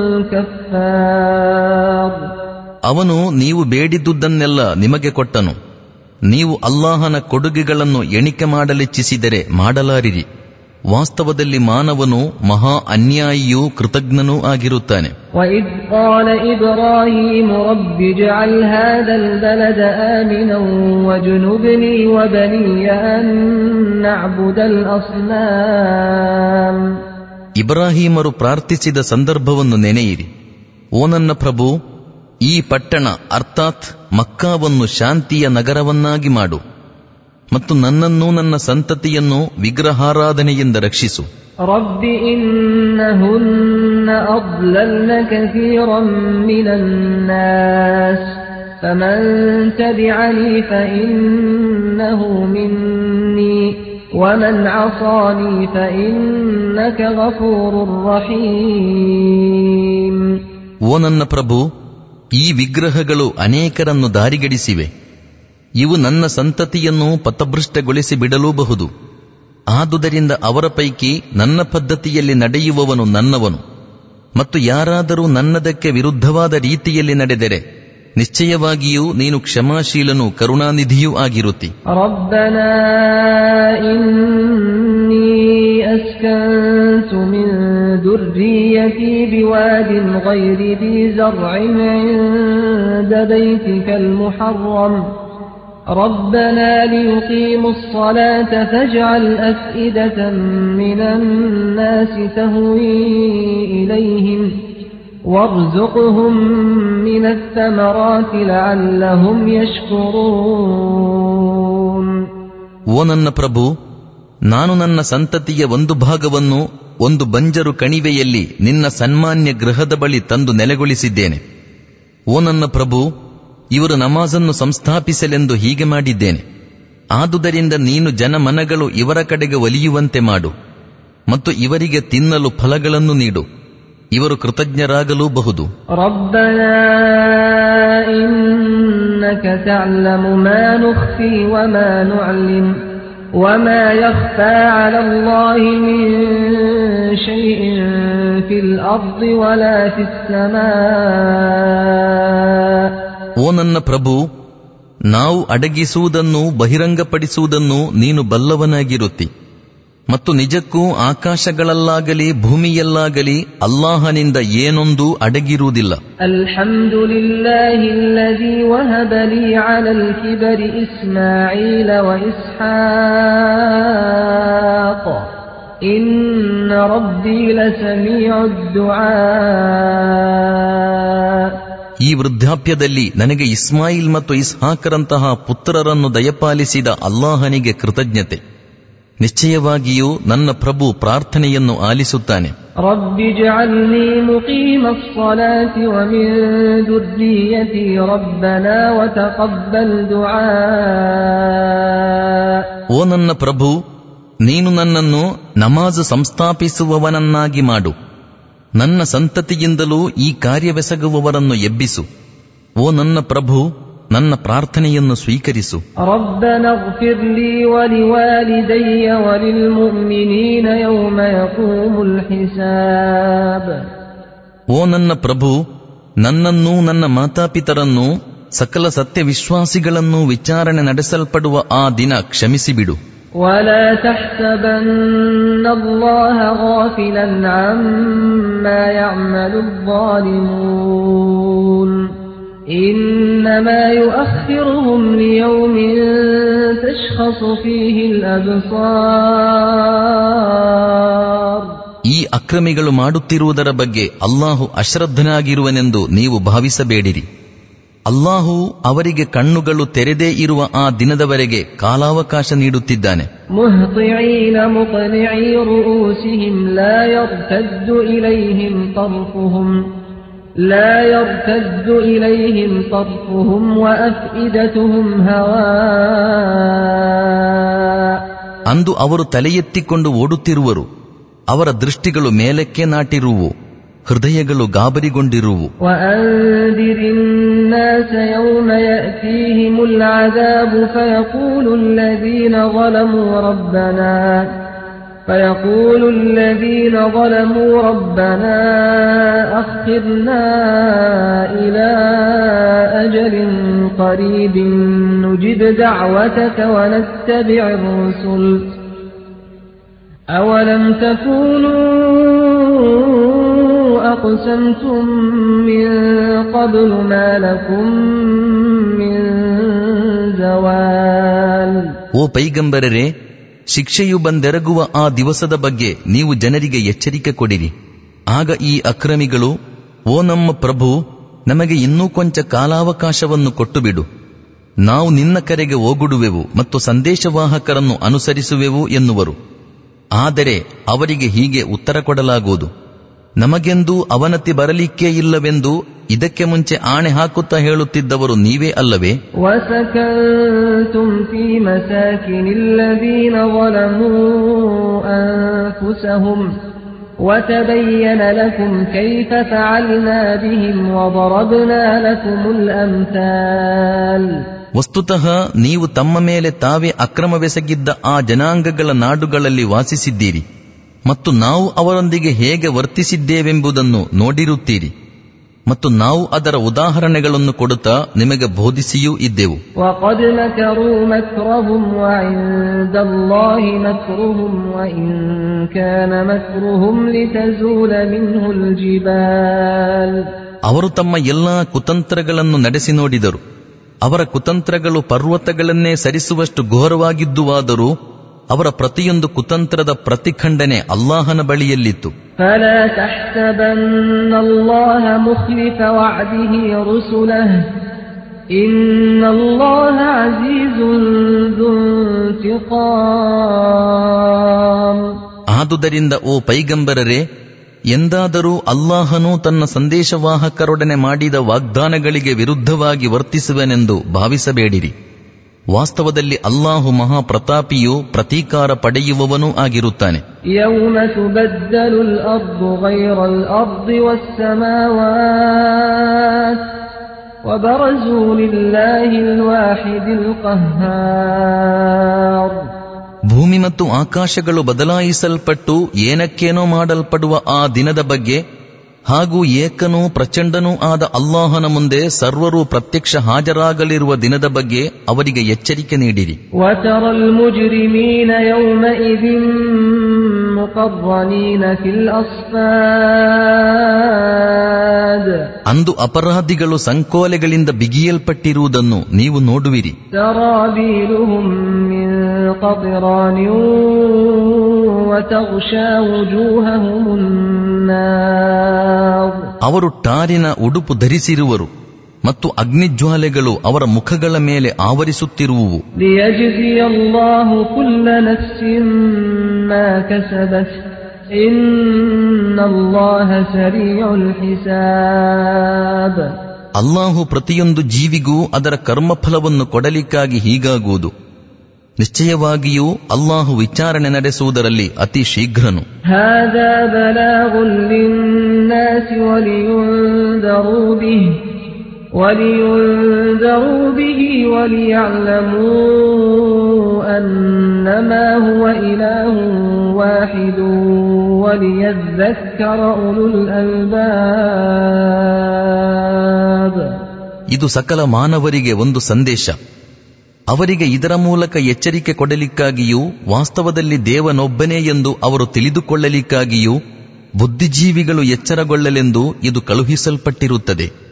كفار
ಅವನು ನೀವು ಬೇಡಿದುದನ್ನೆಲ್ಲ ನಿಮಗೆ ಕೊಟ್ಟನು ನೀವು ಅಲ್ಲಾಹನ ಕೊಡುಗೆಗಳನ್ನು ಎಣಿಕೆ ಮಾಡಲಿಚ್ಛಿಸಿದರೆ ಮಾಡಲಾರಿರಿ ವಾಸ್ತವದಲ್ಲಿ ಮಾನವನು ಮಹಾ ಅನ್ಯಾಯಿಯೂ ಕೃತಜ್ಞನೂ ಆಗಿರುತ್ತಾನೆ
وإذ قال إبراهيم رب اجعل هذا البلد آمنا واجنبني وبني أن نعبد الأصنام
ಇಬ್ರಾಹೀಮರು ಪ್ರಾರ್ಥಿಸಿದ ಸಂದರ್ಭವನ್ನು ನೆನೆಯಿರಿ ಓ ನನ್ನ ಪ್ರಭು ಈ ಪಟ್ಟಣ ಅರ್ಥಾತ್ ಮಕ್ಕಾವನ್ನು ಶಾಂತಿಯ ನಗರವನ್ನಾಗಿ ಮಾಡು ಮತ್ತು ನನ್ನನ್ನೂ ನನ್ನ ಸಂತತಿಯನ್ನು ವಿಗ್ರಹಾರಾಧನೆಯಿಂದ ರಕ್ಷಿಸು
رب إنهن أضللن كثيرا من الناس فمن تبعني فإنه مني ومن عصاني فإنك غفور رحيم
ಓ ನನ್ನ ಪ್ರಭು ಈ ವಿಗ್ರಹಗಳು ಅನೇಕರನ್ನು ದಾರಿಗಡಿಸಿವೆ ಇವು ನನ್ನ ಸಂತತಿಯನ್ನು ಪಥಭೃಷ್ಟಗೊಳಿಸಿ ಬಿಡಲೂಬಹುದು ಆದುದರಿಂದ ಅವರ ಪೈಕಿ ನನ್ನ ಪದ್ಧತಿಯಲ್ಲಿ ನಡೆಯುವವನು ನನ್ನವನು ಮತ್ತು ಯಾರಾದರೂ ನನ್ನದಕ್ಕೆ ವಿರುದ್ಧವಾದ ರೀತಿಯಲ್ಲಿ ನಡೆದರೆ ನಿಶ್ಚಯವಾಗಿಯೂ ನೀನು ಕ್ಷಮಾಶೀಲನು ಕರುಣಾನಿಧಿಯೂ ಆಗಿರುತ್ತಿ
ربنا إني أسكنت من ذريتي بواد غير ذي زرع عند بيتك المحرم ربنا ليقيموا الصلاة فاجعل أفئدة من الناس تهوي إليهم وارزقهم من الثمرات لعلهم يشكرون
ಓ ನನ್ನ ಪ್ರಭು ನಾನು ನನ್ನ ಸಂತತಿಯ ಒಂದು ಭಾಗವನ್ನು ಒಂದು ಬಂಜರು ಕಣಿವೆಯಲ್ಲಿ ನಿನ್ನ ಸನ್ಮಾನ್ಯ ಗೃಹದ ಬಳಿ ತಂದು ನೆಲೆಗೊಳಿಸಿದ್ದೇನೆ ಓ ನನ್ನ ಪ್ರಭು ಇವರು ನಮಾಜನ್ನು ಸಂಸ್ಥಾಪಿಸಲೆಂದು ಹೀಗೆ ಮಾಡಿದ್ದೇನೆ ಆದುದರಿಂದ ನೀನು ಜನಮನಗಳು ಇವರ ಕಡೆಗೆ ಒಲಿಯುವಂತೆ ಮಾಡು ಮತ್ತು ಇವರಿಗೆ ತಿನ್ನಲು ಫಲಗಳನ್ನು ನೀಡು ಇವರು ಕೃತಜ್ಞರಾಗಲೂಬಹುದು
ربنا إنك تعلم ما نخفي وما نعلن وما يخفى على الله من شيء في الأرض ولا في السماء
ಓ ನನ್ನ ಪ್ರಭು ನಾವು ಅಡಗಿಸುವುದನ್ನು ಬಹಿರಂಗಪಡಿಸುವುದನ್ನು ನೀನು ಬಲ್ಲವನಾಗಿರುತ್ತಿ ಮತ್ತು ನಿಜಕ್ಕೂ ಆಕಾಶಗಳಲ್ಲಾಗಲಿ ಭೂಮಿಯಲ್ಲಾಗಲಿ ಅಲ್ಲಾಹನಿಂದ ಏನೊಂದೂ ಅಡಗಿರುವುದಿಲ್ಲ
الحمد لله الذي وهب لي على الكبر إسماعيل وإسحاق إن ربي لسميع الدعاء
ಈ ವೃದ್ಧಾಪ್ಯದಲ್ಲಿ ನನಗೆ ಇಸ್ಮಾಯಿಲ್ ಮತ್ತು ಇಸ್ಹಾಕರಂತಹ ಪುತ್ರರನ್ನು ದಯಪಾಲಿಸಿದ ಅಲ್ಲಾಹನಿಗೆ ಕೃತಜ್ಞತೆ ನಿಶ್ಚಯವಾಗಿಯೂ ನನ್ನ ಪ್ರಭು ಪ್ರಾರ್ಥನೆಯನ್ನು ಆಲಿಸುತ್ತಾನೆ
رب اجعلني مقيم الصلاة ومن ذريتي ربنا وتقبل دعاء
ಓ ನನ್ನ ಪ್ರಭು ನೀನು ನನ್ನನ್ನು ನಮಾಜ್ ಸಂಸ್ಥಾಪಿಸುವವನನ್ನಾಗಿ ಮಾಡು ನನ್ನ ಸಂತತಿಯಿಂದಲೂ ಈ ಕಾರ್ಯವೆಸಗುವವರನ್ನು ಎಬ್ಬಿಸು ಓ ನನ್ನ ಪ್ರಭು ನನ್ನ ಪ್ರಾರ್ಥನೆಯನ್ನು ಸ್ವೀಕರಿಸು
ربنا اغفر لي ولوالدي وللمؤمنين يوم يقوم الحساب
ಓ ನನ್ನ ಪ್ರಭು ನನ್ನನ್ನೂ ನನ್ನ ಮಾತಾಪಿತರನ್ನೂ ಸಕಲ ಸತ್ಯವಿಶ್ವಾಸಿಗಳನ್ನೂ ವಿಚಾರಣೆ ನಡೆಸಲ್ಪಡುವ ಆ ದಿನ ಕ್ಷಮಿಸಿಬಿಡು
ولا تحسبن الله غافلا عما يعمل الظالمون إنما يؤخرهم ليوم تشخص فيه الأبصار
ಈ ಅಕ್ರಮಿಗಳು ಮಾಡುತ್ತಿರುವುದರ ಬಗ್ಗೆ ಅಲ್ಲಾಹು ಅಶ್ರದ್ಧನಾಗಿರುವನೆಂದು ನೀವು ಭಾವಿಸಬೇಡಿರಿ ಅಲ್ಲಾಹು ಅವರಿಗೆ ಕಣ್ಣುಗಳು ತೆರೆದೇ ಇರುವ ಆ ದಿನದವರೆಗೆ ಕಾಲಾವಕಾಶ ನೀಡುತ್ತಿದ್ದಾನೆ
مهطعين مقنعي رؤوسهم لا يرتد إليهم طرفهم لا يرتد إليهم طرفهم وأفئدتهم هواء
ಅಂದು ಅವರು ತಲೆ ಎತ್ತಿಕೊಂಡು ಓಡುತ್ತಿರುವರು ಅವರ ದೃಷ್ಟಿಗಳು ಮೇಲಕ್ಕೆ ನಾಟಿರುವು ಹೃದಯಗಳು ಗಾಬರಿಗೊಂಡಿರುವು
وأنذر الناس يوم يأتيهم العذاب فيقول الذين ظلموا ربنا فيقول الذين ظلموا ربنا أخرنا إلى أجل قريب نجب دعوتك ونتبع الرسل أولم تكونوا أقسمتم من قبل ما لكم من زوال
ಓ ಪೈಗಂಬರರೆ ಶಿಕ್ಷೆಯು ಬಂದೆರಗುವ ಆ ದಿವಸದ ಬಗ್ಗೆ ನೀವು ಜನರಿಗೆ ಎಚ್ಚರಿಕೆ ಕೊಡಿರಿ ಆಗ ಈ ಅಕ್ರಮಿಗಳು ಓ ನಮ್ಮ ಪ್ರಭು ನಮಗೆ ಇನ್ನೂ ಕೊಂಚ ಕಾಲಾವಕಾಶವನ್ನು ಕೊಟ್ಟು ಬಿಡು ನಾವು ನಿನ್ನ ಕರೆಗೆ ಓಗುಡುವೆವು ಮತ್ತು ಸಂದೇಶವಾಹಕರನ್ನು ಅನುಸರಿಸುವೆವು ಎನ್ನುವರು ಆದರೆ ಅವರಿಗೆ ಹೀಗೆ ಉತ್ತರ ಕೊಡಲಾಗುವುದು ನಮಗೆಂದೂ ಅವನತಿ ಬರಲಿಕ್ಕೇ ಇಲ್ಲವೆಂದು ಇದಕ್ಕೆ ಮುಂಚೆ ಆಣೆ ಹಾಕುತ್ತಾ ಹೇಳುತ್ತಿದ್ದವರು ನೀವೇ ಅಲ್ಲವೇ
وسكنتم في مساكن الذين ظلموا أنفسهم وتبين لكم كيف فعلنا بهم وضربنا لكم الأمثال
ವಸ್ತುತಃ ನೀವು ತಮ್ಮ ಮೇಲೆ ತಾವೇ ಅಕ್ರಮವೆಸಗಿದ್ದ ಆ ಜನಾಂಗಗಳ ನಾಡುಗಳಲ್ಲಿ ವಾಸಿಸಿದ್ದೀರಿ ಮತ್ತು ನಾವು ಅವರೊಂದಿಗೆ ಹೇಗೆ ವರ್ತಿಸಿದ್ದೇವೆಂಬುದನ್ನು ನೋಡಿರುತ್ತೀರಿ ಮತ್ತು ನಾವು ಅದರ ಉದಾಹರಣೆಗಳನ್ನು ಕೊಡುತ್ತಾ ನಿಮಗೆ ಬೋಧಿಸಿಯೂ ಇದ್ದೆವು
وقد مكروا مكرهم وعند الله مكرهم وإن كان مكرهم لتزول منه الجبال
ಅವರು ತಮ್ಮ ಎಲ್ಲಾ ಕುತಂತ್ರಗಳನ್ನು ನಡೆಸಿ ನೋಡಿದರು ಅವರ ಕುತಂತ್ರಗಳು ಪರ್ವತಗಳನ್ನೇ ಸರಿಸುವಷ್ಟು ಘೋರವಾಗಿದ್ದುವಾದರೂ ಅವರ ಪ್ರತಿಯೊಂದು ಕುತಂತ್ರದ ಪ್ರತಿಖಂಡನೆ ಅಲ್ಲಾಹನ ಬಳಿಯಲ್ಲಿತ್ತು
فلا تحسبن الله مخلف وعده رسله إن الله عزيز ذو انتقام
ಆದುದರಿಂದ ಓ ಪೈಗಂಬರರೇ ಎಂದಾದರೂ ಅಲ್ಲಾಹನು ತನ್ನ ಸಂದೇಶವಾಹಕರೊಡನೆ ಮಾಡಿದ ವಾಗ್ದಾನಗಳಿಗೆ ವಿರುದ್ಧವಾಗಿ ವರ್ತಿಸುವನೆಂದು ಭಾವಿಸಬೇಡಿರಿ ವಾಸ್ತವದಲ್ಲಿ ಅಲ್ಲಾಹು ಮಹಾಪ್ರತಾಪಿಯೂ ಪ್ರತೀಕಾರ ಪಡೆಯುವವನೂ ಆಗಿರುತ್ತಾನೆ
يوم تبدل الأرض غير الأرض والسماوات وبرزوا لله الواحد القهار
ಭೂಮಿ ಮತ್ತು ಆಕಾಶಗಳು ಬದಲಾಯಿಸಲ್ಪಟ್ಟು ಏನಕ್ಕೇನೋ ಮಾಡಲ್ಪಡುವ ಆ ದಿನದ ಬಗ್ಗೆ ಹಾಗೂ ಏಕನೂ ಪ್ರಚಂಡನೂ ಆದ ಅಲ್ಲಾಹನ ಮುಂದೆ ಸರ್ವರೂ ಪ್ರತ್ಯಕ್ಷ ಹಾಜರಾಗಲಿರುವ ದಿನದ ಬಗ್ಗೆ ಅವರಿಗೆ ಎಚ್ಚರಿಕೆ ನೀಡಿರಿ
وترى المجرمين يومئذ مقرنين في الأصفاد
ಅಂದು ಅಪರಾಧಿಗಳು ಸಂಕೋಲೆಗಳಿಂದ ಬಿಗಿಯಲ್ಪಟ್ಟಿರುವುದನ್ನು ನೀವು ನೋಡುವಿರಿ
سرابيلهم من قطران وتغشى وجوههم النار
ಅವರು ಟಾರಿನ ಉಡುಪು ಧರಿಸಿರುವರು ಮತ್ತು ಅಗ್ನಿಜ್ವಾಲೆಗಳು ಅವರ ಮುಖಗಳ ಮೇಲೆ ಆವರಿಸುತ್ತಿರುವುವು
ليجزي الله كل نفس ما كسبت إن الله سريع الحساب
ಅಲ್ಲಾಹು ಪ್ರತಿಯೊಂದು ಜೀವಿಗೂ ಅದರ ಕರ್ಮಫಲವನ್ನು ಕೊಡಲಿಕ್ಕಾಗಿ ಹೀಗಾಗುವುದು ನಿಶ್ಚಯವಾಗಿಯೂ ಅಲ್ಲಾಹು ವಿಚಾರಣೆ ನಡೆಸುವುದರಲ್ಲಿ ಅತಿ ಶೀಘ್ರನು
هذا بلاغ للناس ولينذروا به ولينذروا به وليعلموا أنما هو إله واحد وليذكر أولو الألباب
ಇದು ಸಕಲ ಮಾನವರಿಗೆ ಒಂದು ಸಂದೇಶ ಅವರಿಗೆ ಇದರ ಮೂಲಕ ಎಚ್ಚರಿಕೆ ಕೊಡಲಿಕ್ಕಾಗಿಯೂ ವಾಸ್ತವದಲ್ಲಿ ದೇವನೊಬ್ಬನೇ ಎಂದು ಅವರು ತಿಳಿದುಕೊಳ್ಳಲಿಕ್ಕಾಗಿಯೂ ಬುದ್ಧಿಜೀವಿಗಳು ಎಚ್ಚರಗೊಳ್ಳಲೆಂದು ಇದು ಕಳುಹಿಸಲ್ಪಟ್ಟಿರುತ್ತದೆ